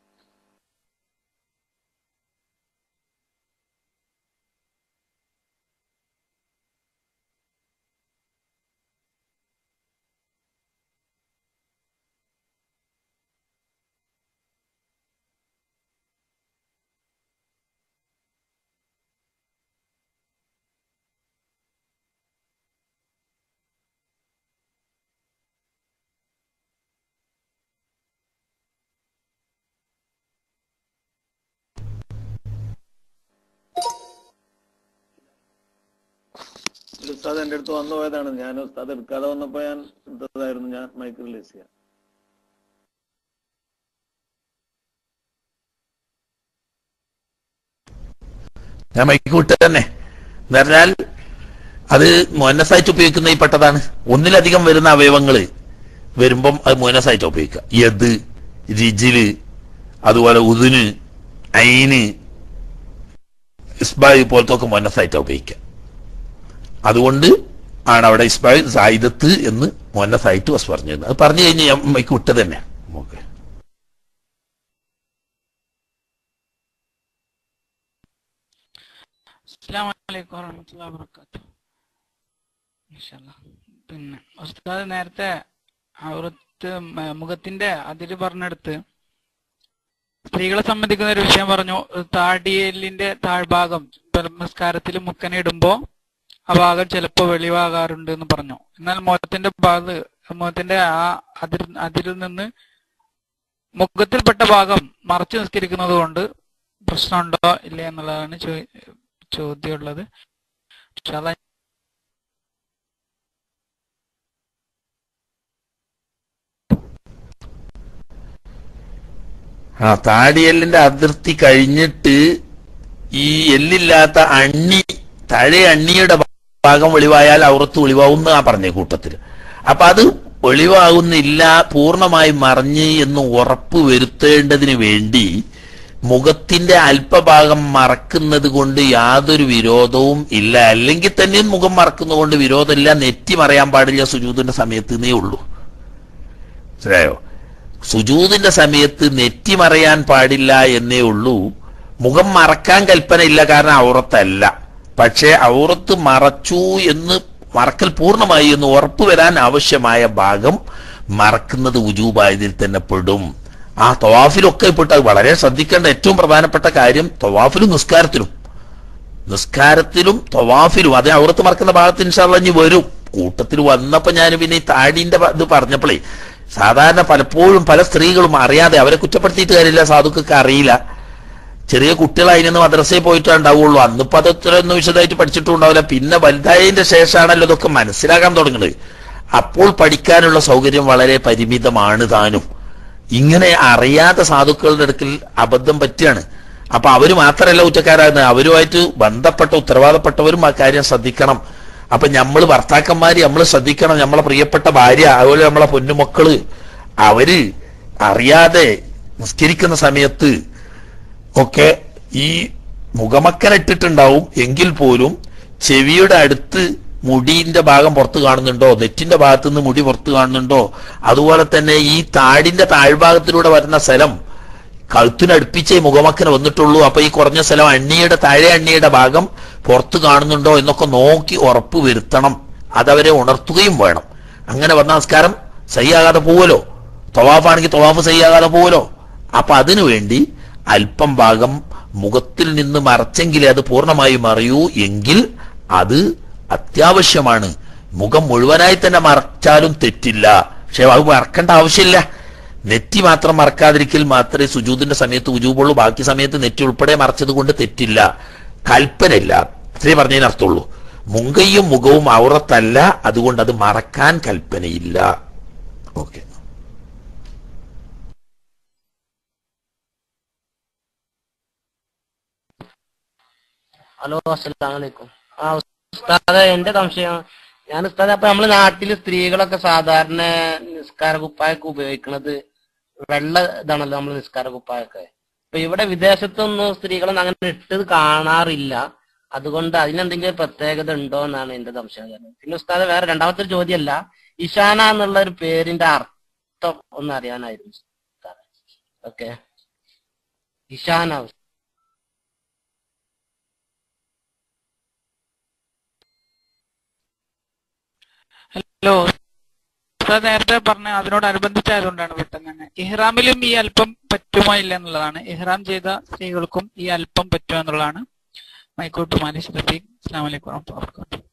ഒരു ഉസ്താദ് എൻ്റെ അടുത്ത് വന്നു പോയതാണ് ഞാൻ ഉസ്താദ് എടുക്കാതെ വന്നപ്പോ ഞാൻ എടുത്തതായിരുന്നു ഞാൻ മൈക്ക് റിലീസ് ചെയ്യാം
ഞാൻ മൈക്ക് വിട്ട് തന്നെ എന്ന് പറഞ്ഞാൽ അത് മോനസായിട്ട് ഉപയോഗിക്കുന്ന ഈ പെട്ടതാണ് ഒന്നിലധികം വരുന്ന അവയവങ്ങള് വരുമ്പം അത് മോനസായിട്ട് ഉപയോഗിക്കുക യദ് രിജില് അതുപോലെ ഉദിന് ഐന് ഇസ്ബായ് പോലത്തെ ഒക്കെ മോനസായിട്ട് ഉപയോഗിക്കുക അതുകൊണ്ട് ആണ് അവിടെ ഇസ്ബായ് സായിദത്ത് എന്ന് മോനസായിട്ട് വസ് പറഞ്ഞിരുന്നത് അത് പറഞ്ഞു കഴിഞ്ഞ് ഞാൻ മൈക്ക് വിട്ടത് തന്നെ ഓക്കെ
അസ്സാം വലൈക്കും വറഹമത്തുള്ള വർക്കാത്തു പിന്നെ ഉസ്താദ് നേരത്തെ ഔറത്ത് മ- മുഖത്തിന്റെ അതിര് പറഞ്ഞെടുത്ത് സ്ത്രീകളെ സംബന്ധിക്കുന്ന ഒരു വിഷയം പറഞ്ഞു താടിയലിന്റെ താഴ്ഭാഗം നമസ്കാരത്തിൽ മുക്കനിടുമ്പോ ആ ഭാഗം ചിലപ്പോ വെളിവാകാറുണ്ട് എന്ന് പറഞ്ഞു എന്നാൽ മുഖത്തിന്റെ ഭാഗത്ത് മുഖത്തിന്റെ ആ അതിർ അതിരിൽ നിന്ന് മുഖത്തിൽപ്പെട്ട ഭാഗം മറച്ചു നിസ്കരിക്കുന്നത് കൊണ്ട് പ്രശ്നമുണ്ടോ ഇല്ലേ എന്നുള്ളതാണ് ചോ- ചോദ്യമുള്ളത് ഇൻഷാ അല്ലാ
ആ താടിയെല്ലിന്റെ അതിർത്തി കഴിഞ്ഞിട്ട് ഈ എല്ലില്ലാത്ത അണ്ണി താഴെ അണ്ണിയുടെ ഭാഗം വെളിവായാൽ ഔറത്ത് വെളിവാകുന്ന ആ പറഞ്ഞ കൂട്ടത്തിൽ അപ്പൊ അത് വെളിവാകുന്നില്ല പൂർണ്ണമായി മറിഞ്ഞ് എന്ന് ഉറപ്പ് വരുത്തേണ്ടതിന് വേണ്ടി മുഖത്തിന്റെ അല്പഭാഗം മറക്കുന്നത് കൊണ്ട് യാതൊരു വിരോധവും ഇല്ല അല്ലെങ്കിൽ തന്നെ മുഖം മറക്കുന്നത് കൊണ്ട് വിരോധമില്ല നെറ്റി മറയാൻ പാടില്ല സുജൂതിന്റെ സമയത്ത് എന്നേ ഉള്ളൂ മനസ്സിലായോ സുജൂതിന്റെ സമയത്ത് നെറ്റി മറയാൻ പാടില്ല എന്നേ ഉള്ളൂ മുഖം മറക്കാൻ കൽപ്പന ഇല്ല കാരണം ഔറത്തല്ല പക്ഷേ ഔറത്ത് മറച്ചു എന്ന് മറക്കൽ പൂർണ്ണമായി എന്ന് ഉറപ്പു വരാൻ ആവശ്യമായ ഭാഗം മറക്കുന്നത് ഉജൂബായതിൽ തന്നെ പെടും ആ തവാഫിലൊക്കെ പെട്ട് അത് വളരെ ശ്രദ്ധിക്കേണ്ട ഏറ്റവും പ്രധാനപ്പെട്ട കാര്യം തവാഫിലും നിസ്കാരത്തിലും നിസ്കാരത്തിലും തവാഫിലും അത് ഔറത്ത് മറക്കുന്ന ഭാഗത്ത് ഇൻഷാല്ല ഇനി വരും കൂട്ടത്തിൽ വന്നപ്പോ ഞാൻ പിന്നെ ഈ താടിന്റെ പ- ഇത് പറഞ്ഞപ്പോഴേ സാധാരണ പലപ്പോഴും പല സ്ത്രീകളും അറിയാതെ അവരെ കുറ്റപ്പെടുത്തിയിട്ട് കാര്യമില്ല സാധുക്കൊക്കെ അറിയില്ല ചെറിയ കുട്ടികൾ അതിനൊന്ന് മദ്രസയിൽ പോയിട്ടേ ഉണ്ടാവുള്ളൂ അന്നിപ്പോ അത് ഇത്ര ഒന്നും വിശദമായിട്ട് പഠിച്ചിട്ടും ഉണ്ടാവില്ല പിന്നെ വലുതായതിന്റെ ശേഷമാണല്ലോ ഇതൊക്കെ മനസ്സിലാക്കാൻ തുടങ്ങുന്നത് അപ്പോൾ പഠിക്കാനുള്ള സൗകര്യം വളരെ പരിമിതമാണ് താനും ഇങ്ങനെ അറിയാത്ത സാധുക്കളുടെ അടുക്കൽ അബദ്ധം പറ്റുകയാണ് അപ്പൊ അവര് മാത്രമല്ല കുറ്റക്കാരാകുന്നത് അവരുമായിട്ട് ബന്ധപ്പെട്ട ഉത്തരവാദപ്പെട്ടവരും ആ കാര്യം ശ്രദ്ധിക്കണം അപ്പൊ നമ്മൾ ഭർത്താക്കന്മാര് നമ്മൾ ശ്രദ്ധിക്കണം നമ്മളെ പ്രിയപ്പെട്ട ഭാര്യ അതുപോലെ നമ്മളെ പൊന്നുമക്കള് അവര് അറിയാതെ നിസ്കരിക്കുന്ന സമയത്ത് ഒക്കെ ഈ മുഖമക്കൻ ഇട്ടിട്ടുണ്ടാവും എങ്കിൽ പോലും ചെവിയുടെ അടുത്ത് മുടിന്റെ ഭാഗം പുറത്ത് കാണുന്നുണ്ടോ നെറ്റിന്റെ ഭാഗത്ത് നിന്ന് മുടി പുറത്ത് കാണുന്നുണ്ടോ അതുപോലെ തന്നെ ഈ താടിന്റെ താഴ്ഭാഗത്തിലൂടെ വരുന്ന സ്ഥലം കഴുത്തിനടുപ്പിച്ചേ മുഖമക്കന് വന്നിട്ടുള്ളൂ അപ്പൊ ഈ കുറഞ്ഞ സ്ഥലം അണ്ണിയുടെ താഴെ അണ്ണിയുടെ ഭാഗം പുറത്ത് കാണുന്നുണ്ടോ എന്നൊക്കെ നോക്കി ഉറപ്പ് വരുത്തണം അതവരെ ഉണർത്തുകയും വേണം അങ്ങനെ വന്ന നമസ്കാരം സഹിയാകാതെ പോവല്ലോ തവാഫാണെങ്കിൽ തവാഫ് ചെയ്യാതെ പോലോ അപ്പൊ അതിനു വേണ്ടി അല്പം ഭാഗം മുഖത്തിൽ നിന്ന് മറച്ചെങ്കിലേ അത് പൂർണ്ണമായി മറയൂ എങ്കിൽ അത് അത്യാവശ്യമാണ് മുഖം മുഴുവനായി തന്നെ മറച്ചാലും തെറ്റില്ല പക്ഷെ അത് മറക്കേണ്ട ആവശ്യമില്ല നെറ്റി മാത്രം മറക്കാതിരിക്കൽ മാത്രമേ സുജൂദിന്റെ സമയത്ത് ഉജൂബുള്ളൂ ബാക്കി സമയത്ത് നെറ്റി ഉൾപ്പെടെ മറച്ചത് കൊണ്ട് തെറ്റില്ല കൽപ്പനയില്ല ഇത്രേ പറഞ്ഞതിന് അർത്ഥമുള്ളൂ മുങ്കയും മുഖവും ഔറത്തല്ല അതുകൊണ്ട് അത് മറക്കാൻ കൽപ്പനയില്ല ഓക്കെ
ഹലോ അസ്സലാമു അലൈക്കും ആ ഉസ്താദെ എന്റെ സംശയം ഞാൻ ഉസ്താദെ അപ്പൊ നമ്മളെ നാട്ടില് സ്ത്രീകളൊക്കെ സാധാരണ നിസ്കാര കുപ്പായൊക്കെ ഉപയോഗിക്കുന്നത് വെള്ള ഇതാണല്ലോ നമ്മൾ നിസ്കാര കുപ്പായൊക്കെ അപ്പൊ ഇവിടെ വിദേശത്തൊന്നും സ്ത്രീകളൊന്നും അങ്ങനെ ഇട്ടത് കാണാറില്ല അതുകൊണ്ട് അതിനെന്തെങ്കിലും പ്രത്യേകത ഉണ്ടോ എന്നാണ് എന്റെ സംശയം പിന്നെ ഉസ്താദെ വേറെ രണ്ടാമത്തെ ഒരു ചോദ്യമല്ല ഇഷാന എന്നുള്ള ഒരു പേരിന്റെ അർത്ഥം ഒന്ന് അറിയാനായിരുന്നു ഓക്കെ ഇഷാന
ഹലോ ഉസ്താദ് നേരത്തെ പറഞ്ഞ അതിനോടനുബന്ധിച്ചായതുകൊണ്ടാണ് പെട്ടെന്ന് തന്നെ ഇഹ്റാമിലും ഈ അല്പം പറ്റുമോ ഇല്ല എന്നുള്ളതാണ് ഇഹ്റാം ചെയ്ത സ്ത്രീകൾക്കും ഈ അല്പം പറ്റുമോ എന്നുള്ളതാണ് മൈക്കോട്ട് മാലിഷ് റഫീഖ് അസ്സാം വലൈക്കും വറഹ്മത്തുള്ളാഹി വബറകാതുഹു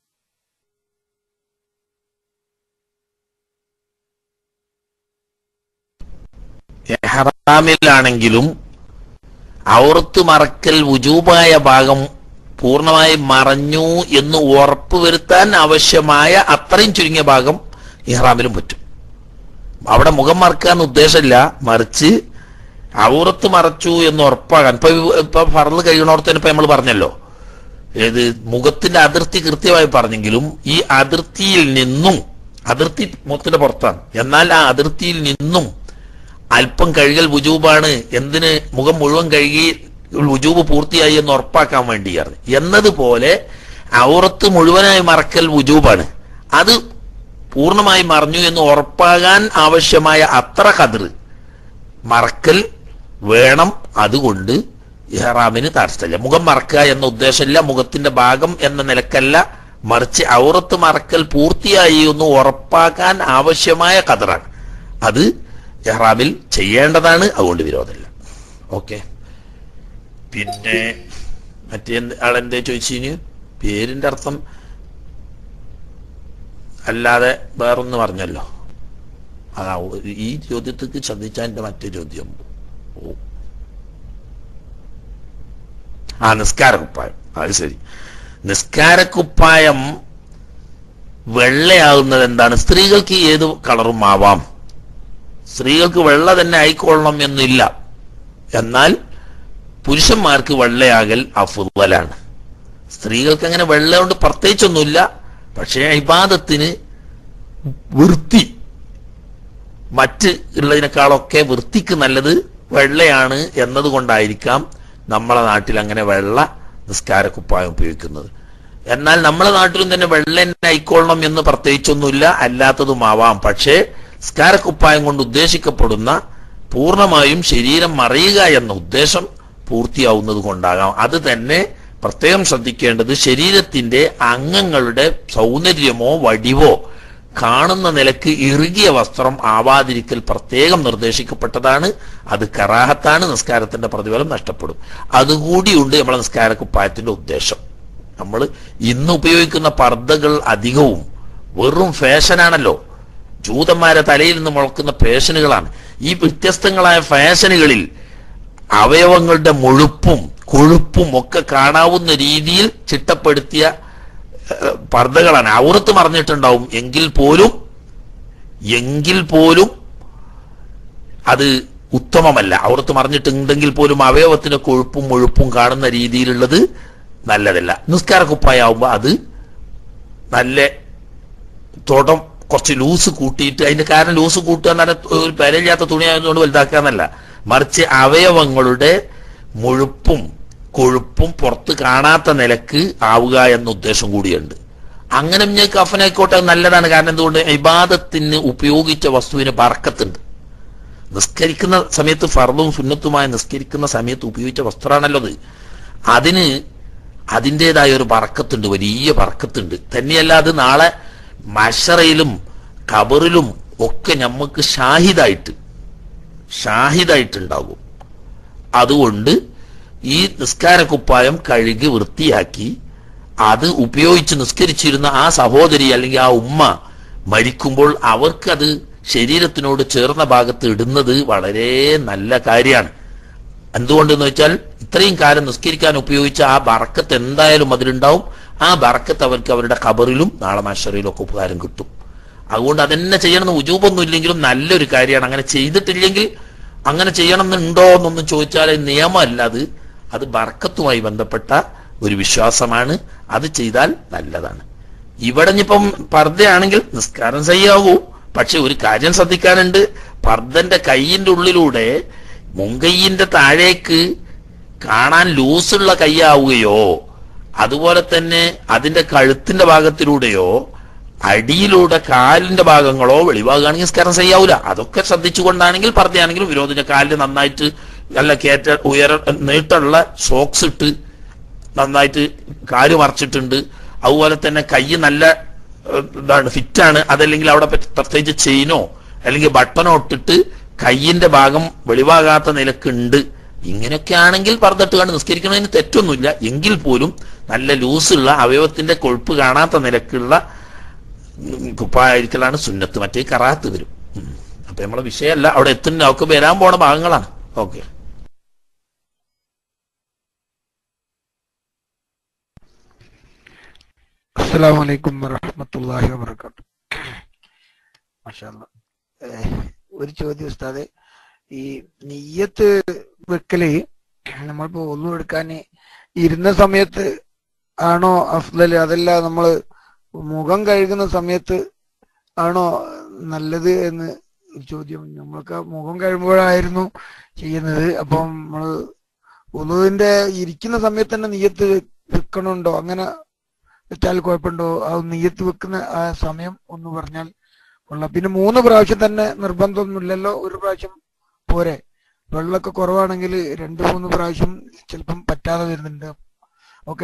എഹ്റാമിലാണെങ്കിലും ഔറത്ത് മറക്കൽ വുജൂബായ ഭാഗം പൂർണ്ണമായി മറഞ്ഞു എന്ന് ഉറപ്പുവരുത്താൻ ആവശ്യമായ അത്രയും ചുരുങ്ങിയ ഭാഗം ഇഹ്റാമിലും പറ്റും അവിടെ മുഖം മറക്കാൻ ഉദ്ദേശമില്ല മറിച്ച് ഔറത്ത് മറച്ചു എന്ന് ഉറപ്പാകാൻ ഇപ്പൊ ഇപ്പൊ ഫറന്ന് കഴിയണോർത്തന്നെ ഇപ്പൊ നമ്മൾ പറഞ്ഞല്ലോ ഏത് മുഖത്തിന്റെ അതിർത്തി കൃത്യമായി പറഞ്ഞെങ്കിലും ഈ അതിർത്തിയിൽ നിന്നും അതിർത്തി മൊത്തത്തിന്റെ പുറത്താണ് എന്നാൽ ആ അതിർത്തിയിൽ നിന്നും അല്പം കഴുകൽ വുജൂബാണ് എന്തിന് മുഖം മുഴുവൻ കഴുകി വുജൂബ് പൂർത്തിയായി എന്ന് ഉറപ്പാക്കാൻ വേണ്ടിയാണ് എന്നതുപോലെ ഔറത്ത് മുഴുവനായി മറക്കൽ വുജൂബാണ് അത് പൂർണ്ണമായി മറഞ്ഞു എന്ന് ഉറപ്പാകാൻ ആവശ്യമായ അത്ര കതിർ മറക്കൽ വേണം അതുകൊണ്ട് ഇഹ്റാമിന് തടസ്സമില്ല മുഖം മറക്കുക എന്ന ഉദ്ദേശമില്ല മുഖത്തിന്റെ ഭാഗം എന്ന നിലക്കല്ല മറിച്ച് ഔറത്ത് മറക്കൽ പൂർത്തിയായി എന്ന് ഉറപ്പാക്കാൻ ആവശ്യമായ കതറാണ് അത് ഇഹ്റാമിൽ ചെയ്യേണ്ടതാണ് അതുകൊണ്ട് വിരോധമില്ല ഓക്കെ പിന്നെ മറ്റേ എന്ത് ആളെന്തേ ചോദിച്ചിന് പേരിന്റെ അർത്ഥം അല്ലാതെ വേറൊന്ന് പറഞ്ഞല്ലോ അതാ ഒരു- ഈ ചോദ്യത്തിക്ക് ശ്രദ്ധിച്ചതിന്റെ മറ്റേ ചോദ്യം ഓ ആ നിസ്കാരക്കുപ്പായം അത് ശരി നിസ്കാരക്കുപ്പായം വെള്ളയാകുന്നത് എന്താണ് സ്ത്രീകൾക്ക് ഏത് കളറും ആവാം സ്ത്രീകൾക്ക് വെള്ള തന്നെ ആയിക്കൊള്ളണം എന്നില്ല എന്നാൽ പുരുഷന്മാർക്ക് വെള്ളയാകൽ അഫുവലാണ് സ്ത്രീകൾക്ക് അങ്ങനെ വെള്ള കൊണ്ട് പ്രത്യേകിച്ചൊന്നുമില്ല പക്ഷേ ഇബാദത്തിന് വൃത്തി മറ്റ് ഉള്ളതിനേക്കാളൊക്കെ വൃത്തിക്ക് നല്ലത് വെള്ളയാണ് എന്നതുകൊണ്ടായിരിക്കാം നമ്മളെ നാട്ടിൽ അങ്ങനെ വെള്ള നിസ്കാരക്കുപ്പായം ഉപയോഗിക്കുന്നത് എന്നാൽ നമ്മളെ നാട്ടിലും തന്നെ വെള്ള തന്നെ ആയിക്കൊള്ളണം എന്ന് പ്രത്യേകിച്ചൊന്നുമില്ല അല്ലാത്തതുമാവാം പക്ഷേ നിസ്കാരക്കുപ്പായം കൊണ്ട് ഉദ്ദേശിക്കപ്പെടുന്ന പൂർണ്ണമായും ശരീരം മറയുക എന്ന ഉദ്ദേശം പൂർത്തിയാവുന്നത് കൊണ്ടാകാം അത് തന്നെ പ്രത്യേകം ശ്രദ്ധിക്കേണ്ടത് ശരീരത്തിന്റെ അംഗങ്ങളുടെ സൗന്ദര്യമോ വടിവോ കാണുന്ന നിലക്ക് ഇറുകിയ വസ്ത്രം ആവാതിരിക്കൽ പ്രത്യേകം നിർദ്ദേശിക്കപ്പെട്ടതാണ് അത് കറാഹത്താണ് നിസ്കാരത്തിന്റെ പ്രതിഫലം നഷ്ടപ്പെടും അതുകൂടിയുണ്ട് നമ്മളെ നിസ്കാരക്കുപ്പായത്തിന്റെ ഉദ്ദേശം നമ്മൾ ഇന്ന് ഉപയോഗിക്കുന്ന പർദ്ദകൾ അധികവും വെറും ഫാഷനാണല്ലോ ജൂതന്മാരെ തലയിൽ നിന്ന് മുളക്കുന്ന ഫാഷനുകളാണ് ഈ വ്യത്യസ്തങ്ങളായ ഫാഷനുകളിൽ അവയവങ്ങളുടെ മുഴുപ്പും കൊഴുപ്പും ഒക്കെ കാണാവുന്ന രീതിയിൽ ചിട്ടപ്പെടുത്തിയ ഏഹ്, പർദ്ദകളാണ് ഔറത്ത് മറിഞ്ഞിട്ടുണ്ടാവും എങ്കിൽ പോലും എങ്കിൽ പോലും അത് ഉത്തമമല്ല ഔറത്ത് മറിഞ്ഞിട്ടുണ്ടെങ്കിൽ പോലും അവയവത്തിന്റെ കൊഴുപ്പും മുഴുപ്പും കാണുന്ന രീതിയിലുള്ളത് നല്ലതല്ല നിസ്കാരക്കുപ്പായാവുമ്പോ അത് നല്ല തുടം കുറച്ച് ലൂസ് കൂട്ടിയിട്ട് അതിന്റെ കാരണം ലൂസ് കൂട്ടുക എന്ന് പറഞ്ഞാൽ ഒരു പെരയില്ലാത്ത തുണിയായതുകൊണ്ട് വലുതാക്കുക എന്നല്ല മറിച്ച് അവയവങ്ങളുടെ മുഴുപ്പും കൊഴുപ്പും പുറത്ത് കാണാത്ത നിലക്ക് ആവുക എന്ന ഉദ്ദേശം കൂടിയുണ്ട് അങ്ങനെ ഞാൻ കഫനായിക്കോട്ടെ അത് നല്ലതാണ് കാരണം എന്തുകൊണ്ട് ഇബാദത്തിന് ഉപയോഗിച്ച വസ്തുവിന് ബർക്കത്തുണ്ട് നിസ്കരിക്കുന്ന സമയത്ത് ഫർദും സുന്നത്തുമായി നിസ്കരിക്കുന്ന സമയത്ത് ഉപയോഗിച്ച വസ്ത്രമാണല്ലോ അത് അതിന് അതിൻ്റെതായ ഒരു പറക്കത്തുണ്ട് വലിയ പറക്കത്തുണ്ട് തന്നെയല്ല അത് നാളെ മഷറയിലും കബറിലും ഒക്കെ നമുക്ക് ഷാഹിദായിട്ട് ഷാഹിദായിട്ടുണ്ടാകും അതുകൊണ്ട് ഈ നിസ്കാര കുപ്പായം കഴുകി വൃത്തിയാക്കി അത് ഉപയോഗിച്ച് നിസ്കരിച്ചിരുന്ന ആ സഹോദരി അല്ലെങ്കിൽ ആ ഉമ്മ മരിക്കുമ്പോൾ അവർക്കത് ശരീരത്തിനോട് ചേർന്ന ഭാഗത്ത് ഇടുന്നത് വളരെ നല്ല കാര്യമാണ് എന്തുകൊണ്ടെന്ന് വെച്ചാൽ ഇത്രയും കാലം നിസ്കരിക്കാൻ ഉപയോഗിച്ച ആ ബറക്കത്ത് എന്തായാലും അതിലുണ്ടാവും ആ ബറക്കത്ത് അവർക്ക് അവരുടെ ഖബറിലും നാളെ മാഷറിയിലും ഒക്കെ ഉപകാരം കിട്ടും അതുകൊണ്ട് അതെന്നെ ചെയ്യണമെന്ന് ഉജൂബൊന്നും ഇല്ലെങ്കിലും നല്ലൊരു കാര്യമാണ് അങ്ങനെ ചെയ്തിട്ടില്ലെങ്കിൽ അങ്ങനെ ചെയ്യണമെന്നുണ്ടോ എന്നൊന്നും ചോദിച്ചാൽ അത് നിയമമല്ല അത് അത് ബർക്കത്തുമായി ബന്ധപ്പെട്ട ഒരു വിശ്വാസമാണ് അത് ചെയ്താൽ നല്ലതാണ് ഇവിടെ ഇനിയിപ്പം പർദ്ദയാണെങ്കിൽ നിസ്കാരം ചെയ്യാവൂ പക്ഷെ ഒരു കാര്യം ശ്രദ്ധിക്കാനുണ്ട് പർദ്ദന്റെ കൈയിന്റെ ഉള്ളിലൂടെ മുങ്കയ്യിന്റെ താഴേക്ക് കാണാൻ ലൂസുള്ള കൈയാവുകയോ അതുപോലെ തന്നെ അതിന്റെ കഴുത്തിന്റെ ഭാഗത്തിലൂടെയോ അടിയിലൂടെ കാലിന്റെ ഭാഗങ്ങളോ വെളിഭാഗമാണെങ്കിൽ നിസ്കാരം ചെയ്യാവൂല അതൊക്കെ ശ്രദ്ധിച്ചുകൊണ്ടാണെങ്കിൽ പറഞ്ഞാണെങ്കിലും വിരോധന കാലിന് നന്നായിട്ട് നല്ല കയറ്റ ഉയര നീട്ടുള്ള സോക്സ് ഇട്ട് നന്നായിട്ട് കാല് മറച്ചിട്ടുണ്ട് അതുപോലെ തന്നെ കൈ നല്ല ഏഹ്, ഇതാണ് ഫിറ്റാണ് അതല്ലെങ്കിൽ അവിടെ പറ്റ- പ്രത്യേകിച്ച് ചെയിനോ അല്ലെങ്കിൽ ബട്ടണോ ഇട്ടിട്ട് കയ്യിന്റെ ഭാഗം വെളിവാകാത്ത നിലക്കുണ്ട് ഇങ്ങനെയൊക്കെ ആണെങ്കിൽ പറഞ്ഞിട്ട് കണ്ട് നിസ്കരിക്കുന്നതിന് തെറ്റൊന്നുമില്ല എങ്കിൽ പോലും നല്ല ലൂസുള്ള അവയവത്തിന്റെ കൊഴുപ്പ് കാണാത്ത നിലക്കുള്ള ഉം, കുപ്പായിരിക്കലാണ് സുന്നത്ത് മറ്റേ കറാത്ത് വരും ഉം. അപ്പൊ നമ്മളെ വിഷയമല്ല അവിടെ എത്തുന്ന അവർക്ക് വരാൻ പോണ ഭാഗങ്ങളാണ് ഓക്കെ
അസ്സലാം വലൈക്കും വറഹമത്തല്ലാഹി വബർക്കാത്തു മാഷാല്ലാ ഏഹ്, ഒരു ചോദ്യം ഉസ്താദെ ഈ നെയ്യത്ത് വെക്കല് നമ്മളിപ്പോ ഒന്നും എടുക്കാൻ ഇരുന്ന സമയത്ത് ആണോ അഫ്ലല് അതല്ല നമ്മള് മുഖം കഴുകുന്ന സമയത്ത് ആണോ നല്ലത് എന്ന് ഒരു ചോദ്യം നമ്മൾക്ക് ആ മുഖം കഴുകുമ്പോഴായിരുന്നു ചെയ്യുന്നത് അപ്പം നമ്മള് ഉളുവിന്റെ ഇരിക്കുന്ന സമയത്ത് തന്നെ നെയ്യത്ത് വെക്കണുണ്ടോ അങ്ങനെ വെച്ചാൽ കുഴപ്പമുണ്ടോ ആ നെയ്യത്ത് വെക്കുന്ന ആ സമയം ഒന്ന് പറഞ്ഞാൽ കൊള്ളാം പിന്നെ മൂന്ന് പ്രാവശ്യം തന്നെ നിർബന്ധമൊന്നുമില്ലല്ലോ ഒരു പ്രാവശ്യം പോരെ വെള്ളമൊക്കെ കുറവാണെങ്കിൽ രണ്ട് മൂന്ന് പ്രാവശ്യം ചിലപ്പം പറ്റാതെ വരുന്നുണ്ട് ഓക്കെ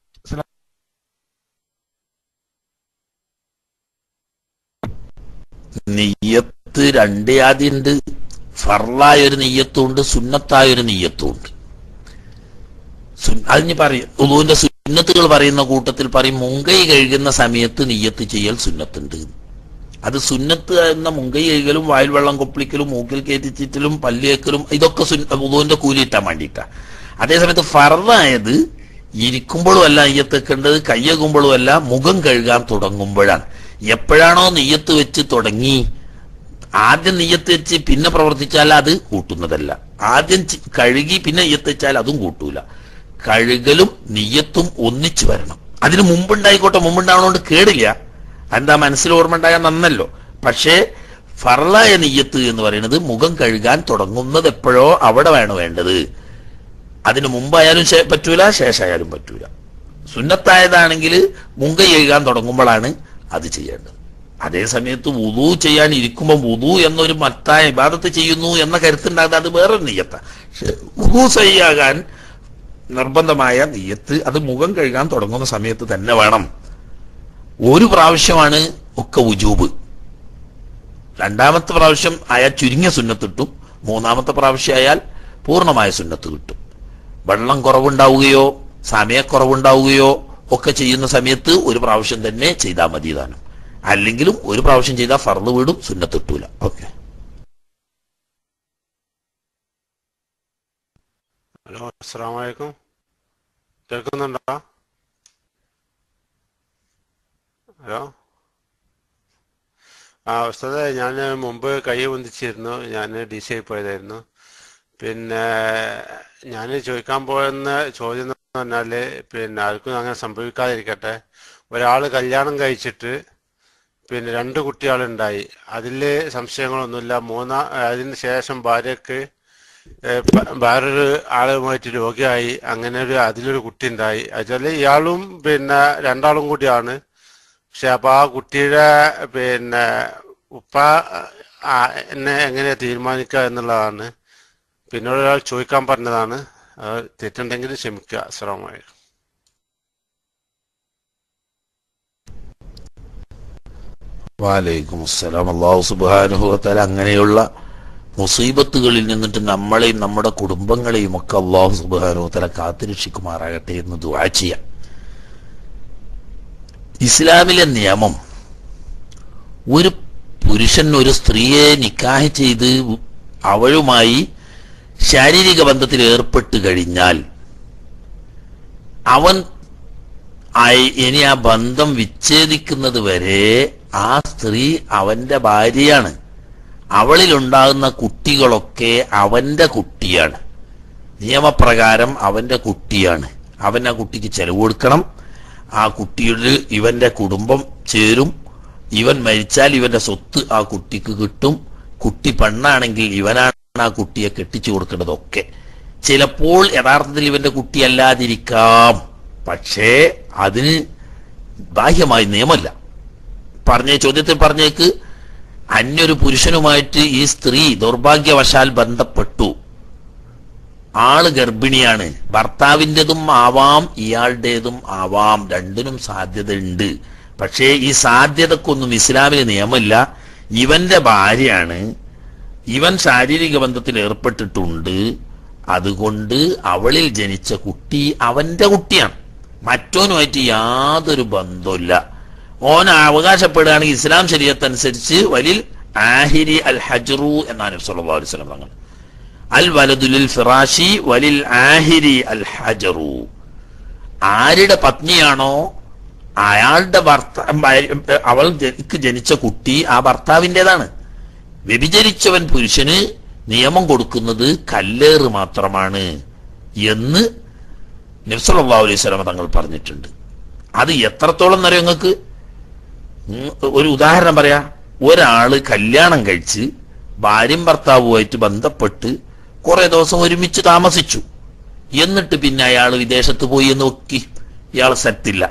നെയ്യത്ത് രണ്ടേ ആദ്യം ഉണ്ട് ഫർലായ ഒരു നെയ്യത്തും ഉണ്ട് സുന്നത്തായ ഒരു നെയ്യത്തും ഉണ്ട് സുൻ- അതിന് പറയും ഉളുവിന്റെ സുന്നത്തുകൾ പറയുന്ന കൂട്ടത്തിൽ പറയും മുങ്കൈ കഴുകുന്ന സമയത്ത് നെയ്യത്ത് ചെയ്യൽ സുന്നത്തുണ്ട് അത് സുന്നത്ത് എന്ന മുങ്കൈ കഴുകലും വായിൽ വെള്ളം കൊപ്പിളിക്കലും മൂക്കിൽ കയറ്റിച്ചിട്ടലും പല്ലിയേക്കലും ഇതൊക്കെ ഉളുവിന്റെ കൂലി കിട്ടാൻ വേണ്ടിയിട്ടാ അതേസമയത്ത് ഫർദായത് ഇരിക്കുമ്പോഴും അല്ല നെയ്യത്ത് വെക്കേണ്ടത് കയ്യകുമ്പോഴും അല്ല മുഖം കഴുകാൻ തുടങ്ങുമ്പോഴാണ് എപ്പോഴാണോ നെയ്യത്ത് വെച്ച് തുടങ്ങി ആദ്യം നെയ്യത്ത് വെച്ച് പിന്നെ പ്രവർത്തിച്ചാൽ അത് കൂട്ടുന്നതല്ല ആദ്യം ചി- കഴുകി പിന്നെ നെയ്യത്ത് വെച്ചാൽ അതും കൂട്ടൂല കഴുകലും നെയ്യത്തും ഒന്നിച്ചു വരണം അതിന് മുമ്പുണ്ടായിക്കോട്ടെ മുമ്പുണ്ടാവണോണ്ട് കേടില്ല എന്താ മനസ്സിൽ ഓർമ്മ ഉണ്ടായാൽ നന്നല്ലോ പക്ഷേ ഫർലായ നെയ്യത്ത് എന്ന് പറയുന്നത് മുഖം കഴുകാൻ തുടങ്ങുന്നത് എപ്പോഴോ അവിടെ വേണം വേണ്ടത് അതിന് മുമ്പായാലും ശേ- പറ്റൂല ശേഷമായാലും പറ്റൂല സുന്നത്തായതാണെങ്കിൽ മുങ്ക കഴുകാൻ തുടങ്ങുമ്പോഴാണ് അത് ചെയ്യേണ്ടത് അതേ സമയത്ത് വുതു ചെയ്യാൻ ഇരിക്കുമ്പോൾ വുതു എന്നൊരു മത്തായ ഇബാദത്ത് ചെയ്യുന്നു എന്ന കരുത്തുണ്ടാകുന്നത് അത് വേറൊരു നെയ്യത്ത വുതു സയ്യാകാൻ നിർബന്ധമായ നെയ്യത്ത് അത് മുഖം കഴുകാൻ തുടങ്ങുന്ന സമയത്ത് തന്നെ വേണം ഒരു പ്രാവശ്യമാണ് ഒക്കെ ഉജൂബ് രണ്ടാമത്തെ പ്രാവശ്യം അയാൾ ചുരുങ്ങിയ സുന്നത്ത് കിട്ടും മൂന്നാമത്തെ പ്രാവശ്യം അയാൽ പൂർണ്ണമായ സുന്നത്ത് കിട്ടും വെള്ളം കുറവുണ്ടാവുകയോ സമയക്കുറവുണ്ടാവുകയോ ഒക്കെ ചെയ്യുന്ന സമയത്ത് ഒരു പ്രാവശ്യം തന്നെ ചെയ്താൽ മതി താനും അല്ലെങ്കിലും ഒരു പ്രാവശ്യം ചെയ്താൽ ഫർദ് വീടും സുന്നത്ത് കിട്ടൂല ഓക്കെ
ഹലോ അസ്സാം വലൈക്കും കേൾക്കുന്നുണ്ടോ ഹലോ ആ ഉസ്താദെ ഞാൻ മുമ്പ് കൈ പൊന്തിച്ചിരുന്നു ഞാൻ ഡി സി ആയി പോയതായിരുന്നു പിന്നെ ഞാൻ ചോദിക്കാൻ പോകുന്ന ചോദ്യം എന്ന് പറഞ്ഞാൽ പിന്നെ ആർക്കും അങ്ങനെ സംഭവിക്കാതിരിക്കട്ടെ ഒരാൾ കല്യാണം കഴിച്ചിട്ട് പിന്നെ രണ്ട് കുട്ടികളുണ്ടായി അതിൽ സംശയങ്ങളൊന്നുമില്ല മൂന്നാ അതിന് ശേഷം ഭാര്യക്ക് ഏഹ് പ- വേറൊരു ആളുമായിട്ട് രോഗിയായി അങ്ങനെ ഒരു അതിലൊരു കുട്ടി ഉണ്ടായി അതുവല്ല ഇയാളും പിന്നെ രണ്ടാളും കൂടിയാണ് പക്ഷെ അപ്പൊ ആ കുട്ടിയുടെ പിന്നെ ഉപ്പ ആ, എന്നെ എങ്ങനെ തീരുമാനിക്കുക എന്നുള്ളതാണ് പിന്നീട് ഒരാൾ ചോദിക്കാൻ പറഞ്ഞതാണ് അത് തെറ്റുണ്ടെങ്കിൽ ക്ഷമിക്കുക അസ്സലാമു അലൈക്കും
വാലൈക്കും അസ്സലാം അള്ളാഹു സുബാനുഭവത്താൽ അങ്ങനെയുള്ള മുസീബത്തുകളിൽ നിന്നിട്ട് നമ്മളെയും നമ്മുടെ കുടുംബങ്ങളെയും ഒക്കെ അള്ളാഹു സുബാനോ തല കാത്തുരക്ഷിക്കുമാറാകട്ടെ എന്ന് ദുആ ചെയ്യാം ഇസ്ലാമിലെ നിയമം ഒരു പുരുഷൻ ഒരു സ്ത്രീയെ നിക്കാഹ് ചെയ്ത് അവളുമായി ശാരീരിക ബന്ധത്തിൽ ഏർപ്പെട്ട് കഴിഞ്ഞാൽ അവൻ ആയി- ഇനി ആ ബന്ധം വിച്ഛേദിക്കുന്നത് വരെ ആ സ്ത്രീ അവന്റെ ഭാര്യയാണ് അവളിലുണ്ടാകുന്ന കുട്ടികളൊക്കെ അവന്റെ കുട്ടിയാണ് നിയമപ്രകാരം അവന്റെ കുട്ടിയാണ് അവൻ ആ കുട്ടിക്ക് ചെലവ് കൊടുക്കണം ആ കുട്ടിയുടെ ഇവന്റെ കുടുംബം ചേരും ഇവൻ മരിച്ചാൽ ഇവന്റെ സ്വത്ത് ആ കുട്ടിക്ക് കിട്ടും കുട്ടി പെണ്ണാണെങ്കിൽ ഇവനാണ് ആ കുട്ടിയെ കെട്ടിച്ചു കൊടുക്കേണ്ടതൊക്കെ ചിലപ്പോൾ യഥാർത്ഥത്തിൽ ഇവന്റെ കുട്ടിയല്ലാതിരിക്കാം പക്ഷേ അതിന് ബാഹ്യമായി നിയമമല്ല പറഞ്ഞ ചോദ്യത്തിൽ പറഞ്ഞേക്ക് അന്യൊരു പുരുഷനുമായിട്ട് ഈ സ്ത്രീ ദൗർഭാഗ്യവശാൽ ബന്ധപ്പെട്ടു ആള് ഗർഭിണിയാണ് ഭർത്താവിൻ്റെതും ആവാം ഇയാളുടേതും ആവാം രണ്ടിനും സാധ്യതയുണ്ട് പക്ഷേ ഈ സാധ്യതക്കൊന്നും ഇസ്ലാമിന് നിയമമില്ല ഇവന്റെ ഭാര്യയാണ് ഇവൻ ശാരീരിക ബന്ധത്തിൽ ഏർപ്പെട്ടിട്ടുണ്ട് അതുകൊണ്ട് അവളിൽ ജനിച്ച കുട്ടി അവന്റെ കുട്ടിയാണ് മറ്റോനുമായിട്ട് യാതൊരു ബന്ധമില്ല ഓൻ അവകാശപ്പെടുകയാണെങ്കിൽ ഇസ്ലാം ശരീരത്തനുസരിച്ച് വലിൽ ആഹിരി അൽ ഹജറു എന്നാണ് സല്ലല്ലാഹു അലൈഹി വസല്ലം തങ്ങൾ അൽ വലതുലിൽ ഫിറാഷി വലിൽ ആഹിരി അൽ ഹജറു ആരുടെ പത്നിയാണോ അയാളുടെ ഭർത്ത അവൾ ജനിക്ക് ജനിച്ച കുട്ടി ആ ഭർത്താവിൻ്റെതാണ് വ്യഭിചരിച്ചവൻ പുരുഷന് നിയമം കൊടുക്കുന്നത് കല്ലേറ് മാത്രമാണ് എന്ന് നബ്സല്ലാ അലൈഹി സ്വലമ തങ്ങൾ പറഞ്ഞിട്ടുണ്ട് അത് എത്രത്തോളം എന്നറിയോ നിങ്ങൾക്ക് ഉം, ഒരു ഉദാഹരണം പറയാ ഒരാള് കല്യാണം കഴിച്ച് ഭാര്യയും ഭർത്താവുമായിട്ട് ബന്ധപ്പെട്ട് കുറെ ദിവസം ഒരുമിച്ച് താമസിച്ചു എന്നിട്ട് പിന്നെ അയാൾ വിദേശത്ത് പോയി എന്ന് നോക്കി ഇയാൾ സെറ്റില്ല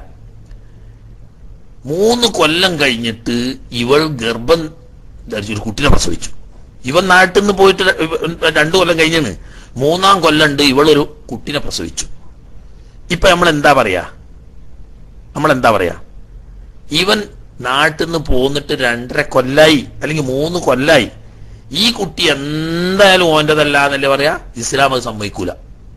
മൂന്ന് കൊല്ലം കഴിഞ്ഞിട്ട് ഇവൾ ഗർഭം ധരിച്ച് ഒരു കുട്ടിനെ പ്രസവിച്ചു ഇവൻ നാട്ടിൽ നിന്ന് പോയിട്ട് ര- രണ്ടു കൊല്ലം കഴിഞ്ഞാണ് മൂന്നാം കൊല്ലണ്ട് ഇവളൊരു കുട്ടിനെ പ്രസവിച്ചു ഇപ്പൊ നമ്മൾ എന്താ പറയാ നമ്മൾ എന്താ പറയാ ഇവൻ നാട്ടിൽ നിന്ന് പോന്നിട്ട് രണ്ടര കൊല്ലായി അല്ലെങ്കിൽ മൂന്ന് കൊല്ലായി ഈ കുട്ടി എന്തായാലും ഓൻ്റെതല്ല എന്നല്ലേ പറയാ ഇസ്ലാം അത് സമ്മതിക്കൂല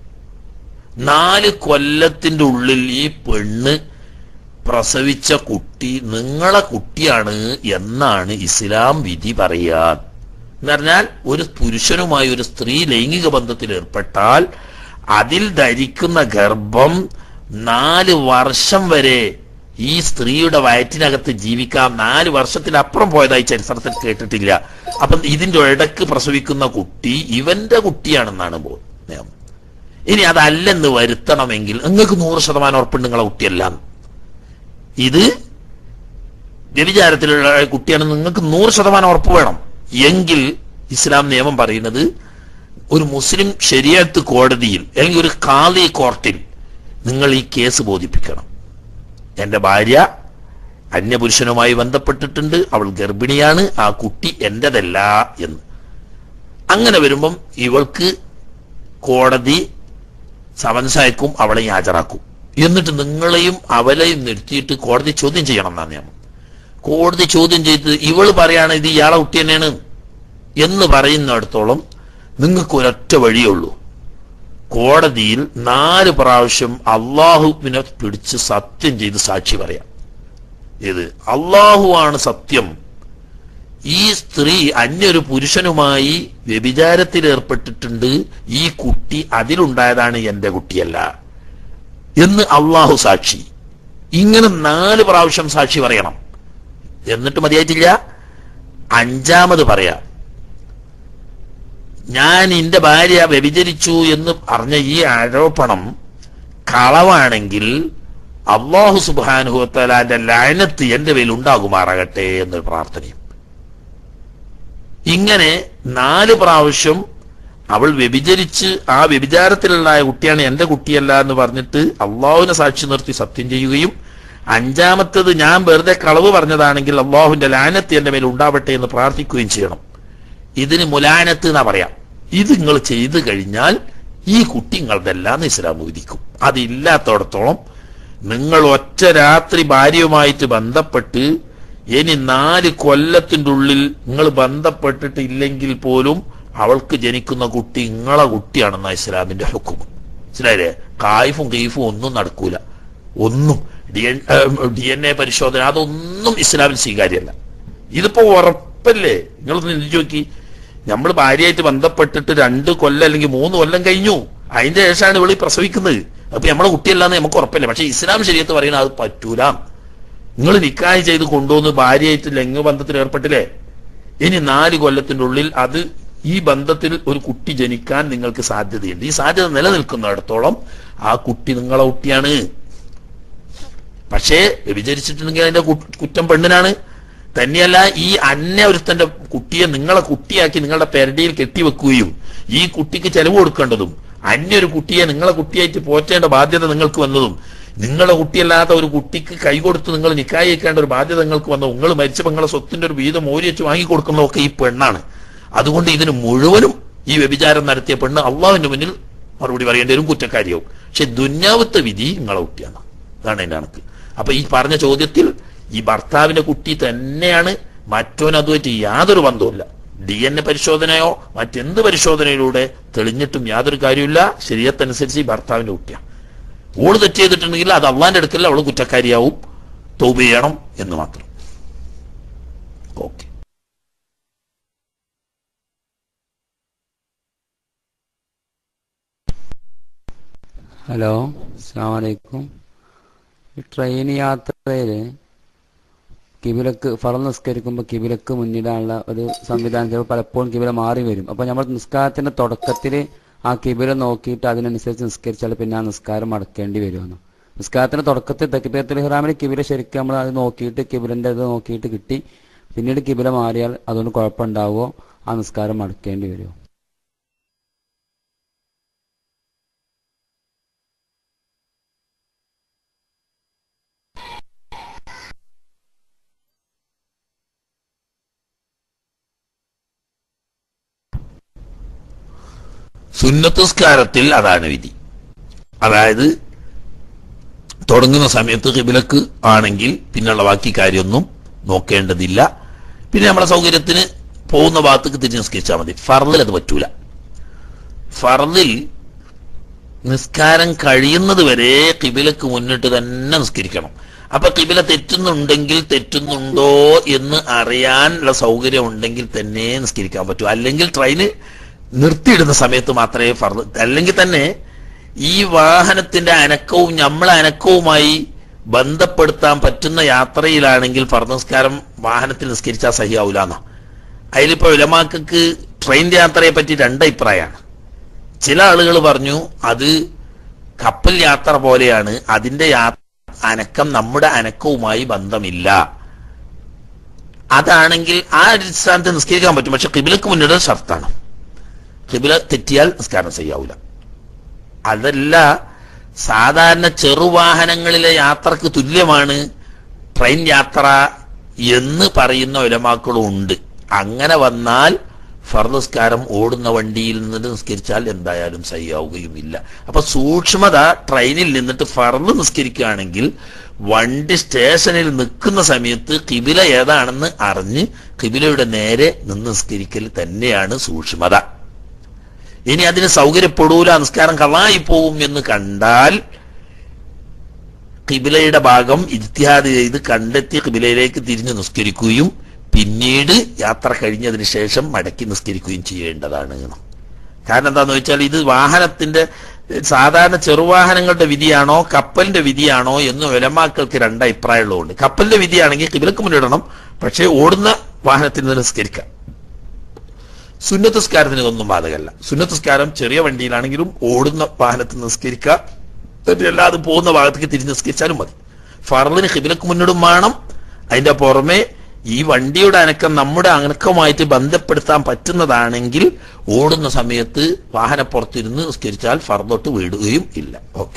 നാല് കൊല്ലത്തിന്റെ ഉള്ളിൽ ഈ പെണ്ണ് പ്രസവിച്ച കുട്ടി നിങ്ങളെ കുട്ടിയാണ് എന്നാണ് ഇസ്ലാം വിധി പറയാൻ എന്ന് പറഞ്ഞാൽ ഒരു പുരുഷനുമായി ഒരു സ്ത്രീ ലൈംഗിക ബന്ധത്തിൽ ഏർപ്പെട്ടാൽ അതിൽ ധരിക്കുന്ന ഗർഭം നാല് വർഷം വരെ ഈ സ്ത്രീയുടെ വയറ്റിനകത്ത് ജീവിക്കാം നാല് വർഷത്തിലപ്പുറം പോയതായി ചരിത്രത്തിൽ കേട്ടിട്ടില്ല അപ്പം ഇതിന്റെ ഇടക്ക് പ്രസവിക്കുന്ന കുട്ടി ഇവന്റെ കുട്ടിയാണെന്നാണ് ബോ- നിയമം ഇനി അതല്ലെന്ന് വരുത്തണമെങ്കിൽ നിങ്ങൾക്ക് നൂറ് ശതമാനം ഉറപ്പുണ്ട് നിങ്ങളെ കുട്ടിയല്ല ഇത് വ്യഭിചാരത്തിലുള്ള കുട്ടിയാണ് നിങ്ങൾക്ക് നൂറ് ശതമാനം ഉറപ്പ് വേണം എങ്കിൽ ഇസ്ലാം നിയമം പറയുന്നത് ഒരു മുസ്ലിം ശരിയത്ത് കോടതിയിൽ അല്ലെങ്കിൽ ഒരു കാലി കോർട്ടിൽ നിങ്ങൾ ഈ കേസ് ബോധിപ്പിക്കണം എന്റെ ഭാര്യ അന്യപുരുഷനുമായി ബന്ധപ്പെട്ടിട്ടുണ്ട് അവൾ ഗർഭിണിയാണ് ആ കുട്ടി എന്റേതല്ല എന്ന് അങ്ങനെ വരുമ്പം ഇവൾക്ക് കോടതി സമൻസ് അയക്കും അവളെയും ഹാജരാക്കും എന്നിട്ട് നിങ്ങളെയും അവലെയും നിർത്തിയിട്ട് കോടതി ചോദ്യം ചെയ്യണം എന്നാണ് നിയമം കോടതി ചോദ്യം ചെയ്ത് ഇവള് പറയാണ് ഇത് ഇയാളെ കുട്ടി തന്നെയാണ് എന്ന് പറയുന്നിടത്തോളം നിങ്ങൾക്ക് ഒരൊറ്റ വഴിയേ ഉള്ളൂ കോടതിയിൽ നാല് പ്രാവശ്യം അള്ളാഹുവിനെ പിടിച്ച് സത്യം ചെയ്ത് സാക്ഷി പറയാം ഇത് അള്ളാഹുവാണ് സത്യം ഈ സ്ത്രീ അന്യൊരു പുരുഷനുമായി വ്യഭിചാരത്തിൽ ഏർപ്പെട്ടിട്ടുണ്ട് ഈ കുട്ടി അതിലുണ്ടായതാണ് എന്റെ കുട്ടിയല്ല എന്ന് അള്ളാഹു സാക്ഷി ഇങ്ങനെ നാല് പ്രാവശ്യം സാക്ഷി പറയണം എന്നിട്ട് മതിയായിട്ടില്ല അഞ്ചാമത് പറയാം ഞാൻ എന്റെ ഭാര്യ വ്യഭിചരിച്ചു എന്ന് പറഞ്ഞ ഈ ആരോപണം കളവാണെങ്കിൽ അള്ളാഹു സുബാനുഹത്തലാന്റെ ലയനത്ത് എന്റെ മേൽ ഉണ്ടാകുമാറാകട്ടെ എന്നൊരു പ്രാർത്ഥനയും ഇങ്ങനെ നാല് പ്രാവശ്യം അവൾ വ്യഭിചരിച്ച് ആ വ്യഭിചാരത്തിലുള്ള കുട്ടിയാണ് എന്റെ കുട്ടിയല്ല എന്ന് പറഞ്ഞിട്ട് അള്ളാഹുവിനെ സാക്ഷി നിർത്തി സത്യം ചെയ്യുകയും അഞ്ചാമത്തത് ഞാൻ വെറുതെ കളവ് പറഞ്ഞതാണെങ്കിൽ അള്ളാഹുവിന്റെ ലാനത്ത് എന്റെ മേൽ ഉണ്ടാവട്ടെ എന്ന് പ്രാർത്ഥിക്കുകയും ചെയ്യണം ഇതിന് മുലാനത്ത് എന്നാ പറയാം ഇത് നിങ്ങൾ ചെയ്തു കഴിഞ്ഞാൽ ഈ കുട്ടി നിങ്ങളുടെല്ലാം ഇസ്ലാം വിധിക്കും അതില്ലാത്തടത്തോളം നിങ്ങൾ ഒറ്റ രാത്രി ഭാര്യയുമായിട്ട് ബന്ധപ്പെട്ട് ഇനി നാല് കൊല്ലത്തിന്റെ ഉള്ളിൽ നിങ്ങൾ ബന്ധപ്പെട്ടിട്ട് ഇല്ലെങ്കിൽ പോലും അവൾക്ക് ജനിക്കുന്ന കുട്ടി ഇങ്ങളെ കുട്ടിയാണെന്ന ഇസ്ലാമിന്റെ ഹുക്കും മനസ്സിലായില്ലേ കായ്ഫും കീഫും ഒന്നും നടക്കൂല ഒന്നും D N D N A പരിശോധന അതൊന്നും ഇസ്ലാമിൽ സ്വീകാര്യമല്ല ഇതിപ്പോ ഉറപ്പല്ലേ നിങ്ങളൊന്ന് ചിന്തിച്ച് നോക്കി നമ്മൾ ഭാര്യയായിട്ട് ബന്ധപ്പെട്ടിട്ട് രണ്ട് കൊല്ലം അല്ലെങ്കിൽ മൂന്ന് കൊല്ലം കഴിഞ്ഞു അതിന്റെ ശേഷമാണ് ഇവളി പ്രസവിക്കുന്നത് അപ്പൊ നമ്മളെ കുട്ടിയല്ലാന്ന് നമുക്ക് ഉറപ്പില്ല പക്ഷെ ഇസ്ലാം ശരീരത്ത് പറയുന്നത് അത് പറ്റൂല നിങ്ങൾ നിക്കാഹ് ചെയ്ത് കൊണ്ടുവന്ന് ഭാര്യയായിട്ട് ലംഘ ബന്ധത്തിൽ ഏർപ്പെട്ടില്ലേ ഇനി നാല് കൊല്ലത്തിന്റെ ഉള്ളിൽ അത് ഈ ബന്ധത്തിൽ ഒരു കുട്ടി ജനിക്കാൻ നിങ്ങൾക്ക് സാധ്യതയുണ്ട് ഈ സാധ്യത നിലനിൽക്കുന്നിടത്തോളം ആ കുട്ടി നിങ്ങളെ കുട്ടിയാണ് പക്ഷേ വ്യഭിചരിച്ചിട്ടുണ്ടെങ്കിൽ അതിന്റെ കു- കുറ്റം പെണ്ണിനാണ് തന്നെയല്ല ഈ അന്യ ഒരുത്തന്റെ കുട്ടിയെ നിങ്ങളെ കുട്ടിയാക്കി നിങ്ങളുടെ പെരടിയിൽ കെട്ടിവെക്കുകയും ഈ കുട്ടിക്ക് ചെലവ് കൊടുക്കേണ്ടതും അന്യൊരു കുട്ടിയെ നിങ്ങളെ കുട്ടിയായിട്ട് പോറ്റേണ്ട ബാധ്യത നിങ്ങൾക്ക് വന്നതും നിങ്ങളെ കുട്ടിയല്ലാത്ത ഒരു കുട്ടിക്ക് കൈ കൊടുത്ത് നിങ്ങൾ നിക്കായി വെക്കേണ്ട ഒരു ബാധ്യത നിങ്ങൾക്ക് വന്നു നിങ്ങൾ മരിച്ചപ്പോൾ നിങ്ങളെ സ്വത്തിന്റെ ഒരു വീതം ഓരി വെച്ച് വാങ്ങിക്കൊടുക്കുന്നതൊക്കെ ഈ പെണ്ണാണ് അതുകൊണ്ട് ഇതിന് മുഴുവനും ഈ വ്യഭിചാരം നടത്തിയ പെണ്ണ് അള്ളാഹുവിന്റെ മുന്നിൽ മറുപടി പറയേണ്ട ഒരു കുറ്റക്കാരിയാവും പക്ഷെ ദുന്യാവത്തെ വിധി നിങ്ങളെ കുട്ടിയാണ് അതാണ് എന്റെ കണക്ക് അപ്പൊ ഈ പറഞ്ഞ ചോദ്യത്തിൽ ഈ ഭർത്താവിന്റെ കുട്ടി തന്നെയാണ് മറ്റോൻ അതുമായിട്ട് യാതൊരു ബന്ധവുമില്ല ഡി എൻ എ പരിശോധനയോ മറ്റെന്ത് പരിശോധനയിലൂടെ തെളിഞ്ഞിട്ടും യാതൊരു കാര്യമില്ല ശരീരത്തനുസരിച്ച് ഈ ഭർത്താവിന്റെ കുട്ടിയാണ് ഓള് തെറ്റ് ചെയ്തിട്ടുണ്ടെങ്കിൽ അത് അള്ളാന്റെ അടുക്കല്ല അവള് കുറ്റക്കാരിയാവും തൗബ ചെയ്യണം എന്ന് മാത്രം ഓക്കെ
ഹലോ അസ്സാം വലൈക്കും ഈ ട്രെയിൻ യാത്രയിൽ കിബിലക്ക് ഫറ നിസ്കരിക്കുമ്പോൾ കിബിലക്ക് മുന്നിടാനുള്ള ഒരു സംവിധാനം ചിലപ്പോൾ പലപ്പോഴും കിബില മാറി വരും അപ്പോൾ നമ്മൾ നിസ്കാരത്തിന്റെ തുടക്കത്തിൽ ആ കിബില നോക്കിയിട്ട് അതിനനുസരിച്ച് നിസ്കരിച്ചാൽ പിന്നെ ആ നിസ്കാരം മടക്കേണ്ടി വരുമെന്ന് നിസ്കാരത്തിന്റെ തുടക്കത്തിൽ തെക്കിപ്പേത്തിൽ ഹിറാമിൽ കിബില ശരിക്കും നമ്മൾ അത് നോക്കിയിട്ട് കിബിലന്റെ ഇത് നോക്കിയിട്ട് കിട്ടി പിന്നീട് കിബില മാറിയാൽ അതുകൊണ്ട് കുഴപ്പമുണ്ടാവുമോ ആ നിസ്കാരം മടക്കേണ്ടി വരുമോ
സുന്നത്തസ്കാരത്തിൽ അതാണ് വിധി അതായത് തുടങ്ങുന്ന സമയത്ത് കിബിലക്ക് ആണെങ്കിൽ പിന്നുള്ള ബാക്കി കാര്യമൊന്നും നോക്കേണ്ടതില്ല പിന്നെ നമ്മുടെ സൗകര്യത്തിന് പോകുന്ന ഭാഗത്തേക്ക് തിരിഞ്ഞ് നിസ്കരിച്ചാൽ മതി ഫർദിൽ അത് പറ്റൂല ഫർദിൽ നിസ്കാരം കഴിയുന്നത് വരെ കിബിലക്ക് മുന്നിട്ട് തന്നെ നിസ്കരിക്കണം അപ്പൊ കിബില തെറ്റുന്നുണ്ടെങ്കിൽ തെറ്റുന്നുണ്ടോ എന്ന് അറിയാനുള്ള സൗകര്യം ഉണ്ടെങ്കിൽ തന്നെ നിസ്കരിക്കാൻ പറ്റൂ അല്ലെങ്കിൽ ട്രെയിന് നിർത്തിയിടുന്ന സമയത്ത് മാത്രമേ ഫർദ് അല്ലെങ്കിൽ തന്നെ ഈ വാഹനത്തിന്റെ അനക്കവും നമ്മളെ അനക്കവുമായി ബന്ധപ്പെടുത്താൻ പറ്റുന്ന യാത്രയിലാണെങ്കിൽ ഫർദ് നിസ്കാരം വാഹനത്തിൽ നിസ്കരിച്ചാൽ സഹിയാവൂല എന്നാ അതിലിപ്പോ വിലമാക്കക്ക് ട്രെയിൻ യാത്രയെ പറ്റി രണ്ട് അഭിപ്രായമാണ് ചില ആളുകൾ പറഞ്ഞു അത് കപ്പൽ യാത്ര പോലെയാണ് അതിന്റെ യാ അനക്കം നമ്മുടെ അനക്കവുമായി ബന്ധമില്ല അതാണെങ്കിൽ ആ അടിസ്ഥാനത്ത് നിസ്കരിക്കാൻ പറ്റും പക്ഷെ കിബിലക്ക് മുന്നിട്ട് ഷർത്താണ് കിബില തെറ്റിയാൽ നിസ്കാരം ചെയ്യാവൂല അതല്ല സാധാരണ ചെറുവാഹനങ്ങളിലെ യാത്രക്ക് തുല്യമാണ് ട്രെയിൻ യാത്ര എന്ന് പറയുന്ന ഉലമാക്കളും ഉണ്ട് അങ്ങനെ വന്നാൽ ഫർദസ്കാരം ഓടുന്ന വണ്ടിയിൽ നിന്ന് നിസ്കരിച്ചാൽ എന്തായാലും സഹിയാവുകയുമില്ല അപ്പൊ സൂക്ഷ്മത ട്രെയിനിൽ നിന്നിട്ട് ഫർദ് നിസ്കരിക്കുകയാണെങ്കിൽ വണ്ടി സ്റ്റേഷനിൽ നിൽക്കുന്ന സമയത്ത് കിബില ഏതാണെന്ന് അറിഞ്ഞ് കിബിലയുടെ നേരെ നിന്ന് നിസ്കരിക്കൽ തന്നെയാണ് സൂക്ഷ്മത ഇനി അതിന് സൗകര്യപ്പെടൂല നിസ്കാരം കള്ളായി പോവും എന്ന് കണ്ടാൽ കിബിലയുടെ ഭാഗം ഇത്തിഹാദ് ചെയ്ത് കണ്ടെത്തി കിബിലയിലേക്ക് തിരിഞ്ഞ് നിസ്കരിക്കുകയും പിന്നീട് യാത്ര കഴിഞ്ഞതിന് ശേഷം മടക്കി നിസ്കരിക്കുകയും ചെയ്യേണ്ടതാണ് കാരണം എന്താന്ന് വെച്ചാൽ ഇത് വാഹനത്തിന്റെ സാധാരണ ചെറുവാഹനങ്ങളുടെ വിധിയാണോ കപ്പലിന്റെ വിധിയാണോ എന്ന് വിലമാക്കൾക്ക് രണ്ട് അഭിപ്രായമുള്ളതുകൊണ്ട് കപ്പലിന്റെ വിധിയാണെങ്കിൽ കിബിലക്ക് മുന്നിടണം പക്ഷേ ഓടുന്ന വാഹനത്തിൽ നിന്ന് നിസ്കരിക്കാം സുന്നത്തസ്കാരത്തിന് ഇതൊന്നും ബാധകമല്ല സുന്നത്തസ്കാരം ചെറിയ വണ്ടിയിലാണെങ്കിലും ഓടുന്ന വാഹനത്തിൽ നിസ്കരിക്കുക എന്നിട്ട് അല്ലാതെ പോകുന്ന ഭാഗത്തേക്ക് തിരിഞ്ഞ് നിസ്കരിച്ചാലും മതി ഫറലിന് ഹിബിലക്ക് മുന്നിടും വേണം അതിന്റെ പുറമെ ഈ വണ്ടിയുടെ അനക്കം നമ്മുടെ അനക്കവുമായിട്ട് ബന്ധപ്പെടുത്താൻ പറ്റുന്നതാണെങ്കിൽ ഓടുന്ന സമയത്ത് വാഹനപ്പുറത്തിരുന്ന് നിസ്കരിച്ചാൽ ഫർദോട്ട് വീടുകയും ഇല്ല ഓക്കെ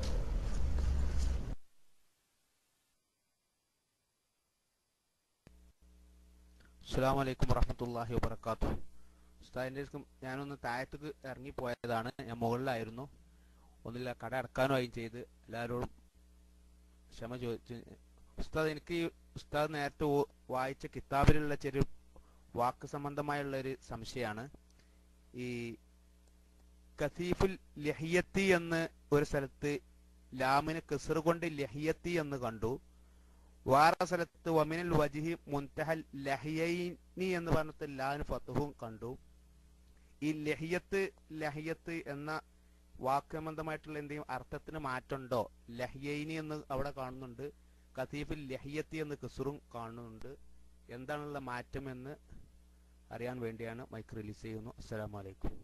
അസ്സാം വലൈക്കും വറഹമത്തല്ലാഹി വബർക്കാത്തു ഉസ്താദിൻ്റെ ഞാനൊന്ന് താഴത്തേക്ക് ഇറങ്ങിപ്പോയതാണ് ഞാൻ മുകളിലായിരുന്നു ഒന്നില്ല കട അടക്കാനുമായി ചെയ്ത് എല്ലാവരോടും ക്ഷമ ചോദിച്ച് ഉസ്താദ് എനിക്ക് ഈ ഉസ്താദ് നേരത്തെ ഓ- വായിച്ച കിതാബിലുള്ള ചെറിയ വാക്ക് സംബന്ധമായുള്ള ഒരു സംശയമാണ് ഈ കസീഫുൽ ലഹിയത്തി എന്ന് ഒരു സ്ഥലത്ത് ലാമിന് കെസർ കൊണ്ട് ലഹിയത്തി എന്ന് കണ്ടു വേറെ സ്ഥലത്ത് വമിനൽ വജിഹി മുൻതഹൽ ലഹിയൈനി എന്ന് പറഞ്ഞിട്ട് ലാന് ഫത്തുഹും കണ്ടു ഈ ലഹിയത്ത് ലഹിയത്ത് എന്ന വാക്യബന്ധമായിട്ടുള്ള എന്തെങ്കിലും അർത്ഥത്തിന് മാറ്റമുണ്ടോ ലഹിയൈനി എന്ന് അവിടെ കാണുന്നുണ്ട് കസീഫിൽ ലഹിയത്തി എന്ന് കെസറും കാണുന്നുണ്ട് എന്താണുള്ള മാറ്റം എന്ന് അറിയാൻ വേണ്ടിയാണ് മൈക്ക് റിലീസ് ചെയ്യുന്നു അസ്സലാമു അലൈക്കും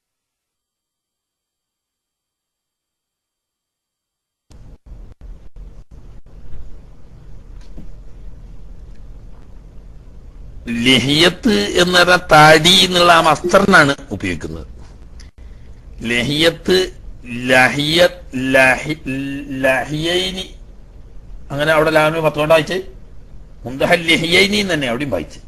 ലഹിയത്ത് എന്ന് പറഞ്ഞാൽ താടി എന്നുള്ള ആ മസ്തറിനാണ് ഉപയോഗിക്കുന്നത് ലഹിയത്ത് ലഹിയ ലഹി ലഹിയൈനി അങ്ങനെ അവിടെ ലാമിന് പത്തോണ്ട് വായിച്ച് മുന്തഹൽ ലഹിയൈനി എന്ന് തന്നെ അവിടെയും വായിച്ച്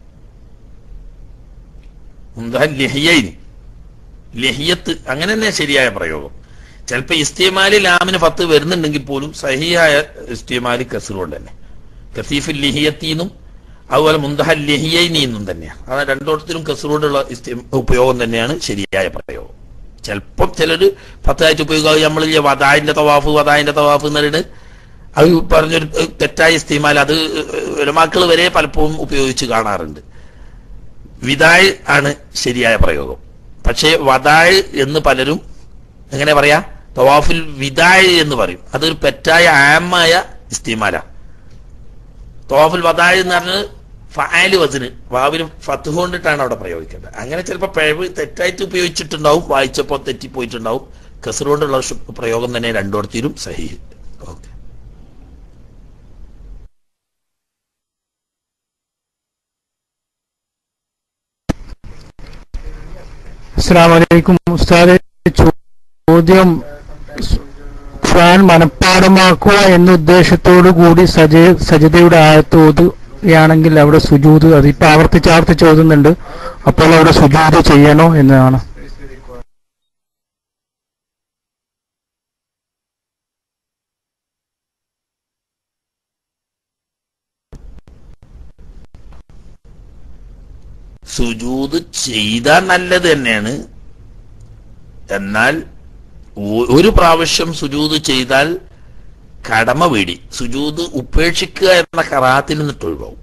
മുന്തഹൽ ലഹിയൈനി ലഹിയത്ത് അങ്ങനെ തന്നെ ശരിയായ പ്രയോഗം ചിലപ്പോ ഇസ്തിമാലി ലാമിന് പത്ത് വരുന്നുണ്ടെങ്കിൽ പോലും സഹിയായ ഇസ്തിമാലി കസർ കൊണ്ട് തന്നെ കസീഫുൽ ലിഹിയത്തിന്നും അതുപോലെ മുന്തഹൽ ലിഹിയൈനി എന്നും തന്നെയാണ് അത് രണ്ടോടത്തിലും കസറോടുള്ള ഉപയോഗം തന്നെയാണ് ശരിയായ പ്രയോഗം ചിലപ്പം ചിലര് പത്തായിട്ട് ഉപയോഗം നമ്മളില്ല വദായിന്റെ തവാഫ് വദായിന്റെ തവാഫ് എന്നിട്ട് അത് പറഞ്ഞൊരു തെറ്റായ ഇസ്തിമാൽ അത് ഒരമാക്കൾ വരെ പലപ്പോഴും ഉപയോഗിച്ച് കാണാറുണ്ട് വിദായ് ആണ് ശരിയായ പ്രയോഗം പക്ഷേ വദായ് എന്ന് പലരും എങ്ങനെ പറയാ തവാഫിൽ വിദായ് എന്ന് പറയും അതൊരു തെറ്റായ ആമായ ഇസ്തിമാല തവാഫുൽ വദായ് എന്ന് പറഞ്ഞത് ഫാല് വസിന് വാവിന് ഫത്ത് കൊണ്ടിട്ടാണ് അവിടെ പ്രയോഗിക്കേണ്ടത് അങ്ങനെ ചിലപ്പോൾ പിഴവ് തെറ്റായിട്ട് ഉപയോഗിച്ചിട്ടുണ്ടാവും വായിച്ചപ്പോൾ തെറ്റിപ്പോയിട്ടുണ്ടാവും കസർ കൊണ്ടുള്ള ഷു- പ്രയോഗം തന്നെ രണ്ടിടത്തിലും സഹി ഓക്കെ
അസ്സാമലൈക്കും ഉസ്താദെ ചോദ്യം ഖുർആൻ മനഃപ്പാടമാക്കുക എന്ന ഉദ്ദേശത്തോടു കൂടി സജ സജതയുടെ ആയത്ത് ഓതുകയാണെങ്കിൽ അവിടെ സുജൂത് അതിപ്പോ ആവർത്തിച്ച് ആവർത്തിച്ച് ഓതുന്നുണ്ട് അപ്പോൾ അവിടെ സുജൂത് ചെയ്യണോ എന്നതാണ്
സുജൂത് ചെയ്താൽ നല്ലത് തന്നെയാണ് എന്നാൽ ഒ- ഒരു പ്രാവശ്യം സുജൂത് ചെയ്താൽ കടമ വീടി സുജൂത് ഉപേക്ഷിക്കുക എന്ന കറാത്തിൽ നിന്നിട്ട് ഒഴിവാവും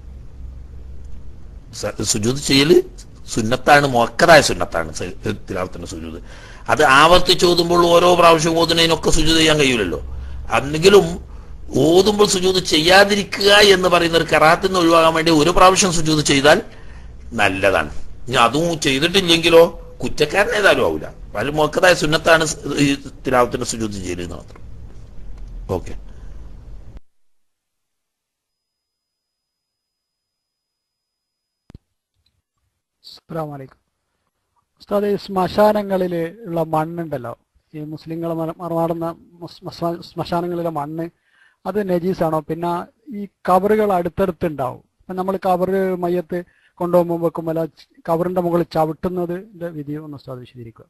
സ- സുജൂത് ചെയ്യല് സുന്നത്താണ് മുക്കതായ സുന്നത്താണ് തിലാവത്തിന്റെ സുജൂത് അത് ആവർത്തിച്ച് ഓതുമ്പോൾ ഓരോ പ്രാവശ്യം ഓതുന്നതിനൊക്കെ സുജൂത് ചെയ്യാൻ കഴിയൂലല്ലോ അന്നെങ്കിലും ഓതുമ്പോൾ സുജൂത് ചെയ്യാതിരിക്കുക എന്ന് പറയുന്ന ഒരു കറാത്തിൽ നിന്ന് ഒഴിവാകാൻ വേണ്ടി ഒരു പ്രാവശ്യം സുജൂത് ചെയ്താൽ നല്ലതാണ് ഇനി അതും ചെയ്തിട്ടില്ലെങ്കിലോ കുറ്റക്കാരൻ ഏതായാലും ആവില്ല വളരെ മുക്കതായ സുന്നത്താണ് സ് ഈ തിലാവത്തിന്റെ സുജൂത് ചെയ്യലെന്ന് മാത്രം ഓക്കെ
അസ്സലാമലൈക്കും ഉസ്താദ് ഈ ശ്മശാനങ്ങളിൽ ഉള്ള മണ്ണുണ്ടല്ലോ ഈ മുസ്ലിങ്ങൾ മറമാടുന്ന ശ്മശാനങ്ങളിലെ മണ്ണ് അത് നജീസാണോ പിന്നെ ഈ കവറുകൾ അടുത്തടുത്തുണ്ടാവും ഇപ്പൊ നമ്മൾ കവറ് മയ്യത്ത് കൊണ്ടുപോകുമ്പോൾ വെക്കുമ്പോൾ കവറിന്റെ മുകളിൽ ചവിട്ടുന്നതിന്റെ വിധി ഒന്ന് ഉസ്താദ് വിശദീകരിക്കുക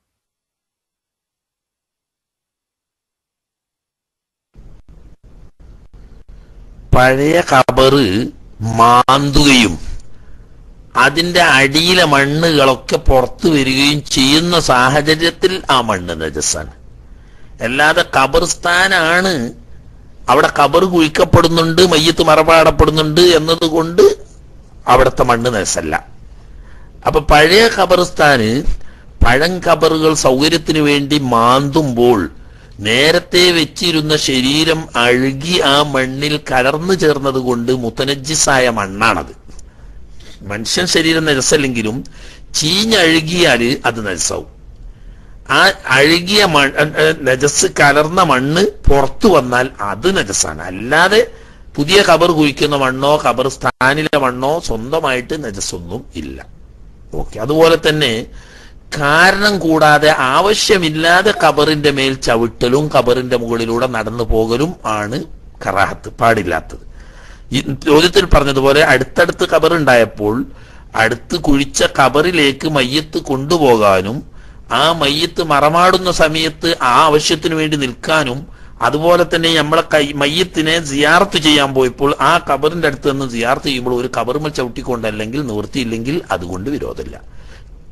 പഴയ കബറ് മാന്തുകയും അതിന്റെ അടിയിലെ മണ്ണുകളൊക്കെ പുറത്തു വരികയും ചെയ്യുന്ന സാഹചര്യത്തിൽ ആ മണ്ണ് നജസ്സാണ് അല്ലാതെ ഖബർസ്ഥാനാണ് അവിടെ കബർ കുഴിക്കപ്പെടുന്നുണ്ട് മയ്യത്ത് മറപാടപ്പെടുന്നുണ്ട് എന്നതുകൊണ്ട് അവിടുത്തെ മണ്ണ് നജസല്ല അപ്പൊ പഴയ ഖബർസ്ഥാന് പഴം കബറുകൾ സൗകര്യത്തിന് വേണ്ടി മാന്തുമ്പോൾ നേരത്തെ വെച്ചിരുന്ന ശരീരം അഴുകി ആ മണ്ണിൽ കലർന്നു ചേർന്നത് കൊണ്ട് മുത്തനജിസായ മണ്ണാണത് മനുഷ്യൻ ശരീരം നജസല്ലെങ്കിലും ചീഞ്ഞഴുകിയാൽ അത് നജസാവും ആ അഴുകിയ മണ്ണ് നജസ് കലർന്ന മണ്ണ് പുറത്തു വന്നാൽ അത് നജസാണ് അല്ലാതെ പുതിയ കബർ കുഴിക്കുന്ന മണ്ണോ കബർ സ്ഥാനിലെ മണ്ണോ സ്വന്തമായിട്ട് നജസ്സൊന്നും ഇല്ല ഓക്കെ അതുപോലെ തന്നെ കാരണം കൂടാതെ ആവശ്യമില്ലാതെ കബറിന്റെ മേൽ ചവിട്ടലും കബറിന്റെ മുകളിലൂടെ നടന്നു പോകലും ആണ് കറാഹത്ത് പാടില്ലാത്തത് ഈ ചോദ്യത്തിൽ പറഞ്ഞതുപോലെ അടുത്തടുത്ത് കബർ ഉണ്ടായപ്പോൾ അടുത്ത് കുഴിച്ച കബറിലേക്ക് മയ്യത്ത് കൊണ്ടുപോകാനും ആ മയ്യത്ത് മറമാടുന്ന സമയത്ത് ആ ആവശ്യത്തിന് വേണ്ടി നിൽക്കാനും അതുപോലെ തന്നെ നമ്മളെ കൈ മയ്യത്തിനെ സിയാർത്ത് ചെയ്യാൻ പോയപ്പോൾ ആ കബറിന്റെ അടുത്ത് നിന്ന് സിയാർത്ത് ചെയ്യുമ്പോൾ ഒരു കബറുമൽ ചവിട്ടിക്കൊണ്ടല്ലെങ്കിൽ നിവൃത്തിയില്ലെങ്കിൽ അതുകൊണ്ട് വിരോധമില്ല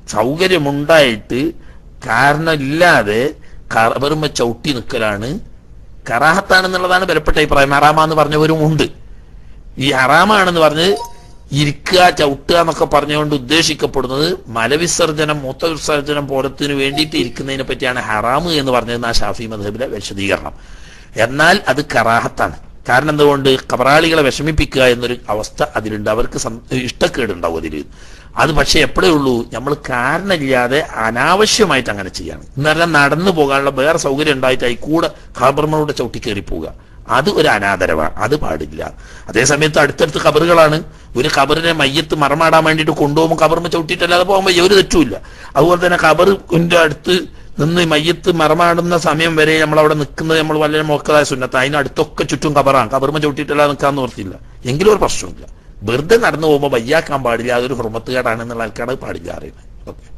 സൗകര്യമുണ്ടായിട്ട് കാരണമില്ലാതെ കബറുമ്മ ചവിട്ടി നിൽക്കലാണ് കറാഹത്താണെന്നുള്ളതാണ് ബലപ്പെട്ട അഭിപ്രായം ഹറാമാന്ന് പറഞ്ഞവരും ഉണ്ട് ഈ ഹറാമാണെന്ന് പറഞ്ഞ് ഇരിക്കുക ചവിട്ടുക എന്നൊക്കെ പറഞ്ഞുകൊണ്ട് ഉദ്ദേശിക്കപ്പെടുന്നത് മലവിസർജനം മൂത്രവിസർജനം പോലത്തിന് വേണ്ടിയിട്ട് ഇരിക്കുന്നതിനെ പറ്റിയാണ് ഹറാമ് എന്ന് പറഞ്ഞത് ആ ഷാഫി മധബിലെ വിശദീകരണം എന്നാൽ അത് കറാഹത്താണ് കാരണം എന്തുകൊണ്ട് കബറാളികളെ വിഷമിപ്പിക്കുക എന്നൊരു അവസ്ഥ അതിലുണ്ട് അവർക്ക് സം- ഇഷ്ടക്കേടുണ്ടാവും അതിൽ അത് പക്ഷെ എപ്പോഴേ ഉള്ളൂ നമ്മൾ കാരണമില്ലാതെ അനാവശ്യമായിട്ട് അങ്ങനെ ചെയ്യാണ് എന്നല്ല നടന്നു പോകാനുള്ള വേറെ സൗകര്യം ഉണ്ടായിട്ടായി കൂടെ ഖബറിനോട് ചവിട്ടി കയറി പോവുക അത് ഒരു അനാദരവാണ് അത് പാടില്ല അതേസമയത്ത് അടുത്തടുത്ത് ഖബറുകളാണ് ഒരു ഖബറിനെ മയ്യത്ത് മറമാടാൻ വേണ്ടിയിട്ട് കൊണ്ടുപോകുമ്പോൾ ഖബറിന് ചവിട്ടിയിട്ടല്ലാതെ പോകുമ്പോൾ ഒരു തെറ്റുമില്ല അതുപോലെ തന്നെ ഖബറിന്റെ അടുത്ത് നിന്ന് മയ്യത്ത് മറമാടുന്ന സമയം വരെ നമ്മൾ അവിടെ നിൽക്കുന്നത് നമ്മൾ വളരെ മോക്കതായ സുന്നത്ത് അതിന് അടുത്തൊക്കെ ചുറ്റും ഖബറാണ് ഖബറിന് ചവിട്ടിയിട്ടല്ലാതെ നിൽക്കാന്ന് ഓർത്തില്ല എങ്കിലും ഒരു പ്രശ്നമില്ല വെറുതെ നടന്നു പോകുമ്പോൾ വയ്യാക്കാൻ പാടില്ല അതൊരു ഹുർമത്തുകേടാണ് എന്നുള്ള ആൾക്കാണ് അത് പാടില്ല അറിയുന്നത് ഓക്കെ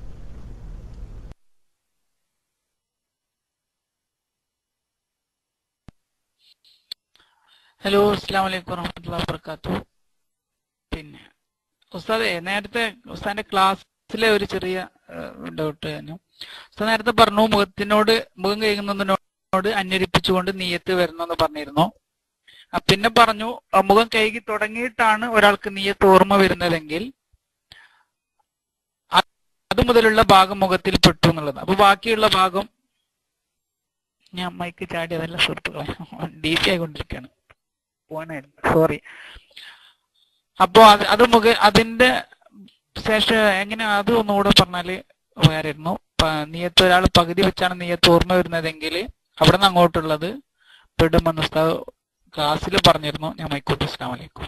ഹലോ അസ്സാം വലൈക്കും വറഹമത്തുള്ള വർക്കാത്തു പിന്നെ ഉസ്താദെ നേരത്തെ ഉസ്താദിന്റെ ക്ലാസ്സിലെ ഒരു ചെറിയ ഡൗട്ട് തന്നെ ഉസ്താദ് നേരത്തെ പറഞ്ഞു മുഖത്തിനോട് മുഖം കഴുകുന്നതിനോട് അന്വരിപ്പിച്ചുകൊണ്ട് നീയത്ത് വരണമെന്ന് പറഞ്ഞിരുന്നു ആ, പിന്നെ പറഞ്ഞു ആ, മുഖം കഴുകി തുടങ്ങിയിട്ടാണ് ഒരാൾക്ക് നീയത്ത് ഓർമ്മ വരുന്നതെങ്കിൽ അ- അത് മുതലുള്ള ഭാഗം മുഖത്തിൽ പെട്ടു എന്നുള്ളത് അപ്പൊ ബാക്കിയുള്ള ഭാഗം ഞാൻ മൈക്ക് ചാടിയതല്ല സുഹൃത്തുക്കളെ ഡി സി ആയിക്കൊണ്ടിരിക്കുകയാണ് പോണായിരുന്നു സോറി അപ്പോ അത് അത് മുഖ അതിന്റെ ശേഷം എങ്ങനെ അത് ഒന്നുകൂടെ പറഞ്ഞാല് ഉപകാരമായിരുന്നു പ- നീയത്ത് ഒരാൾ പകുതി വെച്ചാണ് നീയത്ത് ഓർമ്മ വരുന്നതെങ്കിൽ അവിടെ നിന്ന് അങ്ങോട്ടുള്ളത് പെടുമെന്ന് ഉസ്താദ് ക്ലാസ്സിൽ പറഞ്ഞിരുന്നു ഞാൻ മൈക്കോട്ടെ അസ്ലാം വലൈക്കും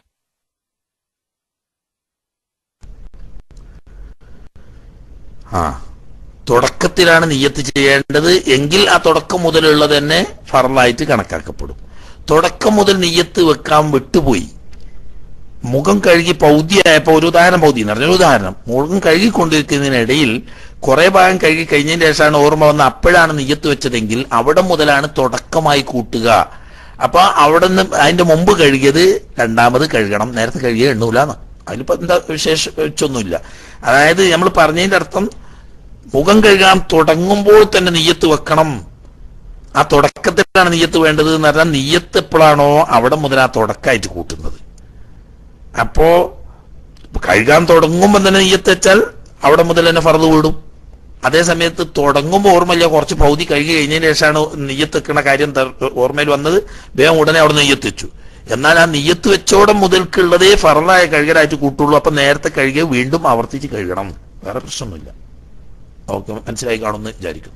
ആ തുടക്കത്തിലാണ് നിയ്യത്ത് ചെയ്യേണ്ടത് എങ്കിൽ ആ തുടക്കം മുതലുള്ളത് തന്നെ ഫറലായിട്ട് കണക്കാക്കപ്പെടും തുടക്കം മുതൽ നിയ്യത്ത് വെക്കാൻ വിട്ടുപോയി മുഖം കഴുകി പൗതിയായപ്പോ ഒരു ഉദാഹരണം പൗതി എന്ന് പറഞ്ഞ ഒരു ഉദാഹരണം മുഖം കഴുകിക്കൊണ്ടിരിക്കുന്നതിനിടയിൽ കുറെ ഭാഗം കഴുകി കഴിഞ്ഞതിന് ശേഷമാണ് ഓർമ്മ വന്ന അപ്പോഴാണ് നിയ്യത്ത് വെച്ചതെങ്കിൽ അവിടെ മുതലാണ് തുടക്കമായി കൂട്ടുക അപ്പൊ അവിടെ നിന്ന് അതിന്റെ മുമ്പ് കഴുകിയത് രണ്ടാമത് കഴുകണം നേരത്തെ കഴുകിയ എണ്ണൂലാന്ന് അതിലിപ്പോ എന്താ വിശേഷിച്ചൊന്നുമില്ല അതായത് നമ്മൾ പറഞ്ഞതിന്റെ അർത്ഥം മുഖം കഴുകാൻ തുടങ്ങുമ്പോൾ തന്നെ നെയ്യത്ത് വെക്കണം ആ തുടക്കത്തിലാണ് നെയ്യത്ത് വേണ്ടത് എന്ന് പറഞ്ഞാൽ നെയ്യത്ത് എപ്പോഴാണോ അവിടെ മുതൽ ആ തുടക്കമായിട്ട് കൂട്ടുന്നത് അപ്പോ കഴുകാൻ തുടങ്ങുമ്പോൾ തന്നെ നെയ്യത്ത് വെച്ചാൽ അവിടെ മുതൽ തന്നെ ഫറത് വീടും അതേ സമയത്ത് തുടങ്ങുമ്പോൾ ഓർമ്മയില്ല കുറച്ച് പൗതി കഴുകി കഴിഞ്ഞതിന് ശേഷമാണ് നെയ്യത്ത് വെക്കുന്ന കാര്യം ത- ഓർമ്മയിൽ വന്നത് വേഗം ഉടനെ അവിടെ നെയ്യത്ത് വെച്ചു എന്നാൽ ആ നെയ്യത്ത് വെച്ചോടം മുതൽക്കുള്ളതേ ഫറലായ കഴുകലായിട്ട് കൂട്ടുള്ളൂ അപ്പൊ നേരത്തെ കഴുകിയ വീണ്ടും ആവർത്തിച്ച് കഴുകണം വേറെ പ്രശ്നമൊന്നുമില്ല ഓക്കെ മനസ്സിലായി കാണുമെന്ന് വിചാരിക്കുന്നു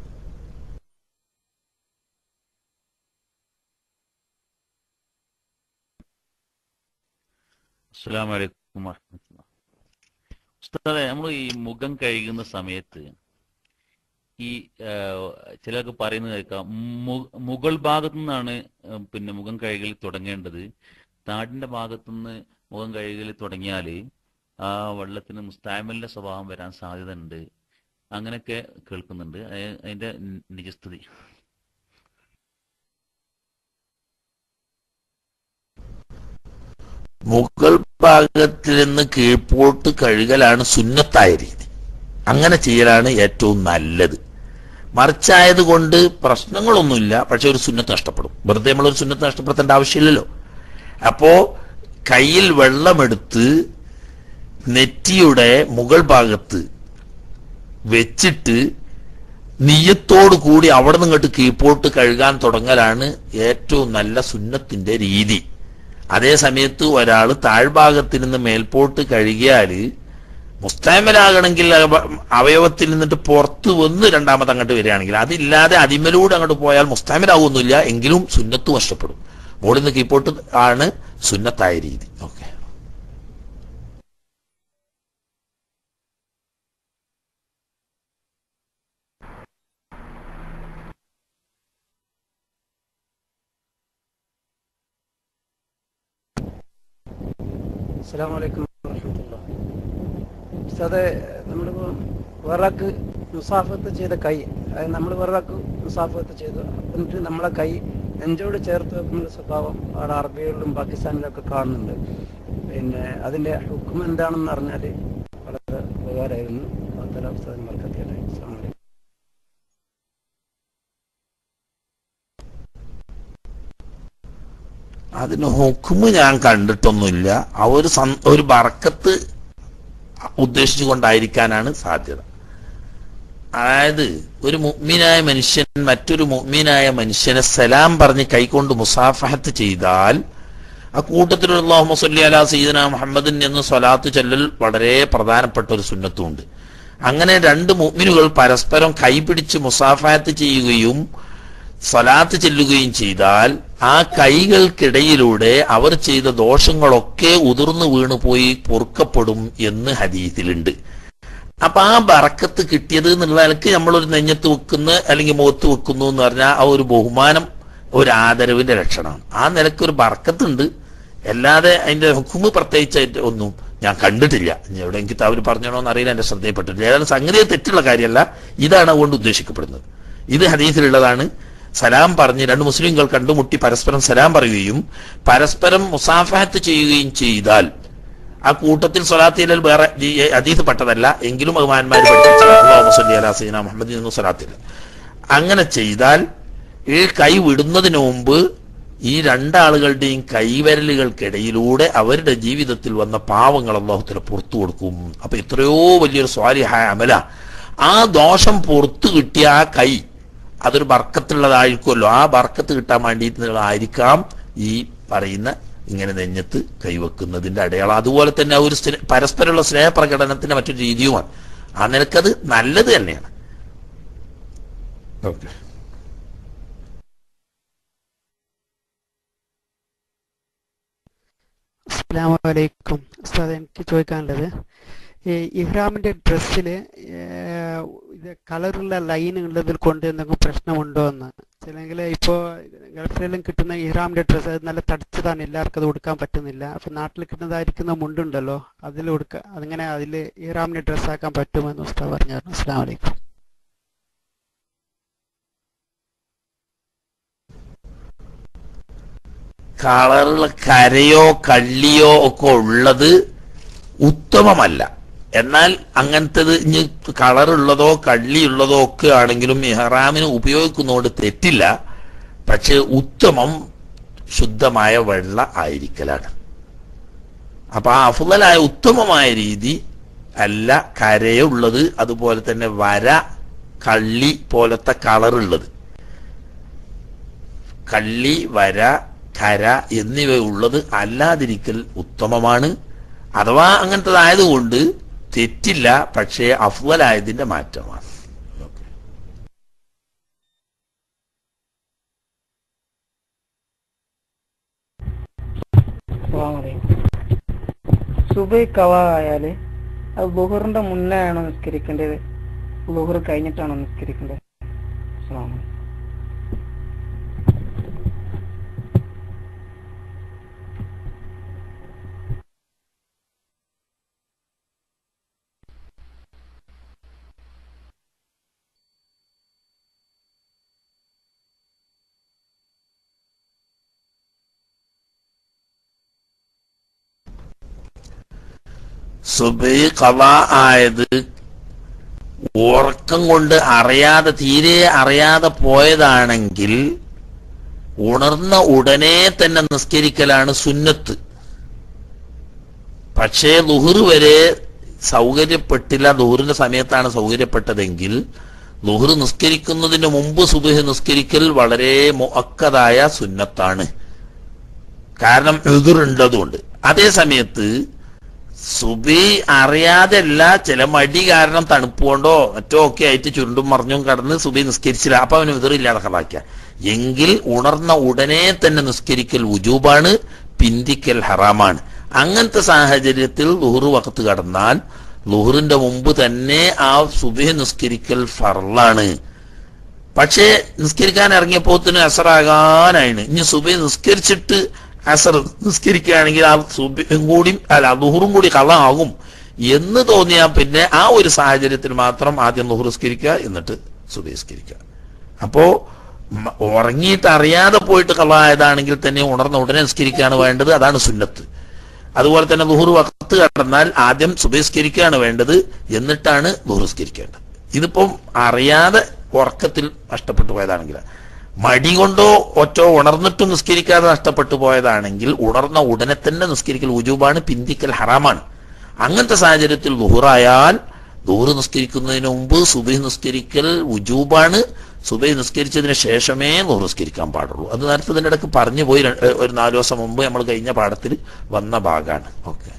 അസ്സലാം വലൈക്കും വറഹ്മത്തുള്ളാഹി. ഉസ്താദെ നമ്മൾ ഈ മുഖം കഴുകുന്ന സമയത്ത് ഈ ആ, ചിലർക്ക് പറയുന്നത് കേൾക്കാം മു- മുകൾ ഭാഗത്തു നിന്നാണ് ആ, പിന്നെ മുഖം കഴുകൽ തുടങ്ങേണ്ടത് താടിന്റെ ഭാഗത്തു നിന്ന് മുഖം കഴുകൽ തുടങ്ങിയാൽ ആ വെള്ളത്തിന് മുസ്താമലിന്റെ സ്വഭാവം വരാൻ സാധ്യത ഉണ്ട് അങ്ങനെയൊക്കെ കേൾക്കുന്നുണ്ട് അയ- അതിന്റെ നി- നിജസ്ഥിതി
മുകൾ ഭാഗത്തിൽ നിന്ന് കീഴ്പോട്ട് കഴുകലാണ് സുന്നത്തായ രീതി അങ്ങനെ ചെയ്യലാണ് ഏറ്റവും നല്ലത് മറിച്ചായത് കൊണ്ട് പ്രശ്നങ്ങളൊന്നുമില്ല പക്ഷെ ഒരു സുന്നത്ത് നഷ്ടപ്പെടും വെറുതെ നമ്മളൊരു സുന്നത്ത് നഷ്ടപ്പെടുത്തേണ്ട ആവശ്യമില്ലല്ലോ അപ്പോ കയ്യിൽ വെള്ളമെടുത്ത് നെറ്റിയുടെ മുകൾ ഭാഗത്ത് വെച്ചിട്ട് നീയത്തോടു കൂടി അവിടെ നിന്ന് ഇങ്ങോട്ട് കീഴ്പോട്ട് കഴുകാൻ തുടങ്ങലാണ് ഏറ്റവും നല്ല സുന്നത്തിന്റെ രീതി അതേ സമയത്ത് ഒരാൾ താഴ്ഭാഗത്തിൽ നിന്ന് മേൽപോട്ട് കഴുകിയാല് മുസ്താമലാകണമെങ്കിൽ അവ- അവയവത്തിൽ നിന്നിട്ട് പുറത്ത് വന്ന് രണ്ടാമത് അങ്ങോട്ട് വരികയാണെങ്കിൽ അതില്ലാതെ അതിമലൂടെ അങ്ങോട്ട് പോയാൽ മുസ്താമലാവുന്നില്ല എങ്കിലും സുന്നത്ത് നഷ്ടപ്പെടും മുകളിൽ നിന്ന് കീഴ്പോട്ട് ആണ് സുന്നത്തായ രീതി ഓക്കെ
അസ്സാം വലൈക്കും വറഹമത്തുള്ള ഉസ്താദെ നമ്മളിപ്പോ വേറൊരാൾക്ക് മുസാഫത്ത് ചെയ്ത കൈ അതായത് നമ്മൾ വേറൊരാൾക്ക് മുസാഫത്ത് ചെയ്തു എന്നിട്ട് നമ്മളെ കൈ നെഞ്ചോട് ചേർത്ത് വെക്കുന്ന സ്വഭാവം അവിടെ അറബികളിലും പാകിസ്ഥാനിലൊക്കെ കാണുന്നുണ്ട് പിന്നെ അതിന്റെ ഹുക്കും എന്താണെന്ന് അറിഞ്ഞാൽ വളരെ ഉപകാരമായിരുന്നു അതല്ല
ഉസ്താദിന് ബർക്കത്ത് ചെയ്യട്ടെ അസ്സലാമു അലൈക്കും
അതിന് ഹുക്കുമ് ഞാൻ കണ്ടിട്ടൊന്നുമില്ല ആ ഒരു സം- ഒരു ബർക്കത്ത് ഉദ്ദേശിച്ചുകൊണ്ടായിരിക്കാനാണ് സാധ്യത അതായത് ഒരു മുഅ്മിനായ മനുഷ്യൻ മറ്റൊരു മുഅ്മിനായ മനുഷ്യനെ സലാം പറഞ്ഞ് കൈകൊണ്ട് മുസാഫഹത്ത് ചെയ്താൽ ആ കൂട്ടത്തിലുള്ള അല്ലാഹുമ്മ സ്വല്ലി അലാ സയ്യിദന മുഹമ്മദിൻ എന്ന് സ്വലാത്ത് ചെല്ലൽ വളരെ പ്രധാനപ്പെട്ട ഒരു സുന്നത്തുണ്ട് അങ്ങനെ രണ്ട് മുഅ്മിനുകൾ പരസ്പരം കൈപിടിച്ച് മുസാഫഹത്ത് ചെയ്യുകയും സ്വലാത്ത് ചെല്ലുകയും ചെയ്താൽ ആ കൈകൾക്കിടയിലൂടെ അവർ ചെയ്ത ദോഷങ്ങളൊക്കെ ഉതിർന്നു വീണു പോയി പൊറുക്കപ്പെടും എന്ന് ഹദീസിലുണ്ട് അപ്പൊ ആ ബറക്കത്ത് കിട്ടിയത് എന്നുള്ള നിലക്ക് നമ്മളൊരു നെഞ്ഞത്ത് വെക്കുന്ന അല്ലെങ്കിൽ മുഖത്ത് വെക്കുന്നു എന്ന് പറഞ്ഞാൽ ആ ഒരു ബഹുമാനം ഒരു ആദരവിന്റെ ലക്ഷണമാണ് ആ നിലക്ക് ഒരു ബറക്കത്തുണ്ട് അല്ലാതെ അതിന്റെ ഹുക്കുമ് പ്രത്യേകിച്ചായിട്ട് ഒന്നും ഞാൻ കണ്ടിട്ടില്ല ഇനി എവിടെ എനിക്ക് അവർ പറഞ്ഞണോ എന്ന് അറിയില്ല എന്റെ ശ്രദ്ധയിൽപ്പെട്ടിട്ടില്ല ഏതായാലും സംഗതിയെ തെറ്റുള്ള കാര്യമല്ല ഇതാണ് അതുകൊണ്ട് ഉദ്ദേശിക്കപ്പെടുന്നത് ഇത് ഹദീസിലുള്ളതാണ് സലാം പറഞ്ഞ് രണ്ട് മുസ്ലിങ്ങൾ കണ്ടുമുട്ടി പരസ്പരം സലാം പറയുകയും പരസ്പരം മുസാഫഹത്ത് ചെയ്യുകയും ചെയ്താൽ ആ കൂട്ടത്തിൽ സ്വലാത്തിയിൽ വേറെ അതീത് പെട്ടതല്ല എങ്കിലും ബഹുമാന്മാർ പഠിപ്പിച്ചു മുഹമ്മദ് എന്നു സ്വലാത്തിൽ അങ്ങനെ ചെയ്താൽ ഈ കൈ വിടുന്നതിന് മുമ്പ് ഈ രണ്ടാളുകളുടെയും കൈവരലുകൾക്കിടയിലൂടെ അവരുടെ ജീവിതത്തിൽ വന്ന പാവങ്ങൾ അള്ളാഹുത്തിന് പുറത്തു കൊടുക്കും അപ്പൊ എത്രയോ വലിയൊരു സ്വാലിഹായ അമല ആ ദോഷം പുറത്തു കിട്ടിയ ആ കൈ അതൊരു ബർക്കത്തുള്ളതായിരിക്കുമല്ലോ ആ ബർക്കത്ത് കിട്ടാൻ വേണ്ടിയിട്ടുള്ളതായിരിക്കാം ഈ പറയുന്ന ഇങ്ങനെ നെഞ്ഞത്ത് കൈവെക്കുന്നതിന്റെ അടയാളം അതുപോലെ തന്നെ ആ ഒരു സ്നേ- പരസ്പരമുള്ള സ്നേഹപ്രകടനത്തിന്റെ മറ്റൊരു രീതിയുമാണ് ആ നിലക്കത് നല്ലത് തന്നെയാണ് ഓക്കെ
അസ്സലാമു അലൈക്കും ഉസ്താദ് എനിക്ക് ചോദിക്കാനുള്ളത് ഈ ഇഹ്റാമിന്റെ ഡ്രസ്സിൽ ഇത് കളറുള്ള ലൈൻ ഉള്ളതിൽ കൊണ്ട് എന്തെങ്കിലും പ്രശ്നമുണ്ടോ എന്ന് അല്ലെങ്കിൽ ഇപ്പോൾ ഗൾഫിലെല്ലാം കിട്ടുന്ന ഇഹ്റാമിന്റെ ഡ്രസ്സ് അത് നല്ല തടിച്ചതാണ് എല്ലാവർക്കും അത് ഉടുക്കാൻ പറ്റുന്നില്ല അപ്പൊ നാട്ടിൽ കിട്ടുന്നതായിരിക്കുന്ന മുണ്ടുണ്ടല്ലോ അതിൽ ഉടുക്ക അതിങ്ങനെ അതിൽ ഇഹ്റാമിന്റെ ഡ്രസ്സ് ആക്കാൻ പറ്റുമെന്ന് ഉസ്താദ് പറഞ്ഞായിരുന്നു അസ്സാം വലൈക്കും
കളറുള്ള കരയോ കള്ളിയോ ഒക്കെ ഉള്ളത് ഉത്തമമല്ല എന്നാൽ അങ്ങനത്തത് ഇനി കളറുള്ളതോ കള്ളിയുള്ളതോ ഒക്കെ ആണെങ്കിലും ഇഹ്റാമിന് ഉപയോഗിക്കുന്നതുകൊണ്ട് തെറ്റില്ല പക്ഷെ ഉത്തമം ശുദ്ധമായ വെള്ള ആയിരിക്കലാണ് അപ്പൊ ആ അഫുതലായ ഉത്തമമായ രീതി അല്ല കരയുള്ളത് അതുപോലെ തന്നെ വര കള്ളി പോലത്തെ കളറുള്ളത് കള്ളി വര കര എന്നിവ ഉള്ളത് അല്ലാതിരിക്കൽ ഉത്തമമാണ് അഥവാ അങ്ങനത്തതായതുകൊണ്ട് തെറ്റില്ല പക്ഷേ അഫ്വലായതിന്റെ മാറ്റമാണ്
സുബൈ കവ ആയാല് അത് ബുഹറിന്റെ മുന്നേ ആണോ നിസ്കരിക്കേണ്ടത് ബുഹർ കഴിഞ്ഞിട്ടാണോ നിസ്കരിക്കേണ്ടത് അസ്സലാമു അലൈക്കും.
സുബൈ കഥ ആയത് ഉറക്കം കൊണ്ട് അറിയാതെ തീരെ അറിയാതെ പോയതാണെങ്കിൽ ഉണർന്ന ഉടനെ തന്നെ നിസ്കരിക്കലാണ് സുന്നത്ത് പക്ഷേ ലുഹർ വരെ സൗകര്യപ്പെട്ടില്ല ലുഹറിന്റെ സമയത്താണ് സൗകര്യപ്പെട്ടതെങ്കിൽ ലുഹർ നിസ്കരിക്കുന്നതിന് മുമ്പ് സുബഹ് നിസ്കരിക്കൽ വളരെ മുഅക്കതായ സുന്നത്താണ് കാരണം എതിറുണ്ടതുകൊണ്ട് അതേ സമയത്ത് സുബി അറിയാതെ അല്ല ചില മടി കാരണം തണുപ്പ് കൊണ്ടോ മറ്റോ ഒക്കെ ആയിട്ട് ചുരുണ്ടും മറിഞ്ഞും കടന്ന് സുബി നിസ്കരിച്ചില്ല അപ്പൊ അവന് എതിറില്ലാതെ കളാക്കിയ എങ്കിൽ ഉണർന്ന ഉടനെ തന്നെ നിസ്കരിക്കൽ ഉജൂബാണ് പിന്തിക്കൽ ഹറാമാണ് അങ്ങനത്തെ സാഹചര്യത്തിൽ ലുഹർ വക്കത്ത് കടന്നാൽ ലുഹറിന്റെ മുമ്പ് തന്നെ ആ സുബി നിസ്കരിക്കൽ ഫർളാണ് പക്ഷേ നിസ്കരിക്കാൻ ഇറങ്ങിയപ്പോത്തിന് അസറാകാനാണ് ഇനി സുബൈ നിസ്കരിച്ചിട്ട് അസർ നിസ്കരിക്കുകയാണെങ്കിൽ ആ സുബയും കൂടി അല്ല ലുഹറും കൂടി കളാകും എന്ന് തോന്നിയാൽ പിന്നെ ആ ഒരു സാഹചര്യത്തിൽ മാത്രം ആദ്യം ലുഹർ നിസ്കരിക്കുക എന്നിട്ട് സുബൈ നിസ്കരിക്കുക അപ്പോ മ- ഉറങ്ങിയിട്ട് അറിയാതെ പോയിട്ട് കളായതാണെങ്കിൽ തന്നെ ഉണർന്ന ഉടനെ നിസ്കരിക്കുകയാണ് വേണ്ടത് അതാണ് സുന്നത്ത് അതുപോലെ തന്നെ ലുഹുർ വക്ത് കടന്നാൽ ആദ്യം സുബഹിസ്കരിക്കുകയാണ് വേണ്ടത് എന്നിട്ടാണ് ലുഹുസ്കരിക്കേണ്ടത് ഇതിപ്പം അറിയാതെ ഉറക്കത്തിൽ നഷ്ടപ്പെട്ടു പോയതാണെങ്കിൽ മടി കൊണ്ടോ ഒറ്റോ ഉണർന്നിട്ടും നിസ്കരിക്കാതെ നഷ്ടപ്പെട്ടു പോയതാണെങ്കിൽ ഉണർന്ന ഉടനെ തന്നെ നിസ്കരിക്കൽ ഉജൂബാണ് പിന്തിക്കൽ ഹറാമാണ് അങ്ങനത്തെ സാഹചര്യത്തിൽ ലുഹുറായാൽ ലുഹുർ നിസ്കരിക്കുന്നതിന് മുമ്പ് സുബഹി നിസ്കരിക്കൽ ഉജൂബാണ് സുബഹി നിസ്കരിച്ചതിന് ശേഷമേ ലുഹുർ നിസ്കരിക്കാൻ പാടുള്ളൂ അത് നേരത്തെ ഇതിന്റെ ഇടയ്ക്ക് പറഞ്ഞു പോയി ര- ഒരു നാലു ദിവസം മുമ്പ് നമ്മൾ കഴിഞ്ഞ പാഠത്തിൽ വന്ന ഭാഗമാണ് ഓക്കെ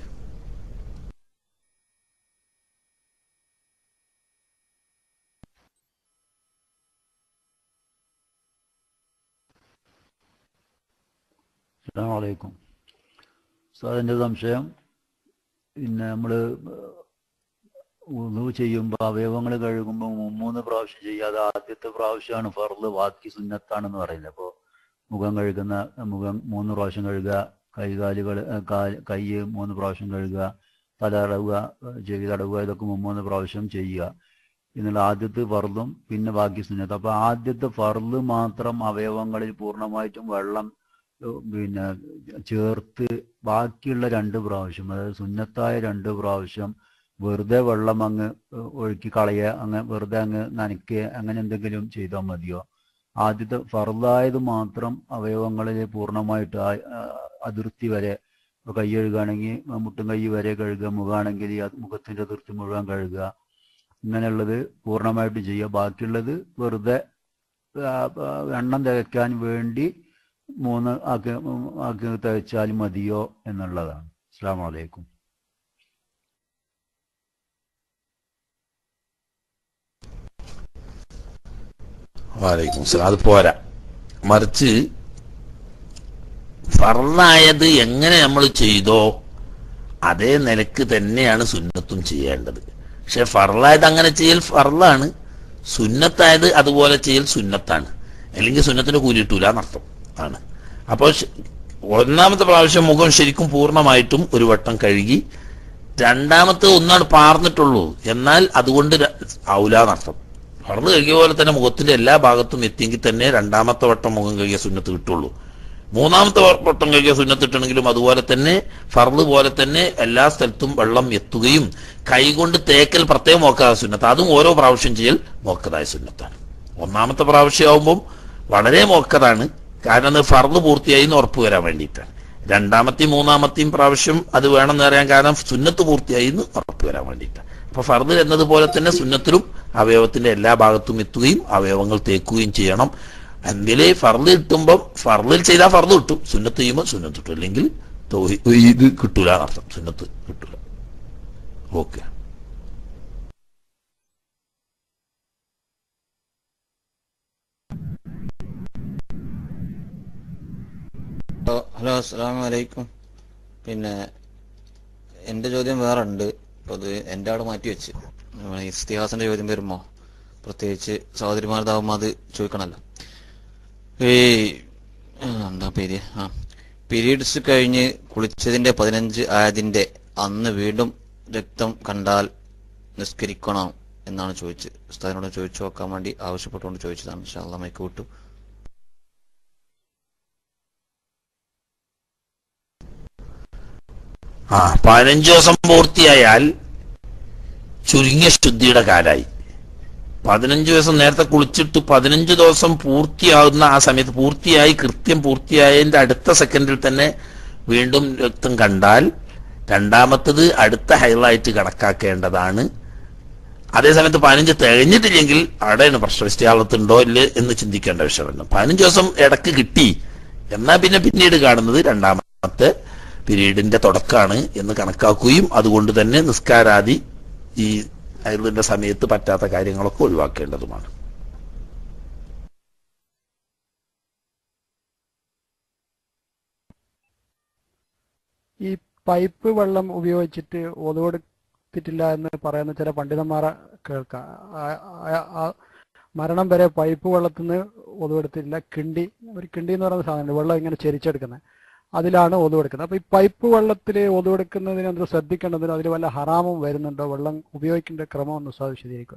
അസ്സാമലൈക്കും സാർ എൻ്റെ സംശയം പിന്നെ നമ്മൾ ഉളു ചെയ്യുമ്പോൾ അവയവങ്ങൾ കഴുകുമ്പോൾ മൂന്ന് പ്രാവശ്യം ചെയ്യാതെ ആദ്യത്തെ പ്രാവശ്യമാണ് ഫർള് ബാക്കി സുന്നത്താണെന്ന് പറയുന്നത് അപ്പോൾ മുഖം കഴുകുന്ന മുഖം മൂന്ന് പ്രാവശ്യം കഴുകുക കൈകാലുകൾ കാൽ കൈ മൂന്ന് പ്രാവശ്യം കഴുകുക തല തടവുക ചെവി തടവുക ഇതൊക്കെ മൂന്ന് പ്രാവശ്യം ചെയ്യുക എന്നുള്ള ആദ്യത്തെ ഫർളും പിന്നെ ബാക്കി സുന്നത്ത് അപ്പോൾ ആദ്യത്തെ ഫർള് മാത്രം അവയവങ്ങളിൽ പൂർണ്ണമായിട്ടും വെള്ളം ഏഹ് പിന്നെ ചേർത്ത് ബാക്കിയുള്ള രണ്ട് പ്രാവശ്യം അതായത് സുന്നത്തായ രണ്ട് പ്രാവശ്യം വെറുതെ വെള്ളം അങ്ങ് ഏഹ് ഒഴുക്കി കളയുക അങ്ങ് വെറുതെ അങ്ങ് നനയ്ക്കുക അങ്ങനെ എന്തെങ്കിലും ചെയ്താൽ മതിയോ ആദ്യത്തെ ഫർദായത് മാത്രം അവയവങ്ങളിൽ പൂർണ്ണമായിട്ട് ആ- ആ അതിർത്തി വരെ ഇപ്പൊ കൈ കഴുകുകയാണെങ്കിൽ മുട്ടും കൈ വരെ കഴുകുക മുഖമാണെങ്കിൽ ഈ മുഖത്തിന്റെ അതിർത്തി മുഴുവൻ കഴുകുക ഇങ്ങനെയുള്ളത് പൂർണ്ണമായിട്ട് ചെയ്യുക ബാക്കിയുള്ളത് വെറുതെ ആ, ആ, എണ്ണം തികയ്ക്കാൻ വേണ്ടി മൂന്ന് ആക്കി ആക്കി തികച്ചാൽ മതിയോ എന്നുള്ളതാണ് അസ്സാം വലൈക്കും
വാലൈക്കും സലാം അത് പോരാ മറിച്ച് ഫർളായത് എങ്ങനെ നമ്മൾ ചെയ്തോ അതേ നിലക്ക് തന്നെയാണ് സുന്നത്തും ചെയ്യേണ്ടത് പക്ഷെ ഫർളായത് അങ്ങനെ ചെയ്യൽ ഫർളാണ് സുന്നത്തായത് അതുപോലെ ചെയ്യൽ സുന്നത്താണ് അല്ലെങ്കിൽ സുന്നത്തിന് കൂലി കിട്ടൂല എന്നർത്ഥം ആണ് അപ്പോൾ ശ- ഒന്നാമത്തെ പ്രാവശ്യം മുഖം ശരിക്കും പൂർണ്ണമായിട്ടും ഒരു വട്ടം കഴുകി രണ്ടാമത്തെ ഒന്നാണ് പാർന്നിട്ടുള്ളൂ എന്നാൽ അതുകൊണ്ട് ര- ഔലാന്നർത്ഥം ഫർള് കഴുകിയ പോലെ തന്നെ മുഖത്തിന്റെ എല്ലാ ഭാഗത്തും എത്തിയെങ്കിൽ തന്നെ രണ്ടാമത്തെ വട്ടം മുഖം കഴുകിയ സുന്നത്ത് കിട്ടുള്ളൂ മൂന്നാമത്തെ വ- വട്ടം കഴുകിയ സുന്നത്ത് ഇട്ടണമെങ്കിലും അതുപോലെ തന്നെ ഫർള് പോലെ തന്നെ എല്ലാ സ്ഥലത്തും വെള്ളം എത്തുകയും കൈകൊണ്ട് തേക്കൽ പ്രത്യേകം നോക്കാതെ സുന്നത്ത് അതും ഓരോ പ്രാവശ്യം ചെയ്യൽ നോക്കതായ സുന്നത്താണ് ഒന്നാമത്തെ പ്രാവശ്യമാകുമ്പം വളരെ മോക്കതാണ് കാരണം അത് ഫർള് പൂർത്തിയായി എന്ന് ഉറപ്പ് വരാൻ വേണ്ടിയിട്ടാണ് രണ്ടാമത്തെയും മൂന്നാമത്തെയും പ്രാവശ്യം അത് വേണമെന്ന് അറിയാൻ കാരണം സുന്നത്ത് പൂർത്തിയായി എന്ന് ഉറപ്പ് വരാൻ വേണ്ടിയിട്ടാണ് അപ്പൊ ഫർദ് എന്നതുപോലെ തന്നെ സുന്നത്തിലും അവയവത്തിന്റെ എല്ലാ ഭാഗത്തും എത്തുകയും അവയവങ്ങൾ തേക്കുകയും ചെയ്യണം എന്തില് ഫർദ് കിട്ടുമ്പം ഫർദിൽ ചെയ്താൽ ഫർദ് കിട്ടും സുന്നത്ത് ചെയ്യുമ്പോൾ സുന്നത്ത് കിട്ടും അല്ലെങ്കിൽ തൗഹീ- ഇത് കിട്ടൂല എന്നർത്ഥം സുന്നത്ത് കിട്ടൂല ഓക്കെ
ഹലോ ഹലോ അസ്സാം വലൈക്കും പിന്നെ എൻ്റെ ചോദ്യം വേറെ ഉണ്ട് അപ്പോൾ അത് എൻ്റെ അവിടെ മാറ്റി വെച്ച് നമ്മളെ ഇസ്തിഹാസിന്റെ ചോദ്യം വരുമ്പോൾ പ്രത്യേകിച്ച് സഹോദരിമാർദാവുമ്പോൾ അത് ചോദിക്കണമല്ലോ ഈ ആ, എന്താ പേര് ആ പീരീഡ്സ് കഴിഞ്ഞ് കുളിച്ചതിന്റെ പതിനഞ്ച് ആയതിന്റെ അന്ന് വീണ്ടും രക്തം കണ്ടാൽ നിസ്കരിക്കണം എന്നാണ് ചോദിച്ചത് ഉസ്താദിനോട് ചോദിച്ചു നോക്കാൻ വേണ്ടി ആവശ്യപ്പെട്ടുകൊണ്ട് ചോദിച്ചതാണ് ഇൻഷാല്ലാ മൈക്ക് വിട്ടു
ആ പതിനഞ്ച് ദിവസം പൂർത്തിയായാൽ ചുരുങ്ങിയ ശുദ്ധിയുടെ കാലായി പതിനഞ്ച് ദിവസം നേരത്തെ കുളിച്ചിട്ട് പതിനഞ്ച് ദിവസം പൂർത്തിയാകുന്ന ആ സമയത്ത് പൂർത്തിയായി കൃത്യം പൂർത്തിയായതിന്റെ അടുത്ത സെക്കൻഡിൽ തന്നെ വീണ്ടും രക്തം കണ്ടാൽ രണ്ടാമത്തത് അടുത്ത ഹൈലൈറ്റ് കണക്കാക്കേണ്ടതാണ് അതേസമയത്ത് പതിനഞ്ച് തികഞ്ഞിട്ടില്ലെങ്കിൽ അവിടെയാണ് പ്രശ്നം ഇസ്തിയാളത്തുണ്ടോ ഇല്ലേ എന്ന് ചിന്തിക്കേണ്ട വിഷയമല്ല പതിനഞ്ച് ദിവസം ഇടക്ക് കിട്ടി എന്നാൽ പിന്നെ പിന്നീട് കാണുന്നത് രണ്ടാമത്തെ പീരീഡിന്റെ തുടക്കമാണ് എന്ന് കണക്കാക്കുകയും അതുകൊണ്ട് തന്നെ നിസ്കാരാദി ഈ അയലിന്റെ സമയത്ത് പറ്റാത്ത കാര്യങ്ങളൊക്കെ ഒഴിവാക്കേണ്ടതുമാണ്
ഈ പൈപ്പ് വെള്ളം ഉപയോഗിച്ചിട്ട് ഒതുകൊടുത്തിട്ടില്ല എന്ന് പറയുന്ന ചില പണ്ഡിതന്മാരെ കേൾക്കാം ആ- ആ- ആ മരണം വരെ പൈപ്പ് വെള്ളത്തിൽ നിന്ന് ഒതുവെടുത്തില്ല കിണ്ടി ഒരു കിണ്ടി എന്ന് പറയുന്ന സാധനമുണ്ട് വെള്ളം ഇങ്ങനെ ചെരിച്ചെടുക്കുന്നത് അതിലാണ് ഒതുവെടുക്കുന്നത് അപ്പൊ ഈ പൈപ്പ് വെള്ളത്തിൽ ഒതുവെടുക്കുന്നതിന് എന്ത് ശ്രദ്ധിക്കേണ്ടതിന് അതിൽ വല്ല ഹറാമും വരുന്നുണ്ടോ വെള്ളം ഉപയോഗിക്കേണ്ട ക്രമം ഒന്ന് സാ വിശദീകരിക്കുക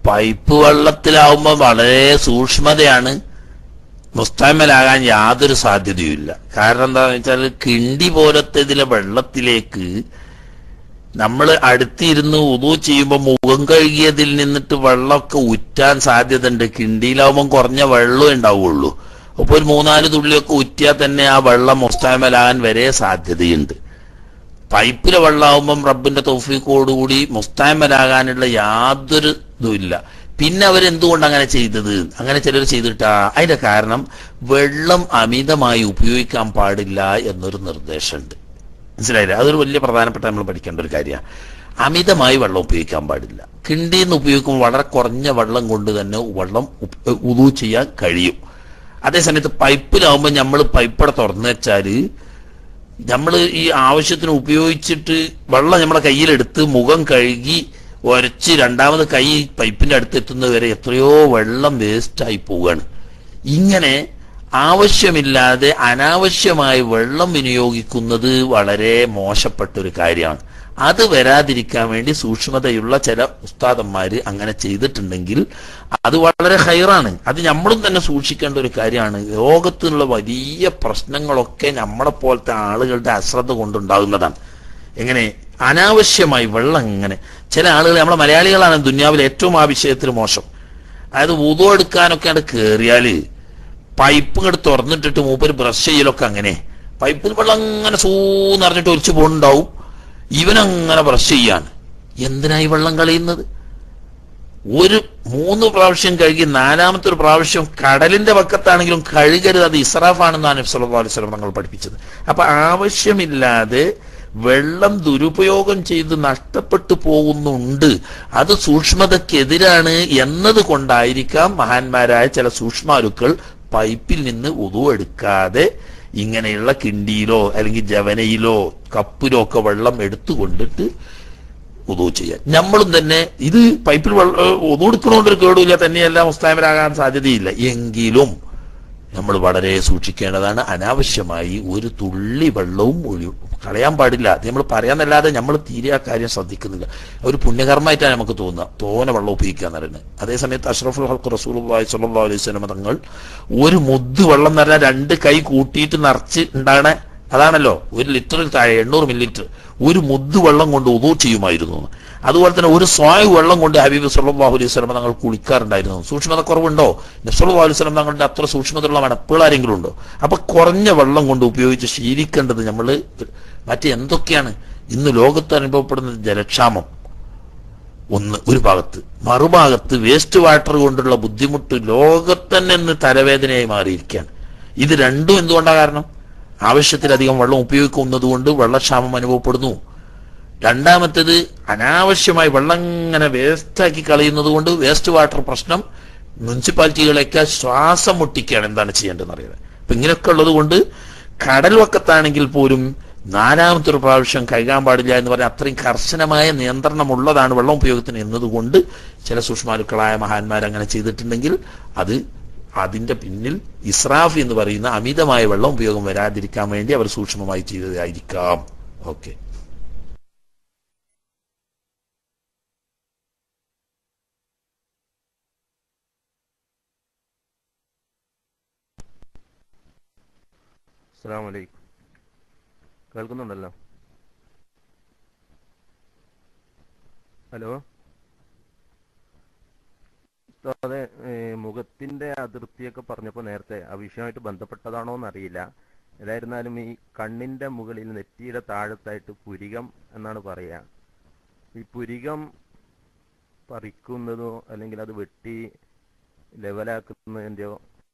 പൈപ്പ് വെള്ളത്തിലാവുമ്പോൾ വളരെ സൂക്ഷ്മതയാണ് മുസ്താമലാകാൻ യാതൊരു സാധ്യതയുമില്ല കാരണം എന്താണെന്ന് വെച്ചാൽ കിണ്ടി പോലത്തെ ഇതിലെ വെള്ളത്തിലേക്ക് നമ്മൾ അടുത്തിരുന്ന് ഉതു ചെയ്യുമ്പോൾ മുഖം കഴുകിയതിൽ നിന്നിട്ട് വെള്ളമൊക്കെ ഉറ്റാൻ സാധ്യത ഉണ്ട് കിണ്ടിയിലാവുമ്പോൾ കുറഞ്ഞ വെള്ളമേ ഉണ്ടാവുള്ളൂ അപ്പൊ ഒരു മൂന്നാല് തുള്ളിയൊക്കെ ഉറ്റിയാൽ തന്നെ ആ വെള്ളം മുസ്താമലാകാൻ വരെ സാധ്യതയുണ്ട് പൈപ്പിലെ വെള്ളമാകുമ്പം റബ്ബിന്റെ തൗഫീഖോടുകൂടി മുസ്താമലാകാനുള്ള യാതൊരു ഇതുമില്ല പിന്നെ അവരെന്തുകൊണ്ട് അങ്ങനെ ചെയ്തത് അങ്ങനെ ചിലർ ചെയ്തിട്ടാ അതിന്റെ കാരണം വെള്ളം അമിതമായി ഉപയോഗിക്കാൻ പാടില്ല എന്നൊരു നിർദ്ദേശമുണ്ട് മനസ്സിലായില്ലേ അതൊരു വലിയ പ്രധാനപ്പെട്ട നമ്മൾ പഠിക്കേണ്ട ഒരു കാര്യമാണ് അമിതമായി വെള്ളം ഉപയോഗിക്കാൻ പാടില്ല കിണ്ടിയിൽ നിന്ന് ഉപയോഗിക്കുമ്പോൾ വളരെ കുറഞ്ഞ വെള്ളം കൊണ്ട് തന്നെ വെള്ളം ഉതു ചെയ്യാൻ കഴിയും അതേസമയത്ത് പൈപ്പിലാവുമ്പോൾ നമ്മൾ പൈപ്പട തുറന്നു വെച്ചാല് നമ്മൾ ഈ ആവശ്യത്തിന് ഉപയോഗിച്ചിട്ട് വെള്ളം നമ്മളെ കയ്യിലെടുത്ത് മുഖം കഴുകി ഉരച്ച് രണ്ടാമത് കൈ പൈപ്പിന്റെ അടുത്ത് എത്തുന്നത് വരെ എത്രയോ വെള്ളം വേസ്റ്റായി പോവുകയാണ് ഇങ്ങനെ ആവശ്യമില്ലാതെ അനാവശ്യമായി വെള്ളം വിനിയോഗിക്കുന്നത് വളരെ മോശപ്പെട്ട ഒരു കാര്യമാണ് അത് വരാതിരിക്കാൻ വേണ്ടി സൂക്ഷ്മതയുള്ള ചില ഉസ്താദന്മാര് അങ്ങനെ ചെയ്തിട്ടുണ്ടെങ്കിൽ അത് വളരെ ഹൈറാണ് അത് നമ്മളും തന്നെ സൂക്ഷിക്കേണ്ട ഒരു കാര്യമാണ് ലോകത്തുള്ള വലിയ പ്രശ്നങ്ങളൊക്കെ നമ്മളെ പോലത്തെ ആളുകളുടെ അശ്രദ്ധ കൊണ്ടുണ്ടാകുന്നതാണ് എങ്ങനെ അനാവശ്യമായി വെള്ളം ഇങ്ങനെ ചില ആളുകൾ നമ്മളെ മലയാളികളാണ് ദുന്യാവിൽ ഏറ്റവും ആ വിഷയത്തിൽ മോശം അതായത് ഉതു എടുക്കാനൊക്കെ അവിടെ കയറിയാല് പൈപ്പ് ഇങ്ങോട്ട് തുറന്നിട്ടിട്ട് മൂപ്പര് ബ്രഷ് ചെയ്യലൊക്കെ അങ്ങനെ പൈപ്പിൽ വെള്ളം അങ്ങനെ സൂന്നറിഞ്ഞിട്ട് ഒലിച്ചു പോകുന്നുണ്ടാവും ഇവനങ്ങനെ ബ്രഷ് ചെയ്യാണ് എന്തിനായി വെള്ളം കളയുന്നത് ഒരു മൂന്ന് പ്രാവശ്യം കഴുകി നാലാമത്തെ ഒരു പ്രാവശ്യം കടലിന്റെ പക്കത്താണെങ്കിലും കഴുകരുത് അത് ഇസ്രാഫാണെന്നാണ് സല്ലല്ലാഹു അലൈഹി വസല്ലം തങ്ങൾ പഠിപ്പിച്ചത് അപ്പൊ ആവശ്യമില്ലാതെ വെള്ളം ദുരുപയോഗം ചെയ്ത് നഷ്ടപ്പെട്ടു പോകുന്നുണ്ട് അത് സൂക്ഷ്മതക്കെതിരാണ് എന്നത് കൊണ്ടായിരിക്കാം മഹാന്മാരായ ചില സൂക്ഷ്മാരുക്കൾ പൈപ്പിൽ നിന്ന് ഉതു എടുക്കാതെ ഇങ്ങനെയുള്ള കിണ്ടിയിലോ അല്ലെങ്കിൽ ജവനയിലോ കപ്പിലോ ഒക്കെ വെള്ളം എടുത്തു കൊണ്ടിട്ട് ഉതു ചെയ്യാൻ നമ്മളും തന്നെ ഇത് പൈപ്പിൽ വെള്ളം ഉതു എടുക്കണോണ്ടൊരു കേടുമില്ല തന്നെയല്ല മുസ്താമരാകാൻ സാധ്യതയില്ല എങ്കിലും നമ്മൾ വളരെ സൂക്ഷിക്കേണ്ടതാണ് അനാവശ്യമായി ഒരു തുള്ളി വെള്ളവും ഒഴി കളയാൻ പാടില്ല അത് നമ്മൾ പറയാന്നല്ലാതെ നമ്മൾ തീരെ ആ കാര്യം ശ്രദ്ധിക്കുന്നില്ല ഒരു പുണ്യകർമ്മമായിട്ടാണ് നമുക്ക് തോന്നുക തോന വെള്ളം ഉപയോഗിക്കുക എന്ന് പറയുന്നത് അതേസമയത്ത് അഷ്റഫുൽ ഹൽക്ക് റസൂൽ സല്ലാ അലൈഹി സ്വലമ തങ്ങൾ ഒരു മുദ്ദ് വെള്ളം എന്ന് പറഞ്ഞാൽ രണ്ട് കൈ കൂട്ടിയിട്ട് നിറച്ച് ഉണ്ടാകണ അതാണല്ലോ ഒരു ലിറ്ററിൽ താഴെ എണ്ണൂറ് മില്ലി ലിറ്റർ ഒരു മുദ്ദ് വെള്ളം കൊണ്ട് ഉദൂ ചെയ്യുമായിരുന്നു അതുപോലെ തന്നെ ഒരു സ്വായ് വെള്ളം കൊണ്ട് ഹബീബ് സല്ലാഹു അലൈഹി സ്വലമ തങ്ങൾ കുളിക്കാറുണ്ടായിരുന്നു സൂക്ഷ്മത കുറവുണ്ടോ നബ്സല്ലാ അലൈഹി സ്വലം തങ്ങളുടെ അത്ര സൂക്ഷ്മതയുള്ള മണപ്പുകൾ ആരെങ്കിലും ഉണ്ടോ അപ്പൊ കുറഞ്ഞ വെള്ളം കൊണ്ട് ഉപയോഗിച്ച് ശീലിക്കേണ്ടത് നമ്മൾ മറ്റേ എന്തൊക്കെയാണ് ഇന്ന് ലോകത്ത് അനുഭവപ്പെടുന്ന ജലക്ഷാമം ഒന്ന് ഒരു ഭാഗത്ത് മറുഭാഗത്ത് വേസ്റ്റ് വാട്ടർ കൊണ്ടുള്ള ബുദ്ധിമുട്ട് ലോകത്തന്നെ ഇന്ന് തലവേദനയായി മാറിയിരിക്കുകയാണ് ഇത് രണ്ടും എന്തുകൊണ്ടാണ് കാരണം ആവശ്യത്തിലധികം വെള്ളം ഉപയോഗിക്കുന്നത് കൊണ്ട് വെള്ളക്ഷാമം അനുഭവപ്പെടുന്നു രണ്ടാമത്തേത് അനാവശ്യമായി വെള്ളം ഇങ്ങനെ വേസ്റ്റാക്കി കളയുന്നത് കൊണ്ട് വേസ്റ്റ് വാട്ടർ പ്രശ്നം മുനിസിപ്പാലിറ്റികളെയൊക്കെ ശ്വാസം മുട്ടിക്കുകയാണ് എന്താണ് ചെയ്യേണ്ടതെന്ന് അറിയുന്നത് അപ്പൊ ഇങ്ങനെയൊക്കെ ഉള്ളത് കൊണ്ട് കടൽ വക്കത്താണെങ്കിൽ പോലും നാലാമത്തെ ഒരു പ്രാവശ്യം കഴുകാൻ പാടില്ല എന്ന് പറഞ്ഞാൽ അത്രയും കർശനമായ നിയന്ത്രണമുള്ളതാണ് വെള്ളം ഉപയോഗത്തിന് എന്നതുകൊണ്ട് ചില സൂക്ഷ്മാലുക്കളായ മഹാന്മാർ അങ്ങനെ ചെയ്തിട്ടുണ്ടെങ്കിൽ അത് അതിന്റെ പിന്നിൽ ഇസ്രാഫ് എന്ന് പറയുന്ന അമിതമായ വെള്ളം ഉപയോഗം വരാതിരിക്കാൻ വേണ്ടി അവർ സൂക്ഷ്മമായി ചെയ്തതായിരിക്കാം ഓക്കെ
അസ്സാം വലൈക്കും കേൾക്കുന്നുണ്ടല്ലോ ഹലോ അതെ മുഖത്തിന്റെ അതിർത്തിയൊക്കെ പറഞ്ഞപ്പോൾ നേരത്തെ ആ വിഷയമായിട്ട് ബന്ധപ്പെട്ടതാണോ എന്നറിയില്ല ഏതായിരുന്നാലും ഈ കണ്ണിന്റെ മുകളിൽ നെറ്റിയുടെ താഴത്തായിട്ട് പുരികം എന്നാണ് പറയുക ഈ പുരികം പറിക്കുന്നതോ അല്ലെങ്കിൽ അത് വെട്ടി ലെവലാക്കുന്നതിൻ്റെയോ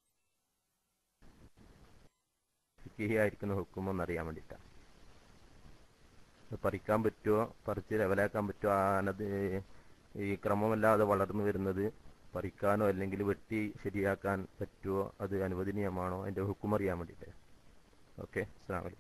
ആയിരിക്കുന്ന ഹുക്കുമോ അറിയാൻ വേണ്ടിയിട്ടാണ് പറിക്കാൻ പറ്റുമോ പറിച്ച് ലെവലാക്കാൻ പറ്റുമോ ആനത് ഈ ക്രമമല്ലാതെ വളർന്നു വരുന്നത് പറിക്കാനോ അല്ലെങ്കിൽ വെട്ടി ശരിയാക്കാൻ പറ്റുമോ അത് അനുവദനീയമാണോ അതിന്റെ ഹുക്കും അറിയാൻ വേണ്ടിയിട്ട് ഓക്കെ അസ്സാം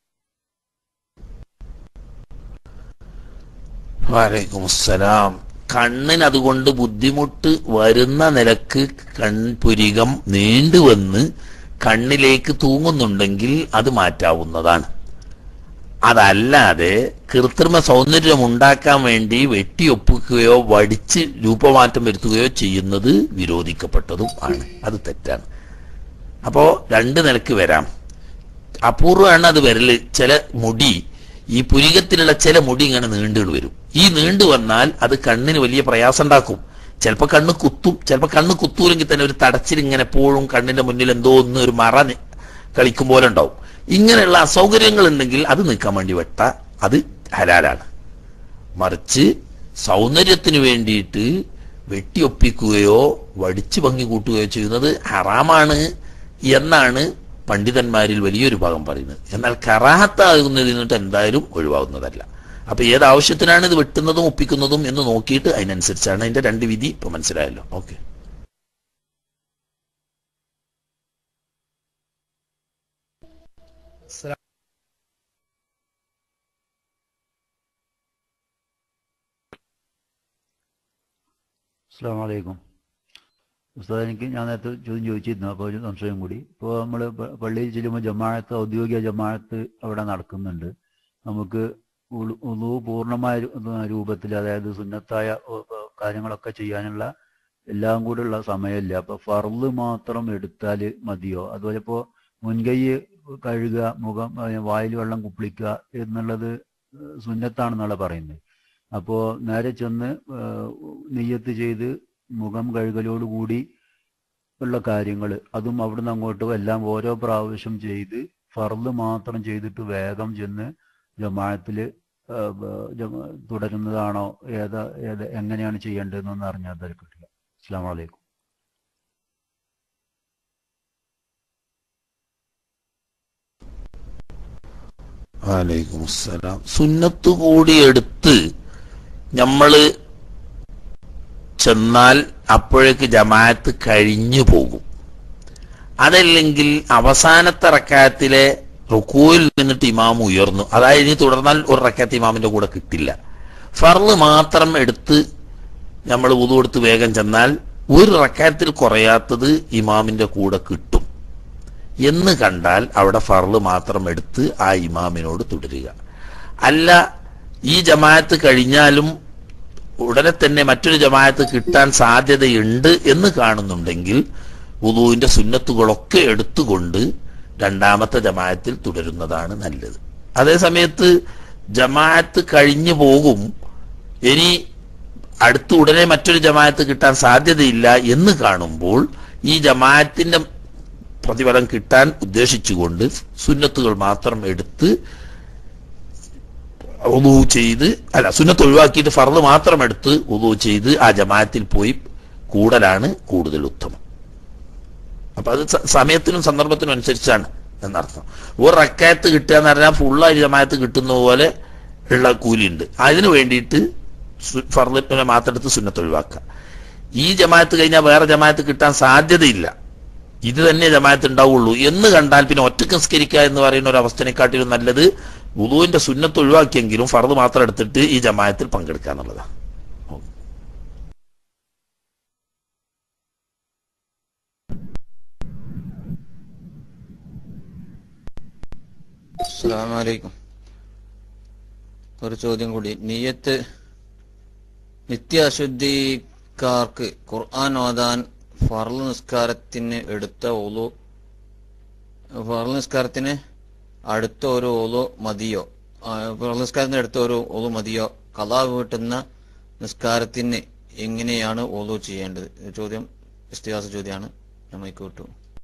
വലൈക്കും അസ്സലാം കണ്ണിന് അതുകൊണ്ട് ബുദ്ധിമുട്ട് വരുന്ന നിലക്ക് കൺപുരികം നീണ്ടുവന്ന് കണ്ണിലേക്ക് തൂങ്ങുന്നുണ്ടെങ്കിൽ അത് മാറ്റാവുന്നതാണ് അതല്ലാതെ കൃത്രിമ സൗന്ദര്യം ഉണ്ടാക്കാൻ വേണ്ടി വെട്ടിയൊപ്പിക്കുകയോ വടിച്ച് രൂപമാറ്റം വരുത്തുകയോ ചെയ്യുന്നത് വിരോധിക്കപ്പെട്ടതും ആണ് അത് തെറ്റാണ് അപ്പോ രണ്ട് നിലക്ക് വരാം അപൂർവമാണ് അത് വരല് ചില മുടി ഈ പുരികത്തിലുള്ള ചില മുടി ഇങ്ങനെ നീണ്ടുകൾ വരും ഈ നീണ്ടു വന്നാൽ അത് കണ്ണിന് വലിയ പ്രയാസം ഉണ്ടാക്കും ചിലപ്പോൾ കണ്ണ് കുത്തും ചിലപ്പോൾ കണ്ണ് കുത്തൂലെങ്കിൽ തന്നെ ഒരു തടച്ചിൽ ഇങ്ങനെ എപ്പോഴും കണ്ണിന്റെ മുന്നിൽ എന്തോ ഒന്ന് ഒരു മറ നി- കളിക്കും പോലെ ഉണ്ടാവും ഇങ്ങനെയുള്ള അസൗകര്യങ്ങൾ ഉണ്ടെങ്കിൽ അത് നീക്കാൻ വേണ്ടി വെട്ട അത് ഹലാലാണ് മറിച്ച് സൗന്ദര്യത്തിന് വേണ്ടിയിട്ട് വെട്ടിയൊപ്പിക്കുകയോ വടിച്ചു ഭംഗി കൂട്ടുകയോ ചെയ്യുന്നത് ഹറാമാണ് എന്നാണ് പണ്ഡിതന്മാരിൽ വലിയൊരു ഭാഗം പറയുന്നത് എന്നാൽ കറാഹത്താകുന്നതിൽ നിന്നിട്ട് എന്തായാലും ഒഴിവാകുന്നതല്ല അപ്പൊ ഏത് ആവശ്യത്തിനാണ് ഇത് വെട്ടുന്നതും ഒപ്പിക്കുന്നതും എന്ന് നോക്കിയിട്ട് അതിനനുസരിച്ചാണ് അതിന്റെ രണ്ട് വിധി ഇപ്പൊ മനസ്സിലായല്ലോ ഓക്കെ
അസ്സാം വലൈക്കും ഉസ്താദ് എനിക്ക് ഞാൻ നേരത്തെ ചോദ്യം ചോദിച്ചിരുന്നു അപ്പോൾ ഒരു സംശയം കൂടി ഇപ്പോൾ നമ്മൾ പള്ളിയിൽ ചെല്ലുമ്പോൾ ജമാഅത്ത് ഔദ്യോഗിക ജമാഅത്ത് അവിടെ നടക്കുന്നുണ്ട് നമുക്ക് ഉളു- ഉളു പൂർണ്ണമായ രു- രൂപത്തിൽ അതായത് സുന്നത്തായ ഉ- ഉ- കാര്യങ്ങളൊക്കെ ചെയ്യാനുള്ള എല്ലാം കൂടെ ഉള്ള സമയമില്ല അപ്പൊ ഫർള് മാത്രം എടുത്താൽ മതിയോ അതുപോലെ ഇപ്പോൾ മുൻകൈ കഴുകുക മുഖം ഏഹ് വായിൽ വെള്ളം കുപ്പിളിക്കുക എന്നുള്ളത് ഏഹ് സുന്നത്താണെന്നുള്ള പറയുന്നത് അപ്പോ നേരെ ചെന്ന് ഏഹ് നിയ്യത്ത് ചെയ്ത് മുഖം കഴുകലോടുകൂടി ഉള്ള കാര്യങ്ങൾ അതും അവിടുന്ന് അങ്ങോട്ടും എല്ലാം ഓരോ പ്രാവശ്യം ചെയ്ത് ഫർള് മാത്രം ചെയ്തിട്ട് വേഗം ചെന്ന് ജമാഅത്തില് ഏഹ് ബ- ജമാ- തുടരുന്നതാണോ ഏതാ ഏത് എങ്ങനെയാണ് ചെയ്യേണ്ടതെന്നൊന്നും അറിഞ്ഞാൽ തിരക്കിട്ടില്ല അസ്സാം വലൈക്കും
വലൈക്കും അസ്സലാം സുന്നത്ത് കൂടി എടുത്ത് നമ്മള് ചെന്നാൽ അപ്പോഴേക്ക് ജമാഅത്ത് കഴിഞ്ഞു പോകും അതല്ലെങ്കിൽ അവസാനത്തെ റക്കായത്തിലെ റുക്കൂയിൽ നിന്നിട്ട് ഇമാം ഉയർന്നു അതായത് ഇനി തുടർന്നാൽ ഒരു റക്കാത്ത് ഇമാമിന്റെ കൂടെ കിട്ടില്ല ഫർള് മാത്രം എടുത്ത് നമ്മൾ ഉതു കൊടുത്ത് വേഗം ചെന്നാൽ ഒരു റക്കായത്തിൽ കുറയാത്തത് ഇമാമിന്റെ കൂടെ കിട്ടും എന്ന് കണ്ടാൽ അവിടെ ഫർള് മാത്രം എടുത്ത് ആ ഇമാമിനോട് തുടരുക അല്ല ഈ ജമാഅത്ത് കഴിഞ്ഞാലും ഉടനെ തന്നെ മറ്റൊരു ജമാഅത്ത് കിട്ടാൻ സാധ്യതയുണ്ട് എന്ന് കാണുന്നുണ്ടെങ്കിൽ വുളുവിന്റെ സുന്നത്തുകളൊക്കെ എടുത്തുകൊണ്ട് രണ്ടാമത്തെ ജമാഅത്തിൽ തുടരുന്നതാണ് നല്ലത് അതേ സമയത്ത് ജമാഅത്ത് കഴിഞ്ഞു പോകും ഇനി അടുത്ത് ഉടനെ മറ്റൊരു ജമാഅത്ത് കിട്ടാൻ സാധ്യതയില്ല എന്ന് കാണുമ്പോൾ ഈ ജമാഅത്തിന്റെ പ്രതിഫലം കിട്ടാൻ ഉദ്ദേശിച്ചുകൊണ്ട് സുന്നത്തുകൾ മാത്രം എടുത്ത് ഉദു ചെയ്ത് അല്ല സുന്നത്ത് ഒഴിവാക്കിയിട്ട് ഫർദ് മാത്രം എടുത്ത് ഉദു ചെയ്ത് ആ ജമാഅത്തിൽ പോയി കൂടലാണ് കൂടുതൽ ഉത്തമം അപ്പൊ അത് സ- സമയത്തിനും സന്ദർഭത്തിനും അനുസരിച്ചാണ് എന്നർത്ഥം ഒരു റക്കായത്ത് കിട്ടുക എന്ന് പറഞ്ഞാൽ ഫുള്ളായി ജമാഅത്ത് കിട്ടുന്ന പോലെ ഉള്ള കൂലിയുണ്ട് അതിന് വേണ്ടിയിട്ട് സു- ഫർദിനെ മാത്രം എടുത്ത് സുന്നത്ത് ഒഴിവാക്കുക ഈ ജമാഅത്ത് കഴിഞ്ഞാൽ വേറെ ജമാഅത്ത് കിട്ടാൻ സാധ്യതയില്ല ഇത് തന്നെ ജമാഅത്ത് ഉണ്ടാവുള്ളൂ എന്ന് കണ്ടാൽ പിന്നെ ഒറ്റക്ക് നിസ്കരിക്കുക എന്ന് പറയുന്ന ഒരു അവസ്ഥനെക്കാട്ടിലും നല്ലത് വുളുവിന്റെ സുന്നത്ത് ഒഴിവാക്കിയെങ്കിലും ഫർദ് മാത്രം എടുത്തിട്ട് ഈ ജമാഅത്തിൽ പങ്കെടുക്കുക എന്നുള്ളതാണ്
അസ്സലാമു അലൈക്കും ഒരു ചോദ്യം കൂടി നീയത്ത് നിത്യാശുദ്ധിക്കാർക്ക് ഖുർആൻ ഓതാൻ ഫർള് നിസ്കാരത്തിന് എടുത്ത ഓലു ഫർള് നിസ്കാരത്തിന് അടുത്ത ഒരു ഓലു മതിയോ ആ, ഫർള് നിസ്കാരത്തിന് അടുത്ത ഒരു ഓലു മതിയോ കലാ വീട്ടുന്ന നിസ്കാരത്തിന് എങ്ങനെയാണ് ഓലു ചെയ്യേണ്ടത് ഇത് ചോദ്യം ഇസ്തിഹാസ ചോദ്യമാണ് ഞാൻ മൈക്ക് വിട്ടു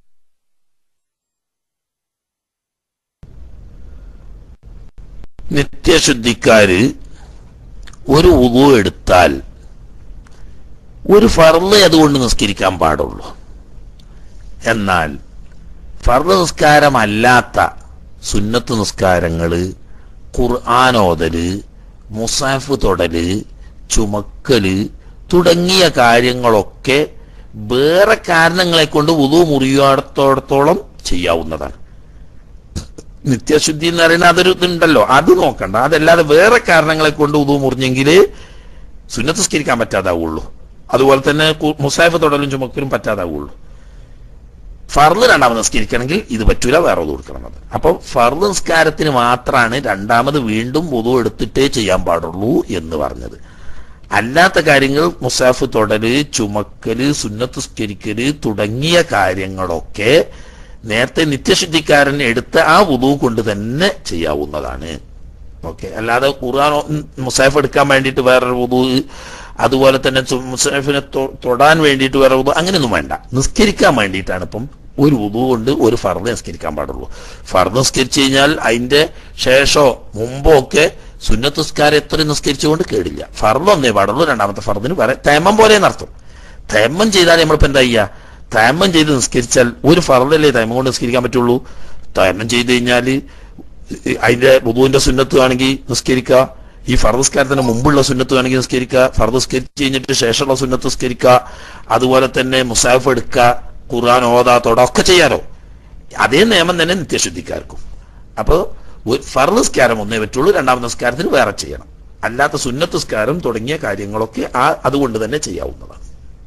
നിത്യശുദ്ധിക്കാര് ഒരു ഉതു എടുത്താൽ ഒരു ഫർള് അതുകൊണ്ട് നിസ്കരിക്കാൻ പാടുള്ളൂ എന്നാൽ ഫർള് നിസ്കാരമല്ലാത്ത സുന്നത്ത് നിസ്കാരങ്ങള് ഖുർആാനോദല് മുസാഫ് തൊടല് ചുമക്കല് തുടങ്ങിയ കാര്യങ്ങളൊക്കെ വേറെ കാരണങ്ങളെ കൊണ്ട് ഉതു മുറിയാടത്തോടത്തോളം ചെയ്യാവുന്നതാണ് നിത്യശുദ്ധി എന്ന് പറയുന്ന അതൊരു ഇതുണ്ടല്ലോ അത് നോക്കണ്ട അതല്ലാതെ വേറെ കാരണങ്ങളെ കൊണ്ട് ഉതു മുറിഞ്ഞെങ്കിൽ സുന്നത്ത് സ്കരിക്കാൻ പറ്റാതാവുള്ളൂ അതുപോലെ തന്നെ കു- മുസാഫ് തൊടലും ചുമക്കലും പറ്റാതാവുള്ളൂ ഫർള് രണ്ടാമത് നിസ്കരിക്കണമെങ്കിൽ ഇത് പറ്റൂല വേറെ ഒതു കൊടുക്കണം അപ്പൊ ഫർള് നിസ്കാരത്തിന് മാത്രമാണ് രണ്ടാമത് വീണ്ടും ഒതു എടുത്തിട്ടേ ചെയ്യാൻ പാടുള്ളൂ എന്ന് പറഞ്ഞത് അല്ലാത്ത കാര്യങ്ങൾ മുസാഫ് തൊടല് ചുമക്കല് സുന്നത്ത് സ്കരിക്കല് തുടങ്ങിയ കാര്യങ്ങളൊക്കെ നേരത്തെ നിത്യശുദ്ധിക്കാരൻ എടുത്ത ആ വുതു കൊണ്ട് തന്നെ ചെയ്യാവുന്നതാണ് ഓക്കെ അല്ലാതെ ഖുർആൻ മുസാഫ് എടുക്കാൻ വേണ്ടിയിട്ട് വേറൊരു വുതു അതുപോലെ തന്നെ ചു- മുസാഫിനെ തൊ- തൊടാൻ വേണ്ടിയിട്ട് വേറെ വുതു അങ്ങനെയൊന്നും വേണ്ട നിസ്കരിക്കാൻ വേണ്ടിയിട്ടാണ് ഇപ്പം ഒരു വുതു കൊണ്ട് ഒരു ഫർദ് നിസ്കരിക്കാൻ പാടുള്ളൂ ഫർദ് നിസ്കരിച്ചു കഴിഞ്ഞാൽ അതിന്റെ ശേഷമോ മുമ്പോ ഒക്കെ സുന്നത്ത് നിസ്കാരം എത്ര നിസ്കരിച്ചുകൊണ്ട് കേടില്ല ഫർദ് ഒന്നേ പാടുള്ളൂ രണ്ടാമത്തെ ഫർദിന് വേറെ തേമം പോലെ നടത്തും തേമം ചെയ്താൽ നമ്മളിപ്പോ എന്താ ചെയ്യുക തേമം ചെയ്ത് നിസ്കരിച്ചാൽ ഒരു ഫർദല്ലേ തേമം കൊണ്ട് നിസ്കരിക്കാൻ പറ്റുള്ളൂ തേമം ചെയ്ത് കഴിഞ്ഞാൽ അതിന്റെ വുതുവിന്റെ സുന്നത്ത് ആണെങ്കിൽ നിസ്കരിക്കുക ഈ ഫർദ് നിസ്കാരത്തിന് മുമ്പുള്ള സുന്നത്ത് വേണമെങ്കിൽ നിസ്കരിക്കുക ഫർദ് നിസ്കരിച്ച് കഴിഞ്ഞിട്ട് ശേഷമുള്ള സുന്നത്ത് നിസ്കരിക്കുക അതുപോലെ തന്നെ മുസാഫ് എടുക്കുക ഖുർആൻ ഓതാ തൊട ഒക്കെ ചെയ്യാലോ അതേ നിയമം തന്നെ നിത്യശുദ്ധിക്കാർക്കും അപ്പോൾ ഫർദ് നിസ്കാരം ഒന്നേ പറ്റുള്ളൂ രണ്ടാമത്തെ നിസ്കാരത്തിന് വേറെ ചെയ്യണം അല്ലാത്ത സുന്നത്ത് നിസ്കാരം തുടങ്ങിയ കാര്യങ്ങളൊക്കെ ആ അതുകൊണ്ട് തന്നെ ചെയ്യാവുന്നതാണ്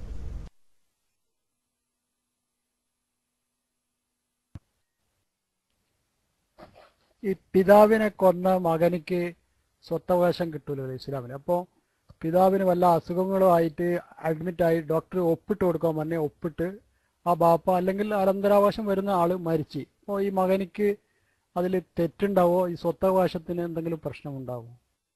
ഈ പിതാവിനെ കൊന്ന മകനിക്ക് സ്വത്തവകാശം കിട്ടൂലോ ഇസ്ലാമിൽ അപ്പോൾ പിതാവിന് വല്ല അസുഖങ്ങളും ആയിട്ട് അഡ്മിറ്റ് ആയി ഡോക്ടർ ഒപ്പിട്ട് കൊടുക്കാൻ പറഞ്ഞ ഒപ്പിട്ട് ആ ബാപ്പ അല്ലെങ്കിൽ അനന്തരാവകാശം വരുന്ന ആള് മരിച്ചു അപ്പോൾ ഈ മകനിക്ക് അതിൽ തെറ്റുണ്ടാവോ ഈ സ്വത്തവകാശത്തിന് എന്തെങ്കിലും പ്രശ്നമുണ്ടാവോ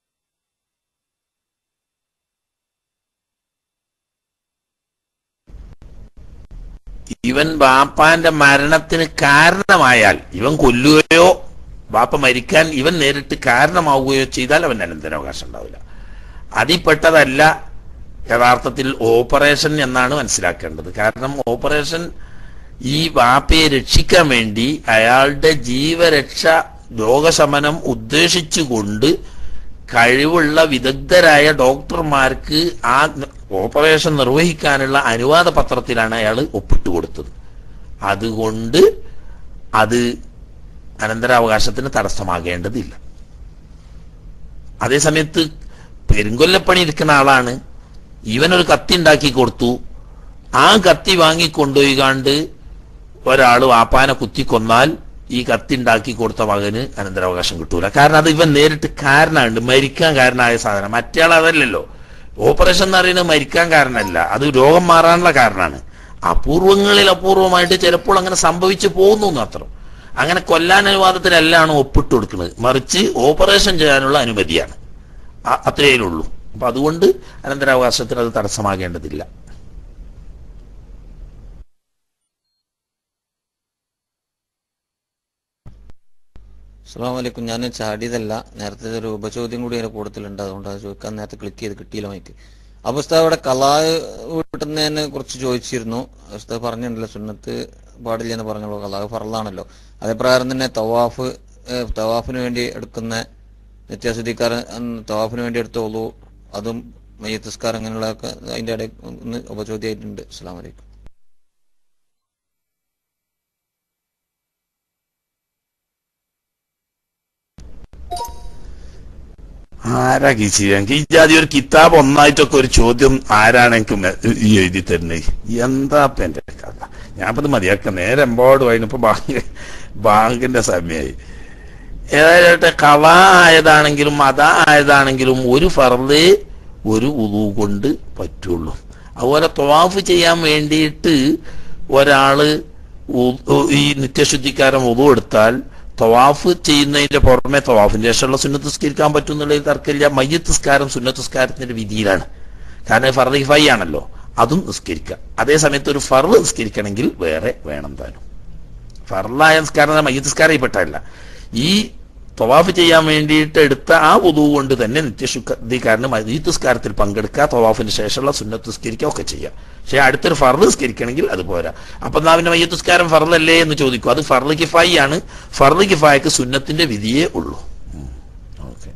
ഇവൻ ബാപ്പാന്റെ മരണത്തിന് കാരണമായാൽ ഇവൻ കൊല്ലുകയോ ബാപ്പ മരിക്കാൻ ഇവൻ നേരിട്ട് കാരണമാവുകയോ ചെയ്താൽ അവൻ അനന്തരാവകാശം ഉണ്ടാവില്ല അതിൽപ്പെട്ടതല്ല യഥാർത്ഥത്തിൽ ഓപ്പറേഷൻ എന്നാണ് മനസ്സിലാക്കേണ്ടത് കാരണം ഓപ്പറേഷൻ ഈ ബാപ്പയെ രക്ഷിക്കാൻ വേണ്ടി അയാളുടെ ജീവരക്ഷ രോഗശമനം ഉദ്ദേശിച്ചുകൊണ്ട് കഴിവുള്ള വിദഗ്ധരായ ഡോക്ടർമാർക്ക് ആ ന- ഓപ്പറേഷൻ നിർവഹിക്കാനുള്ള അനുവാദ പത്രത്തിലാണ് അയാൾ ഒപ്പിട്ട് കൊടുത്തത് അതുകൊണ്ട് അത് അനന്തരാവകാശത്തിന് തടസ്സമാകേണ്ടതില്ല അതേസമയത്ത് പെരുങ്കൊല്ലപ്പണി ഇരിക്കുന്ന ആളാണ് ഇവനൊരു കത്തി ഉണ്ടാക്കി കൊടുത്തു ആ കത്തി വാങ്ങിക്കൊണ്ടുപോയി കണ്ട് ഒരാൾ വാപ്പാനെ കുത്തിക്കൊന്നാൽ ഈ കത്തി ഉണ്ടാക്കി കൊടുത്ത മകന് അനന്തരാവകാശം കിട്ടൂല കാരണം അത് ഇവൻ നേരിട്ട് കാരണമുണ്ട് മരിക്കാൻ കാരണമായ സാധനം മറ്റേയാൾ അതല്ലല്ലോ ഓപ്പറേഷൻ എന്ന് പറയുന്നത് മരിക്കാൻ കാരണമല്ല അത് രോഗം മാറാനുള്ള കാരണമാണ് അപൂർവങ്ങളിൽ അപൂർവമായിട്ട് ചിലപ്പോൾ അങ്ങനെ സംഭവിച്ചു പോകുന്നു മാത്രം അങ്ങനെ കൊല്ലാൻ അനുവാദത്തിലല്ലാണ് ഒപ്പിട്ട് കൊടുക്കുന്നത് മറിച്ച് ഓപ്പറേഷൻ ചെയ്യാനുള്ള അനുമതിയാണ് അ- അത്രയേ ഉള്ളൂ അപ്പൊ അതുകൊണ്ട് അനന്തരാവകാശത്തിന് അത് തടസ്സമാകേണ്ടതില്ല
അസ്സാം വലൈക്കും ഞാൻ ചാടിയതല്ല നേരത്തെ ഒരു ഉപചോദ്യം കൂടി അതിന്റെ കൂട്ടത്തിലുണ്ട് അതുകൊണ്ട് അത് ചോദിക്കാൻ നേരത്തെ ക്ലിക്ക് ചെയ്ത് കിട്ടിയില്ല മൈക്ക് അപ്പൊ ഉസ്താദ് അവിടെ കലാ വീട്ടുന്നതിനെ കുറിച്ച് ചോദിച്ചിരുന്നു ഉസ്താദ് പറഞ്ഞിട്ടുണ്ടല്ലോ സുന്നത്ത് പാടില്ല എന്ന് പറഞ്ഞല്ലോ കലാഹ് ഫറലാണല്ലോ അതേപ്രകാരം തന്നെ തവാഫ് ഏഹ്, തവാഫിന് വേണ്ടി എടുക്കുന്ന നിത്യാസുദ്ധിക്കാരൻ തവാഫിന് വേണ്ടി എടുത്ത ഒളു അതും മയ്യത്തസ്കാർ അങ്ങനെയുള്ളതൊക്കെ അതിന്റെ ഇടയിൽ ഒന്ന് ഉപചോദ്യമായിട്ടുണ്ട് അസ്സാം വലൈക്കും
ആരാ കീച്ചി എനിക്ക് ഈ ജാതി ഒരു കിതാബ് ഒന്നായിട്ടൊക്കെ ഒരു ചോദ്യം ആരാണ് എനിക്ക് മെ- ഈ എഴുതി തരുന്നത് എന്താ ഇപ്പൊ എന്റെ കഥ ഞാൻ ഇപ്പൊ ഇത് മതിയാക്ക നേരെ എമ്പാടും അതിനിപ്പോ ബാങ്ക് ബാങ്കിന്റെ സമയമായി ഏതായാലും കള ആയതാണെങ്കിലും മത ആയതാണെങ്കിലും ഒരു ഫർദേ ഒരു ഉതു കൊണ്ട് പറ്റുള്ളൂ അതുപോലെ ത്വാഫ് ചെയ്യാൻ വേണ്ടിയിട്ട് ഒരാള് ഉ- ഈ നിത്യശുദ്ധിക്കാരൻ ഉതു എടുത്താൽ തവാഫ് ചെയ്യുന്നതിന്റെ പുറമെ തവാഫിന്റെ ശേഷമുള്ള സുന്നത്ത് സ്കരിക്കാൻ പറ്റും എന്നുള്ളതിൽ തർക്കമില്ല മയ്യത്ത് നിസ്കാരം സുന്നത്ത് നിസ്കാരത്തിന്റെ വിധിയിലാണ് കാരണം ഫർദ് ഫൈ ആണല്ലോ അതും നിസ്കരിക്കുക അതേ സമയത്ത് ഒരു ഫർദ് നിസ്കരിക്കണമെങ്കിൽ വേറെ വേണം താനും ഫർലായ നിസ്കാരം മയ്യത്ത് നിസ്കാരം പെട്ടതല്ല ഈ തവാഫ് ചെയ്യാൻ വേണ്ടിയിട്ട് എടുത്ത ആ ഉദു കൊണ്ട് തന്നെ നിത്യശുദ്ധിക്കാരന് മയ്യത്ത് നിസ്കാരത്തിൽ പങ്കെടുക്കുക തവാഫിന് ശേഷമുള്ള സുന്നത്ത് നിസ്കരിക്കുക ഒക്കെ ചെയ്യാം പക്ഷെ അടുത്തൊരു ഫർദ് നിസ്കരിക്കണമെങ്കിൽ അത് പോരാ അപ്പൊ എന്നാ പിന്നെ മയ്യത്ത് നിസ്കാരം ഫർദല്ലേ എന്ന് ചോദിക്കും അത് ഫർദ് കിഫായി ആണ് ഫർദ് കിഫായക്ക് സുന്നത്തിന്റെ വിധിയേ ഉള്ളൂ ഉം. ഓക്കെ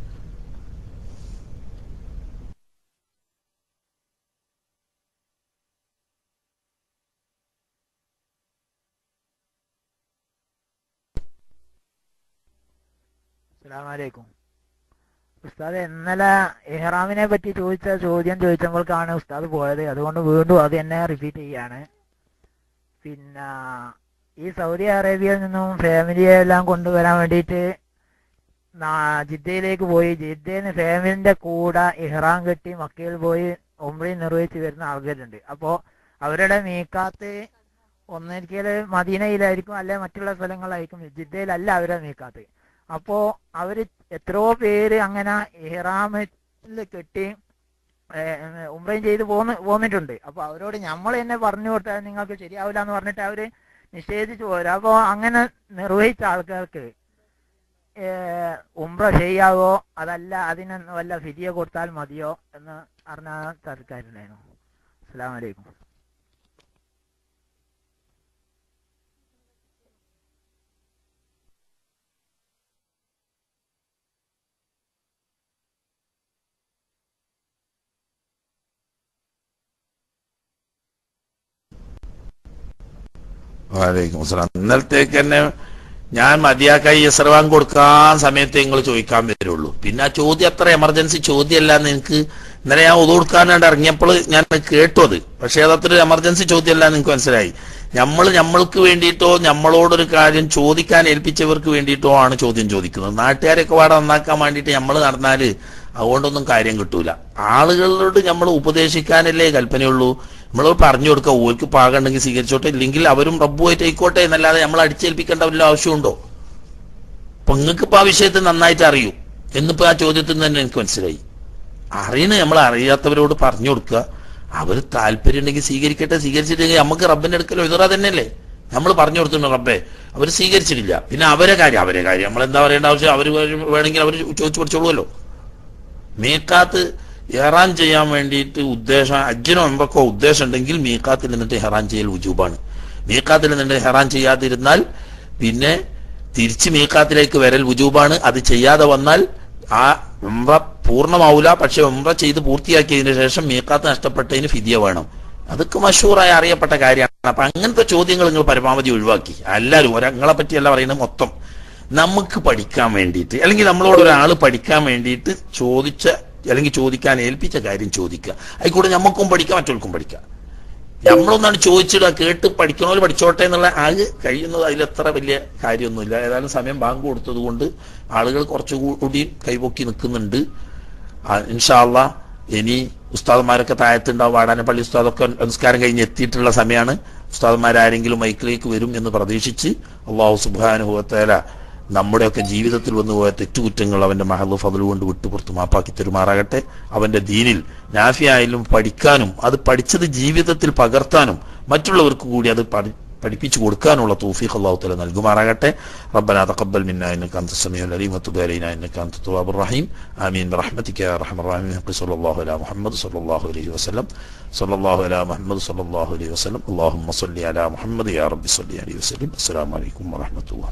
അസ്സലാമലൈക്കും ഉസ്താദ് ഇന്നലെ ഇഹ്റാമിനെ പറ്റി ചോദിച്ച ചോദ്യം ചോദിച്ചപ്പോഴേക്കാണ് ഉസ്താദ് പോയത് അതുകൊണ്ട് വീണ്ടും അത് തന്നെ റിപ്പീറ്റ് ചെയ്യാണ് പിന്നെ ഈ സൗദി അറേബ്യയിൽ നിന്നും ഫാമിലിയെ എല്ലാം കൊണ്ടുവരാൻ വേണ്ടിയിട്ട് നാ- ജിദ്ദയിലേക്ക് പോയി ജിദ്ദയിൽ നിന്ന് ഫാമിലിന്റെ കൂടെ ഇഹ്റാം കെട്ടി മക്കയിൽ പോയി ഉംറ നിർവഹിച്ച് വരുന്ന ആൾക്കാരുണ്ട് അപ്പോൾ അവരുടെ മീക്കാത്ത് ഒന്നിരിക്കൽ മദീനയിലായിരിക്കും അല്ലെ മറ്റുള്ള സ്ഥലങ്ങളിലായിരിക്കും ജിദ്ദയിലല്ല അവരുടെ മീക്കാത്ത് അപ്പോൾ അവർ എത്രയോ പേര് അങ്ങനെ ഇഹ്റാമിൽ കെട്ടി ഏഹ്, ഉംറയും ചെയ്ത് പോന്ന് പോന്നിട്ടുണ്ട് അപ്പോൾ അവരോട് നമ്മൾ തന്നെ പറഞ്ഞു കൊടുത്താൽ നിങ്ങൾക്ക് ശരിയാവില്ല എന്ന് പറഞ്ഞിട്ട് അവർ നിഷേധിച്ചു പോരും അപ്പോൾ അങ്ങനെ നിർവഹിച്ച ആൾക്കാർക്ക് ഏഹ്, ഉംറ ചെയ്യാവോ അതല്ല അതിന് വല്ല ഫിദിയ കൊടുത്താൽ മതിയോ എന്ന് അറിഞ്ഞാൽ തർക്കാരുണ്ടായിരുന്നു അസ്സാം വലൈക്കും
വാലേക്കും അസ്സലാം ഇന്നലത്തേക്ക് തന്നെ ഞാൻ മതിയാക്കായി എസർവാൻ കൊടുക്കാൻ സമയത്ത് നിങ്ങൾ ചോദിക്കാൻ വരുള്ളൂ പിന്നെ ആ ചോദ്യം അത്ര എമർജൻസി ചോദ്യമല്ല എന്ന് എനിക്ക് ഇന്നലെ ഞാൻ ഒതു കൊടുക്കാനായിട്ട് ഇറങ്ങിയപ്പോൾ ഞാൻ കേട്ടു അത് പക്ഷേ അതത്ര എമർജൻസി ചോദ്യമല്ല എന്ന് എനിക്ക് മനസ്സിലായി നമ്മൾ നമ്മൾക്ക് വേണ്ടിയിട്ടോ നമ്മളോടൊരു കാര്യം ചോദിക്കാൻ ഏൽപ്പിച്ചവർക്ക് വേണ്ടിയിട്ടോ ആണ് ചോദ്യം ചോദിക്കുന്നത് നാട്ടുകാരൊക്കെ പാടെ നന്നാക്കാൻ വേണ്ടിയിട്ട് നമ്മൾ നടന്നാല് അതുകൊണ്ടൊന്നും കാര്യം കിട്ടൂല ആളുകളോട് നമ്മൾ ഉപദേശിക്കാനല്ലേ കൽപ്പനയുള്ളൂ നമ്മൾ പറഞ്ഞു കൊടുക്കുക ഓർക്ക് പാകമുണ്ടെങ്കിൽ സ്വീകരിച്ചോട്ടെ ഇല്ലെങ്കിൽ അവരും റബ്ബുമായിട്ട് ആയിക്കോട്ടെ എന്നല്ലാതെ നമ്മൾ അടിച്ചേൽപ്പിക്കേണ്ട വല്ല ആവശ്യമുണ്ടോ അപ്പൊ നിങ്ങൾക്ക് ഇപ്പൊ ആ വിഷയത്തിൽ നന്നായിട്ട് അറിയൂ എന്നിപ്പോ ആ ചോദ്യത്തിൽ നിന്ന് തന്നെ എനിക്ക് മനസ്സിലായി അറിയണ നമ്മൾ അറിയാത്തവരോട് പറഞ്ഞു കൊടുക്കുക അവർ താല്പര്യം ഉണ്ടെങ്കിൽ സ്വീകരിക്കട്ടെ സ്വീകരിച്ചില്ലെങ്കിൽ നമുക്ക് റബ്ബിന്റെ അടുക്കലോ എതിറാ തന്നെയല്ലേ നമ്മൾ പറഞ്ഞു കൊടുത്തിട്ടുണ്ട് റബ്ബെ അവർ സ്വീകരിച്ചിട്ടില്ല പിന്നെ അവരെ കാര്യം അവരെ കാര്യം നമ്മൾ എന്താ പറയേണ്ട ആവശ്യം അവർ വേണമെങ്കിൽ അവർ ചോദിച്ചു പഠിച്ചോളുമല്ലോ മീക്കാത്ത് ഇഹ്റാൻ ചെയ്യാൻ വേണ്ടിയിട്ട് ഉദ്ദേശം അജ്ജിനോ എമ്പക്കോ ഉദ്ദേശം ഉണ്ടെങ്കിൽ മീക്കാത്തിൽ നിന്നിട്ട് ഹെറാൻ ചെയ്യൽ ഉജൂബാണ് മീക്കാത്തിൽ നിന്നിട്ട് ഹെറാൻ ചെയ്യാതിരുന്നാൽ പിന്നെ തിരിച്ച് മീക്കാത്തിലേക്ക് വരൽ ഉജൂബാണ് അത് ചെയ്യാതെ വന്നാൽ ആ ഉംറ പൂർണ്ണമാവൂല പക്ഷെ ഉംറ ചെയ്ത് പൂർത്തിയാക്കിയതിനു ശേഷം മീക്കാത്ത് നഷ്ടപ്പെട്ടതിന് ഫിദിയ വേണം അതൊക്കെ മഷൂറായി അറിയപ്പെട്ട കാര്യമാണ് അപ്പൊ അങ്ങനത്തെ ചോദ്യങ്ങൾ നിങ്ങൾ പരമാവധി ഒഴിവാക്കി എല്ലാവരും ഒരങ്ങളെ പറ്റിയല്ല പറയുന്നത് മൊത്തം നമുക്ക് പഠിക്കാൻ വേണ്ടിയിട്ട് അല്ലെങ്കിൽ നമ്മളോട് ഒരാൾ പഠിക്കാൻ വേണ്ടിയിട്ട് ചോദിച്ച അല്ലെങ്കിൽ ചോദിക്കാൻ ഏൽപ്പിച്ച കാര്യം ചോദിക്കുക ആയിക്കോട്ടെ നമുക്കും പഠിക്കാം മറ്റവർക്കും പഠിക്കാം നമ്മളൊന്നാണ് ചോദിച്ചിടുക കേട്ട് പഠിക്കണോല് പഠിച്ചോട്ടെ എന്നുള്ള ആകെ കഴിയുന്നത് അതിലെത്ര വലിയ കാര്യമൊന്നുമില്ല ഏതായാലും സമയം ബാങ്ക് കൊടുത്തത് കൊണ്ട് ആളുകൾ കുറച്ചുകൂടി കൈപൊക്കി നിൽക്കുന്നുണ്ട് ഇൻഷാല്ല ഇനി ഉസ്താദന്മാരൊക്കെ താഴത്തുണ്ടാവും വാടാനപ്പള്ളി ഉസ്താദൊക്കെ നമസ്കാരം കഴിഞ്ഞ് എത്തിയിട്ടുള്ള സമയമാണ് ഉസ്താദന്മാരാരെങ്കിലും മൈക്കിലേക്ക് വരും എന്ന് പ്രതീക്ഷിച്ച് അള്ളാഹു സുബാനുഭവത്തേല നമ്മുടെയൊക്കെ ജീവിതത്തിൽ വന്നു പോയ തെറ്റുകുറ്റങ്ങൾ അവന്റെ മഹൽ ഫതൽ കൊണ്ട് വിട്ടുപുറത്ത് മാപ്പാക്കി തെരുമാറാകട്ടെ അവന്റെ ദീനിൽ നാഫിയായാലും പഠിക്കാനും അത് പഠിച്ചത് ജീവിതത്തിൽ പകർത്താനും മറ്റുള്ളവർക്ക് കൂടി അത് പഠി പഠിപ്പിച്ചു കൊടുക്കാനുള്ള തൗഫീഖ് അള്ളാഹു തല നൽകുമാറാകട്ടെ ربنا تقبل منا انك انت السميع العليم وتب علينا انك انت التواب الرحيم امين برحمتك يا ارحم الراحمين صلى الله على محمد صلى الله عليه وسلم صلى الله على محمد صلى الله عليه وسلم اللهم صل على محمد يا رب صل عليه وسلم السلام عليكم ورحمه الله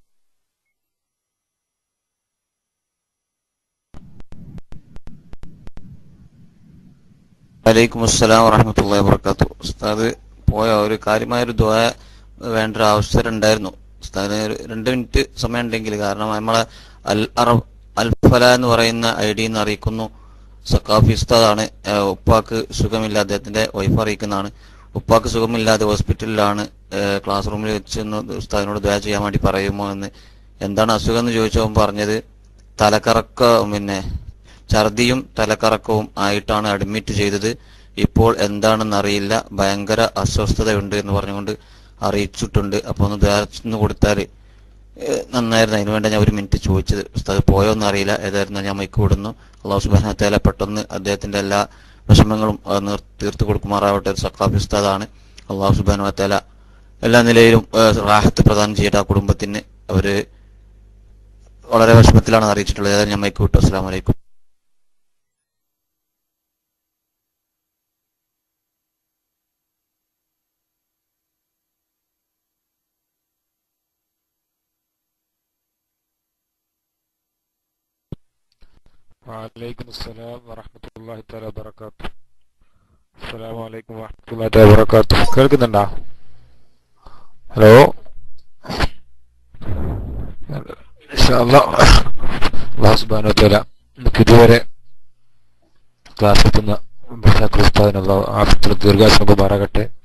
വലൈക്കും അസ്സലാം വറഹമത്തല്ലാ വർക്കാത്തു ഉസ്താദ് പോയ ഒരു കാര്യമായൊരു ദ്വാ വേണ്ട ഒരു അവസരം ഉണ്ടായിരുന്നു ഉസ്താദിന് ഒരു രണ്ട് മിനിറ്റ് സമയം ഉണ്ടെങ്കിൽ കാരണം നമ്മളെ അൽ അറബ് അൽഫല എന്ന് പറയുന്ന ഐ ഡി എന്ന് അറിയിക്കുന്നു സക്കാഫി ഉസ്താദാണ് ഏഹ് ഉപ്പാക്ക് സുഖമില്ല അദ്ദേഹത്തിന്റെ വൈഫ് അറിയിക്കുന്നതാണ് ഉപ്പാക്ക് സുഖമില്ലാതെ ഹോസ്പിറ്റലിലാണ് ഏഹ് ക്ലാസ് റൂമിൽ വെച്ച് ഒന്ന് ഉസ്താദിനോട് ദ്വാ ചെയ്യാൻ വേണ്ടി പറയുമോ എന്ന് എന്താണ് അസുഖം എന്ന് ചോദിച്ചപ്പോൾ പറഞ്ഞത് തലക്കറക്ക പിന്നെ ഛർദിയും തലക്കറക്കവും ആയിട്ടാണ് അഡ്മിറ്റ് ചെയ്തത് ഇപ്പോൾ എന്താണെന്ന് അറിയില്ല ഭയങ്കര അസ്വസ്ഥതയുണ്ട് എന്ന് പറഞ്ഞുകൊണ്ട് അറിയിച്ചിട്ടുണ്ട് അപ്പൊ ഒന്ന് ദ്വാരന്ന് കൊടുത്താൽ നന്നായിരുന്നു അതിനു വേണ്ടി ഞാൻ ഒരു മിനിറ്റ് ചോദിച്ചത് ഉസ്താദ് പോയോന്ന് അറിയില്ല ഏതായിരുന്നു ഞാൻ മൈക്ക് വിടുന്നു അള്ളാഹു സുബാന തേല പെട്ടെന്ന് അദ്ദേഹത്തിന്റെ എല്ലാ വിഷമങ്ങളും ആ, നിർ- തീർത്തു കൊടുക്കുമാറാവട്ടെ ഒരു സക്കാഫി ഉസ്താദാണ് അള്ളാഹു സുബാന തേല എല്ലാ നിലയിലും ആ, റാഹത്ത് പ്രദാനം ചെയ്യട്ടെ ആ കുടുംബത്തിന് അവര് വളരെ വിഷമത്തിലാണ് അറിയിച്ചിട്ടുള്ളത് ഏതായാലും ഞാൻ മൈക്ക് വിട്ടു അസ്സാം വലൈക്കും
വലൈക്കും അസ്സലാം വറഹമത്തല്ലാഹി തആല വബറകാത്തു അസ്സലാമു അലൈക്കും വറഹമത്തല്ലാഹി തആല വബറകാത്തു കേൾക്കുന്നുണ്ടോ ഹലോ ഇൻഷാ അല്ലാഹ് അല്ലാഹു സുബ്ഹാനഹു വ തആല നമുക്ക് ഇതുവരെ ക്ലാസ് എത്തുന്ന ഉസ്താദിന് അല്ലാഹു ആഫിയത്തുള്ള ദീർഘായുസ്സ് നൽകുമാറാകട്ടെ